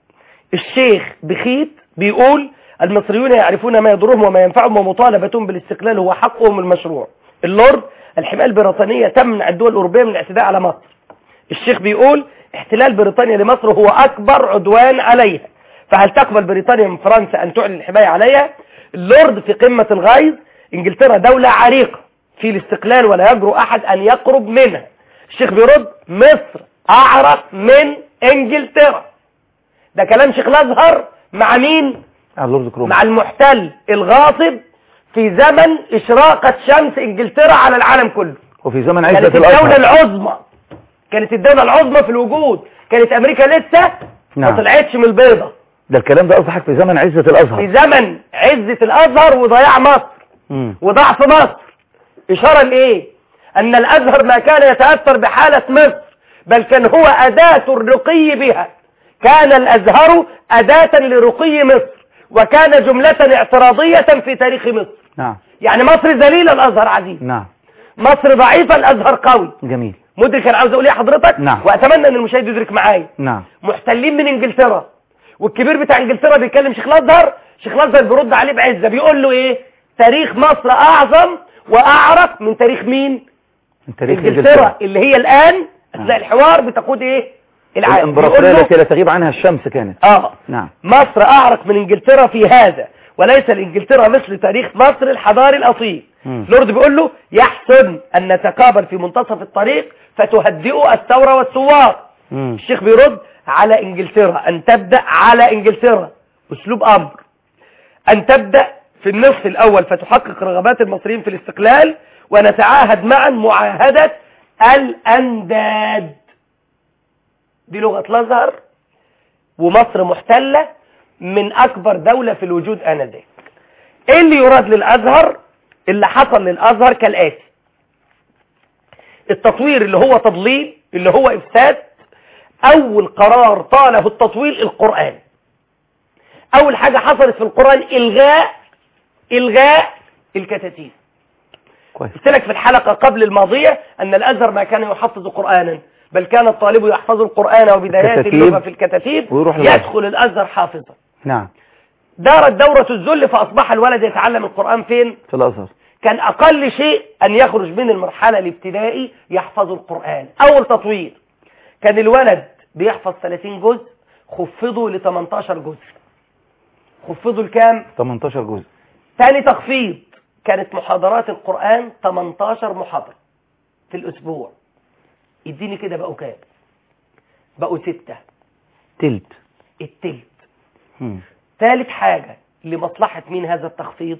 الشيخ بخيت بيقول المصريون يعرفون ما يضرهم وما ينفعهم ومطالبتهم بالاستقلال هو حقهم المشروع اللورد الحماية البريطانية تمنع الدول الأوروبية من الاعتداء على مصر الشيخ بيقول احتلال بريطانيا لمصر هو أكبر عدوان عليها فهل تقبل بريطانيا من فرنسا أن تعلن الحماية عليها اللورد في قمة الغيظ انجلترا دولة عريقة في الاستقلال ولا يجرؤ أحد أن يقرب منها الشيخ بيرد مصر أعرق من انجلترا ده كلام شيخ الازهر مع مين على اللورد كروم مع المحتل الغاصب في زمن اشراقة شمس انجلترا على العالم كله وفي زمن كانت عزة الدولة الأزهر العظمى كانت الدولة العظمى في الوجود كانت امريكا لسه ما نعم. طلعتش من البيضة ده الكلام ده قصدك في زمن عزة في الأزهر زمن عزة الازهر وضياع مصر مم. وضعف مصر إشارة لإيه؟ أن الأزهر ما كان يتأثر بحالة مصر بل كان هو أداة الرقي بها كان الازهر اداة لرقي مصر وكان جملة اعتراضية في تاريخ مصر نعم يعني مصر ذليلة الازهر عزيز نعم مصر ضعيفة الازهر قوي جميل مدرك انا عاوز اقول ايه حضرتك نعم. واتمنى ان المشاهد يدرك معايا نعم محتلين من انجلترا والكبير بتاع انجلترا بيكلم شيخ الازهر شيخ الازهر بيرد عليه بعزه بيقول له ايه تاريخ مصر اعظم واعرق من تاريخ مين من تاريخ انجلترا اللي هي الان اثناء الحوار بتقود ايه العالم الامبراطورية بيقول له- التي لا تغيب عنها الشمس كانت اه نعم مصر اعرق من انجلترا في هذا وليس لانجلترا مثل تاريخ مصر الحضاري الاصيل مم. لورد بيقول له يحسن ان نتقابل في منتصف الطريق فتهدئوا الثوره والثوار مم. الشيخ بيرد على انجلترا ان تبدأ على انجلترا اسلوب امر ان تبدأ في النصف الاول فتحقق رغبات المصريين في الاستقلال ونتعاهد معا معاهدة الانداد دي لغة الازهر ومصر محتلة من اكبر دولة في الوجود انذاك ايه اللي يراد للازهر اللي حصل للازهر كالاتي التطوير اللي هو تضليل اللي هو افساد اول قرار طاله التطويل القرآن اول حاجة حصلت في القرآن الغاء الغاء الكتاتيب كويس قلت لك في الحلقة قبل الماضية ان الازهر ما كان يحفظ قرآنا بل كان الطالب يحفظ القرآن وبدايات الكتاتيب. اللغة في الكتاتيب ويروح الأزهر. يدخل الازهر حافظا نعم دارت دورة الذل فاصبح الولد يتعلم القرآن فين في الازهر كان أقل شيء أن يخرج من المرحلة الابتدائي يحفظ القرآن أول تطوير كان الولد بيحفظ 30 جزء خفضوا ل 18 جزء خفضوا لكام؟ 18 جزء ثاني تخفيض كانت محاضرات القرآن 18 محاضرة في الأسبوع اديني كده بقوا كام؟ بقوا ستة تلت التلت مم. ثالث حاجة لمصلحة مين هذا التخفيض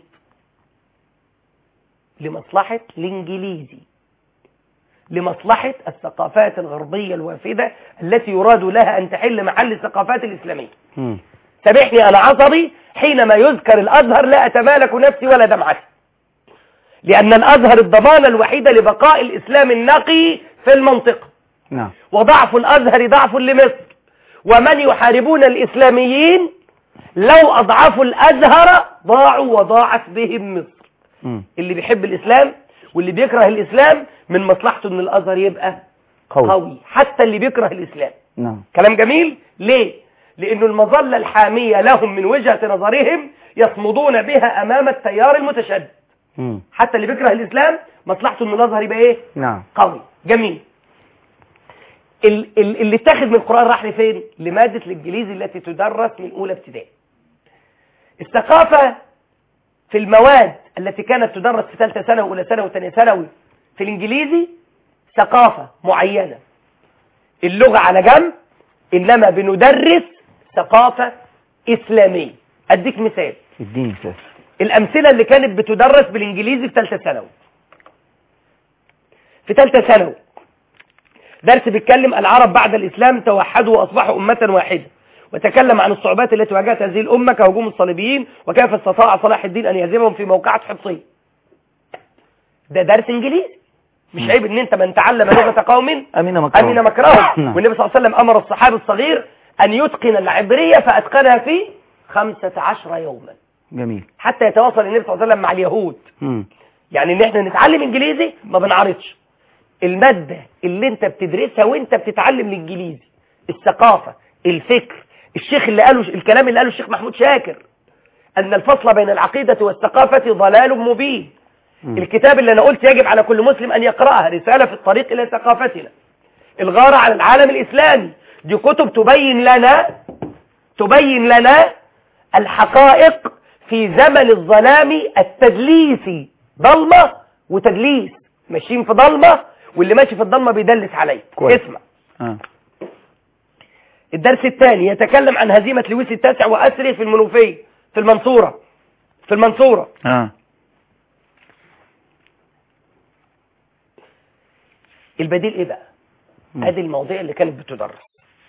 لمصلحة الانجليزي لمصلحة الثقافات الغربية الوافدة التي يراد لها أن تحل محل الثقافات الإسلامية مم. سامحني أنا عصبي حينما يذكر الأزهر لا أتمالك نفسي ولا دمعتي لأن الأزهر الضمانة الوحيدة لبقاء الإسلام النقي في المنطقة نعم وضعف الأزهر ضعف لمصر ومن يحاربون الإسلاميين لو أضعفوا الأزهر ضاعوا وضاعت بهم مصر مم. اللي بيحب الإسلام واللي بيكره الإسلام من مصلحته أن الأزهر يبقى قوي قوي حتى اللي بيكره الإسلام نعم كلام جميل ليه لأنه المظلة الحامية لهم من وجهة نظرهم يصمدون بها أمام التيار المتشدد مم. حتى اللي بيكره الإسلام مصلحته أن الأزهر يبقى إيه نعم قوي جميل ال- ال- اللي اتاخد من القرآن راح لفين لمادة الإنجليزي التي تدرس من أولى ابتدائي الثقافة في المواد التي كانت تدرس في ثالثة ثانوي وأولى ثانوي وثانية ثانوي في الإنجليزي ثقافة معينة اللغة على جنب إنما بندرس ثقافة إسلامية أديك مثال اديني مثال الأمثلة اللي كانت بتدرس بالإنجليزي في ثالثة ثانوي في ثالثة ثانوي درس بيتكلم العرب بعد الإسلام توحدوا وأصبحوا أمة واحدة وتكلم عن الصعوبات التي واجهت هذه الأمة كهجوم الصليبيين وكيف استطاع صلاح الدين أن يهزمهم في موقعة حفصين ده درس إنجليزي مش عيب ان انت من تعلم لغة قوم امين مكرم امن مكرهم نعم. والنبي صلى الله عليه وسلم امر الصحابي الصغير ان يتقن العبرية فاتقنها في خمسة عشر يوما جميل حتى يتواصل النبي صلى الله عليه وسلم مع اليهود مم. يعني ان احنا نتعلم انجليزي ما بنعرضش المادة اللي انت بتدرسها وانت بتتعلم الانجليزي الثقافة الفكر الشيخ اللي قاله الكلام اللي قاله الشيخ محمود شاكر ان الفصل بين العقيدة والثقافة ضلال مبين مم. الكتاب اللي انا قلت يجب على كل مسلم ان يقرأها رسالة في الطريق الى ثقافتنا الغارة على العالم الاسلامي دي كتب تبين لنا تبين لنا الحقائق في زمن الظلام التدليسي ضلمة وتدليس ماشيين في ضلمة واللي ماشي في الضلمة بيدلس عليك كويس. اسمع آه. الدرس الثاني يتكلم عن هزيمة لويس التاسع وأسره في المنوفية في المنصورة في المنصورة آه. البديل ايه بقى مم. ادي المواضيع اللي كانت بتدرس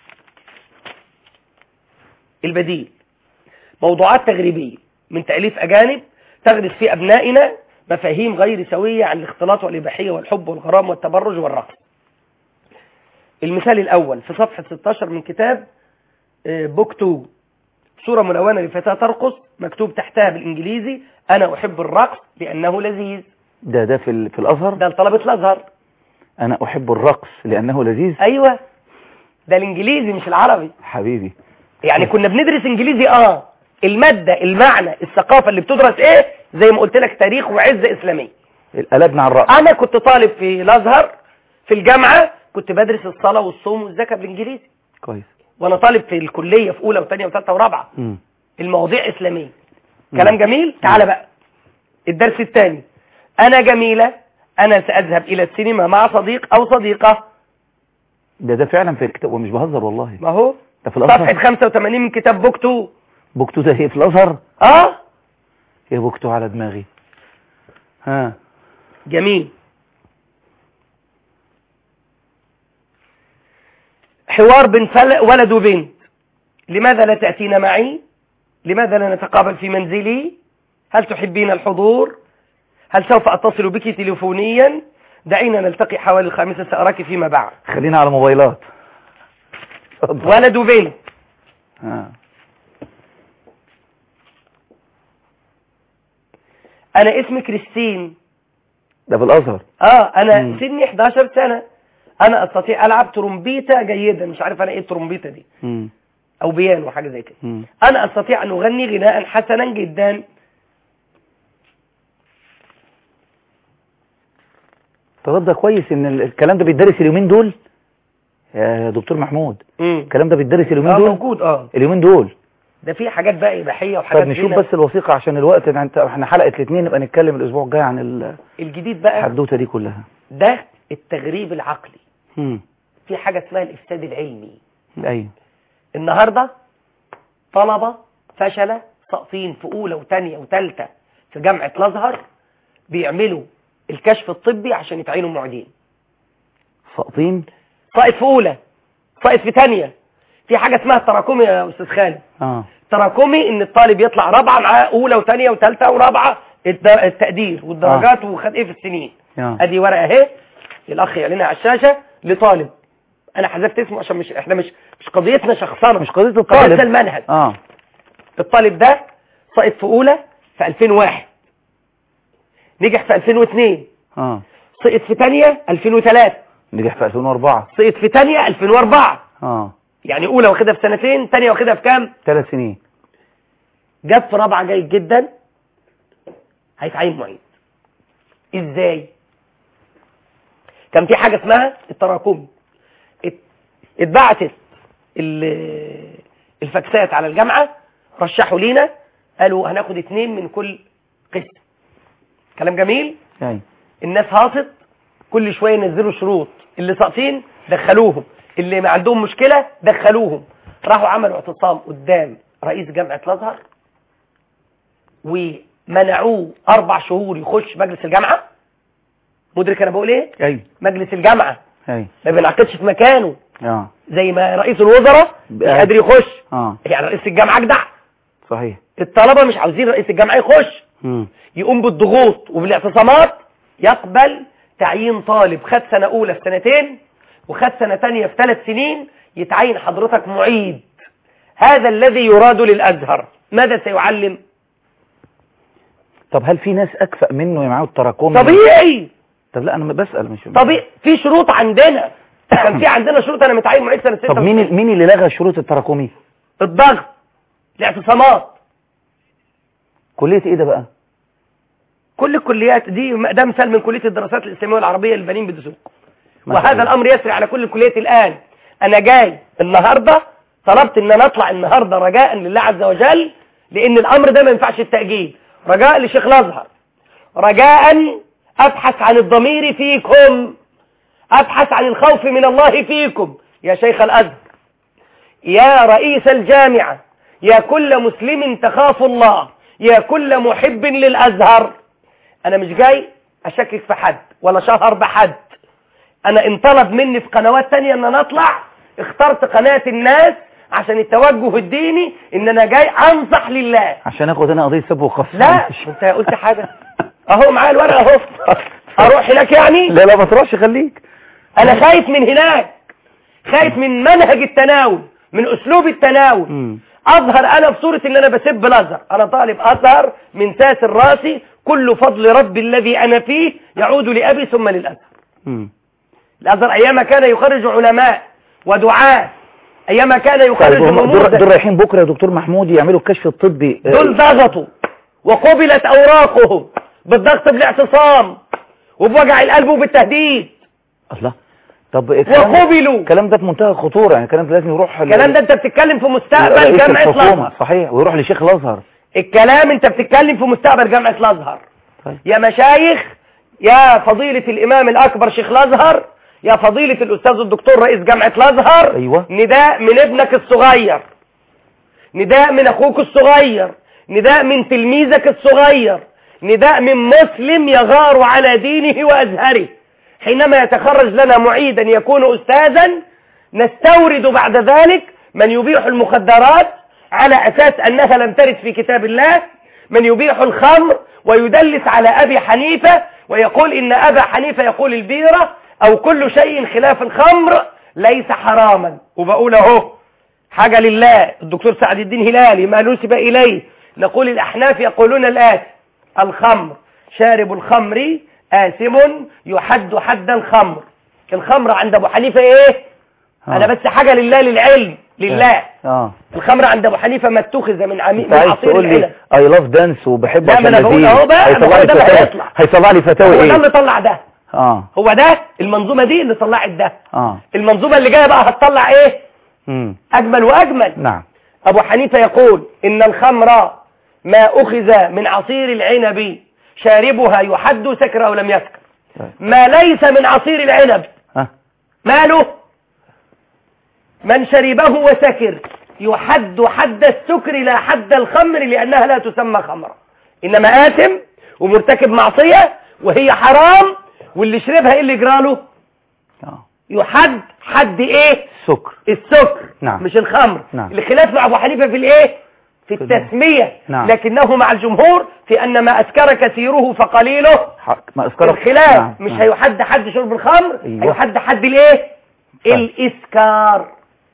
البديل موضوعات تغريبية من تأليف أجانب تغرس في أبنائنا مفاهيم غير سوية عن الاختلاط والإباحية والحب والغرام والتبرج والرقص المثال الأول في صفحة 16 من كتاب آه، بوك تو صورة ملونة لفتاة ترقص مكتوب تحتها بالإنجليزي أنا أحب الرقص لأنه لذيذ ده ده في, ال- في الازهر ده لطلبة الأزهر انا احب الرقص لانه لذيذ أيوة ده الإنجليزي مش العربي حبيبي يعني كنا بندرس إنجليزي آه المادة المعنى الثقافة اللي بتدرس إيه زي ما قلت لك تاريخ وعزة إسلامية قلبنا على الرقص أنا كنت طالب في الأزهر في الجامعة كنت بدرس الصلاة والصوم والزكاة بالإنجليزي كويس وأنا طالب في الكلية في أولى وثانية وثالثة ورابعة مم. المواضيع إسلامية كلام جميل تعال بقى الدرس الثاني أنا جميلة أنا سأذهب إلى السينما مع صديق أو صديقة ده ده فعلا في الكتاب ومش بهزر والله ما هو ده في صفحة الازهر 85 من كتاب بوكتو بوكتو ده هي في الازهر آه يا بوكتو على دماغي ها جميل حوار بين فل- ولد وبنت لماذا لا تأتين معي لماذا لا نتقابل في منزلي هل تحبين الحضور هل سوف أتصل بك تليفونيا دعينا نلتقي حوالي الخامسة سأراك فيما بعد خلينا على موبايلات اتفضل. ولد وبنت ها أنا اسمي كريستين ده في الازهر اه انا مم. سني 11 سنة انا استطيع العب ترومبيتا جيدا مش عارف انا ايه الترومبيتا دي مم. او بيانو حاجة زي كده مم. انا استطيع ان اغني غناء حسنا جدا طب ده كويس ان ال- الكلام ده بيتدرس اليومين دول يا دكتور محمود امم الكلام ده بيتدرس اليومين اه دول موجود اه اليومين دول ده في حاجات بقى اباحيه وحاجات طب نشوف هنا. بس الوثيقة عشان الوقت ده انت احنا حلقة الاثنين نبقى نتكلم الاسبوع الجاي عن ال- الجديد بقى الحدوتة دي كلها ده التغريب العقلي امم في حاجة اسمها الافساد العلمي ايوه النهاردة طلبة فشلة ساقطين في اولى وثانيه وثالثه في جامعة الازهر بيعملوا الكشف الطبي عشان يتعينوا معيدين ساقطين ساقط في اولى ساقط في ثانيه في حاجة اسمها التراكمي يا استاذ خالد اه تراكمي ان الطالب يطلع رابعه معاه اولى وثانيه وثالثه ورابعه الد- التقدير والدرجات وخد ايه في السنين اه ادي ورقه اهي الاخ يعلنها على الشاشه لطالب انا حذفت اسمه عشان مش احنا مش مش قضيتنا شخصنه مش قضية قضيتنا الطالب المنهج اه الطالب ده سقط في اولى في 2001 نجح في 2002 اه سقط في ثانيه 2003 نجح في 2004 سقط في ثانيه 2004 اه يعني اولى واخدها في سنتين ثانيه واخدها في كام ثلاث سنين جاب في رابعه جيد جدا هيتعين معيد ازاي كان في حاجه اسمها التراكمي ات- اتبعتت ال- الفاكسات على الجامعه رشحوا لينا قالوا هناخد اتنين من كل قسم كلام جميل ايوه الناس هاصت كل شويه ينزلوا شروط اللي ساقطين دخلوهم اللي ما عندهم مشكله دخلوهم راحوا عملوا اعتصام قدام رئيس جامعه الازهر ومنعوه اربع شهور يخش مجلس الجامعه مدرك انا بقول ايه ايوه مجلس الجامعه ايوه ما بينعقدش في مكانه اه زي ما رئيس الوزراء مش آه. قادر يخش اه يعني رئيس الجامعه اجدع صحيح الطلبه مش عاوزين رئيس الجامعه يخش امم يقوم بالضغوط وبالاعتصامات يقبل تعيين طالب خد سنة أولى في سنتين وخد سنة تانية في ثلاث سنين يتعين حضرتك معيد هذا الذي يراد للأزهر ماذا سيعلم؟ طب هل في ناس اكفأ منه معاه التراكمي طبيعي طب لا انا بسأل مش طبيعي في شروط عندنا كان في عندنا شروط أنا متعين معيد سنة طب مين 96 مين اللي لغى شروط التراكمي الضغط الاعتصامات كلية ايه ده بقى كل الكليات دي ده مثال من كلية الدراسات الإسلامية والعربية للبنين بدسوق ما شاء وهذا الله. الأمر يسري على كل الكليات الآن أنا جاي النهاردة طلبت أن أنا أطلع النهاردة رجاء لله عز وجل لأن الأمر ده ما ينفعش التأجيل رجاء لشيخ الأزهر رجاء أبحث عن الضمير فيكم أبحث عن الخوف من الله فيكم يا شيخ الأزهر يا رئيس الجامعة يا كل مسلم تخاف الله يا كل محب للأزهر أنا مش جاي أشكك في حد ولا شهر بحد أنا انطلب مني في قنوات تانية أن أنا أطلع اخترت قناة الناس عشان التوجه الديني ان انا جاي انصح لله عشان اخد انا قضية سب وقصف لا انت قلت حاجة اهو معايا الورقة اهو اروح هناك يعني لا لا ما تروحش خليك انا خايف من هناك خايف من منهج التناول من اسلوب التناول مم. اظهر انا في صورة ان انا بسب الازهر انا طالب ازهر من ساس راسي كل فضل ربي الذي انا فيه يعود لابي ثم للازهر مم. الازهر ايام كان يخرج علماء ودعاة ايام كان طيب يخرج هم دول, نموذج دول رايحين بكره يا دكتور محمود يعملوا الكشف الطبي آه، دول ضغطوا وقبلت اوراقهم بالضغط بالاعتصام وبوجع القلب وبالتهديد الله طب الكلام ده- وقبلوا الكلام ده في منتهى الخطوره يعني الكلام ده لازم يروح ل- الكلام ده انت بتتكلم في مستقبل رئيس جامعة الحكومة، الازهر صحيح ويروح لشيخ الازهر الكلام انت بتتكلم في مستقبل جامعة الازهر طيب. يا مشايخ يا فضيلة الامام الاكبر شيخ الازهر يا فضيلة الاستاذ الدكتور رئيس جامعة الازهر أيوة. نداء من ابنك الصغير نداء من اخوك الصغير نداء من تلميذك الصغير نداء من مسلم يغار على دينه وازهره حينما يتخرج لنا معيدا يكون استاذا نستورد بعد ذلك من يبيح المخدرات على اساس انها لم ترد في كتاب الله من يبيح الخمر ويدلس على ابي حنيفه ويقول ان ابا حنيفه يقول البيره او كل شيء خلاف الخمر ليس حراما وبقول اهو حاجة لله الدكتور سعد الدين هلالي ما نسب إليه نقول الأحناف يقولون الآتي الخمر شارب الخمر آثم يحد حد الخمر الخمر عند أبو حنيفة إيه آه. أنا بس حاجة لله للعلم لله اه الخمر عند أبو حنيفة ما اتخذ من عمي انت من عايز عصير تقول لي العنب اي لاف دانس وبحب لا، ما عشان أنا بقول لذيذ. أهو بقى، أنا هيطلع بقول لي ده اللي فتاوي هيطلع. هيطلع لي فتاوي هو ده ايه اللي طلع ده اه هو ده المنظومة دي اللي طلعت ده اه المنظومة اللي جاية بقى هتطلع إيه امم أجمل وأجمل نعم أبو حنيفة يقول إن الخمر ما أخذ من عصير العنب شاربها يحد سكر أو لم يسكر طيب. ما ليس من عصير العنب ها ماله من شربه وسكر يحد حد السكر لا حد الخمر لأنها لا تسمى خمرا إنما آثم ومرتكب معصية وهي حرام واللي شربها إيه اللي جراله اه يحد حد إيه سكر السكر نعم. مش الخمر نعم. الخلاف مع ابو حنيفه في الايه في في التسميه نعم. لكنه مع الجمهور في ان ما اسكر كثيره فقليله حق ما اسكرك الخلاف نعم. مش نعم. هيحد حد شرب الخمر أيوة. هيحد حد الايه طيب. الاسكار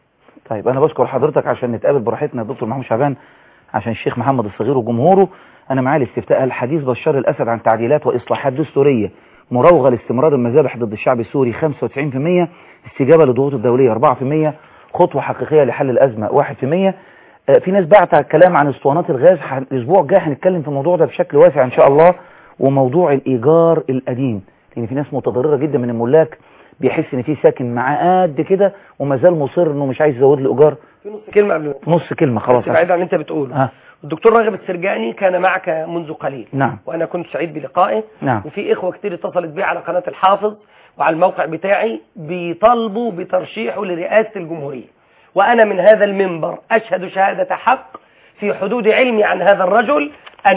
طيب انا بشكر حضرتك عشان نتقابل براحتنا يا دكتور محمود شعبان عشان الشيخ محمد الصغير وجمهوره انا معايا الاستفتاء الحديث بشار الاسد عن تعديلات واصلاحات دستوريه مراوغه لاستمرار المذابح ضد الشعب السوري 95% استجابه للضغوط الدوليه 4% خطوه حقيقيه لحل الازمه 1% آه، في ناس بعت كلام عن اسطوانات الغاز ح- الاسبوع الجاي هنتكلم في الموضوع ده بشكل واسع ان شاء الله وموضوع الايجار القديم لان في ناس متضرره جدا من الملاك بيحس ان في ساكن معاه قد كده وما زال مصر انه مش عايز يزود له ايجار في نص كلمه قبل نص كلمه خلاص بس بعيد عن اللي انت بتقوله ها الدكتور راغب السرجاني كان معك منذ قليل نعم وانا كنت سعيد بلقائه نعم وفي اخوه كتير اتصلت بي على قناه الحافظ وعلى الموقع بتاعي بيطالبوا بترشيحه لرئاسه الجمهوريه وانا من هذا المنبر اشهد شهاده حق في حدود علمي عن هذا الرجل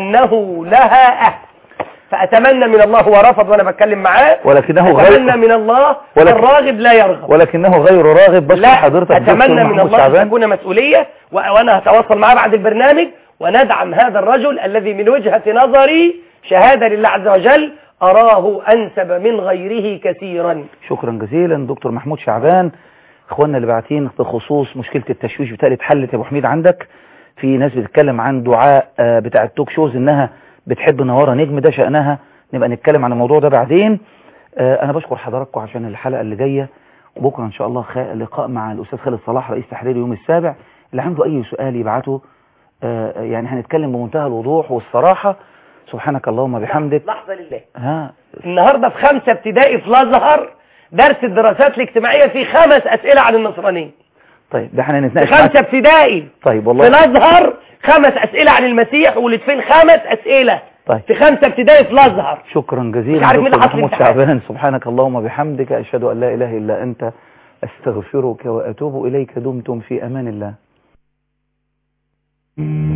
انه لها اهل فاتمنى من الله ورفض وانا بتكلم معاه ولكنه اتمنى غير من الله ولكن- الراغب لا يرغب ولكنه غير راغب بس لا حضرتك دكتور اتمنى من محمود الله ان شعبان تكون مسؤوليه و- وانا هتواصل معاه بعد البرنامج وندعم هذا الرجل الذي من وجهه نظري شهاده لله عز وجل اراه انسب من غيره كثيرا شكرا جزيلا دكتور محمود شعبان اخواننا اللي باعتين بخصوص مشكله التشويش بتاعي اتحلت يا ابو حميد عندك في ناس بتتكلم عن دعاء آه، بتاع التوك شوز انها بتحب نواره نجم ده شأنها نبقى نتكلم عن الموضوع ده بعدين آه، انا بشكر حضراتكم عشان الحلقه اللي جايه وبكره ان شاء الله خ... لقاء مع الاستاذ خالد صلاح رئيس تحرير يوم السابع اللي عنده اي سؤال يبعته آه، يعني هنتكلم بمنتهى الوضوح والصراحه سبحانك اللهم بحمدك لحظه لله ها النهارده في خمسه ابتدائي في الازهر درس الدراسات الاجتماعيه فيه خمس اسئله عن النصرانيه طيب ده احنا في نتناقش خمسه معاك. ابتدائي طيب في والله الازهر خمس اسئله عن المسيح ولتفين خمس اسئله طيب في خمسه ابتدائي في الازهر شكرا مش جزيلا عارف مين دكتور حط محمود الامتحان. شعبان سبحانك اللهم بحمدك أشهد أن لا إله إلا أنت أستغفرك وأتوب إليك دمتم في أمان الله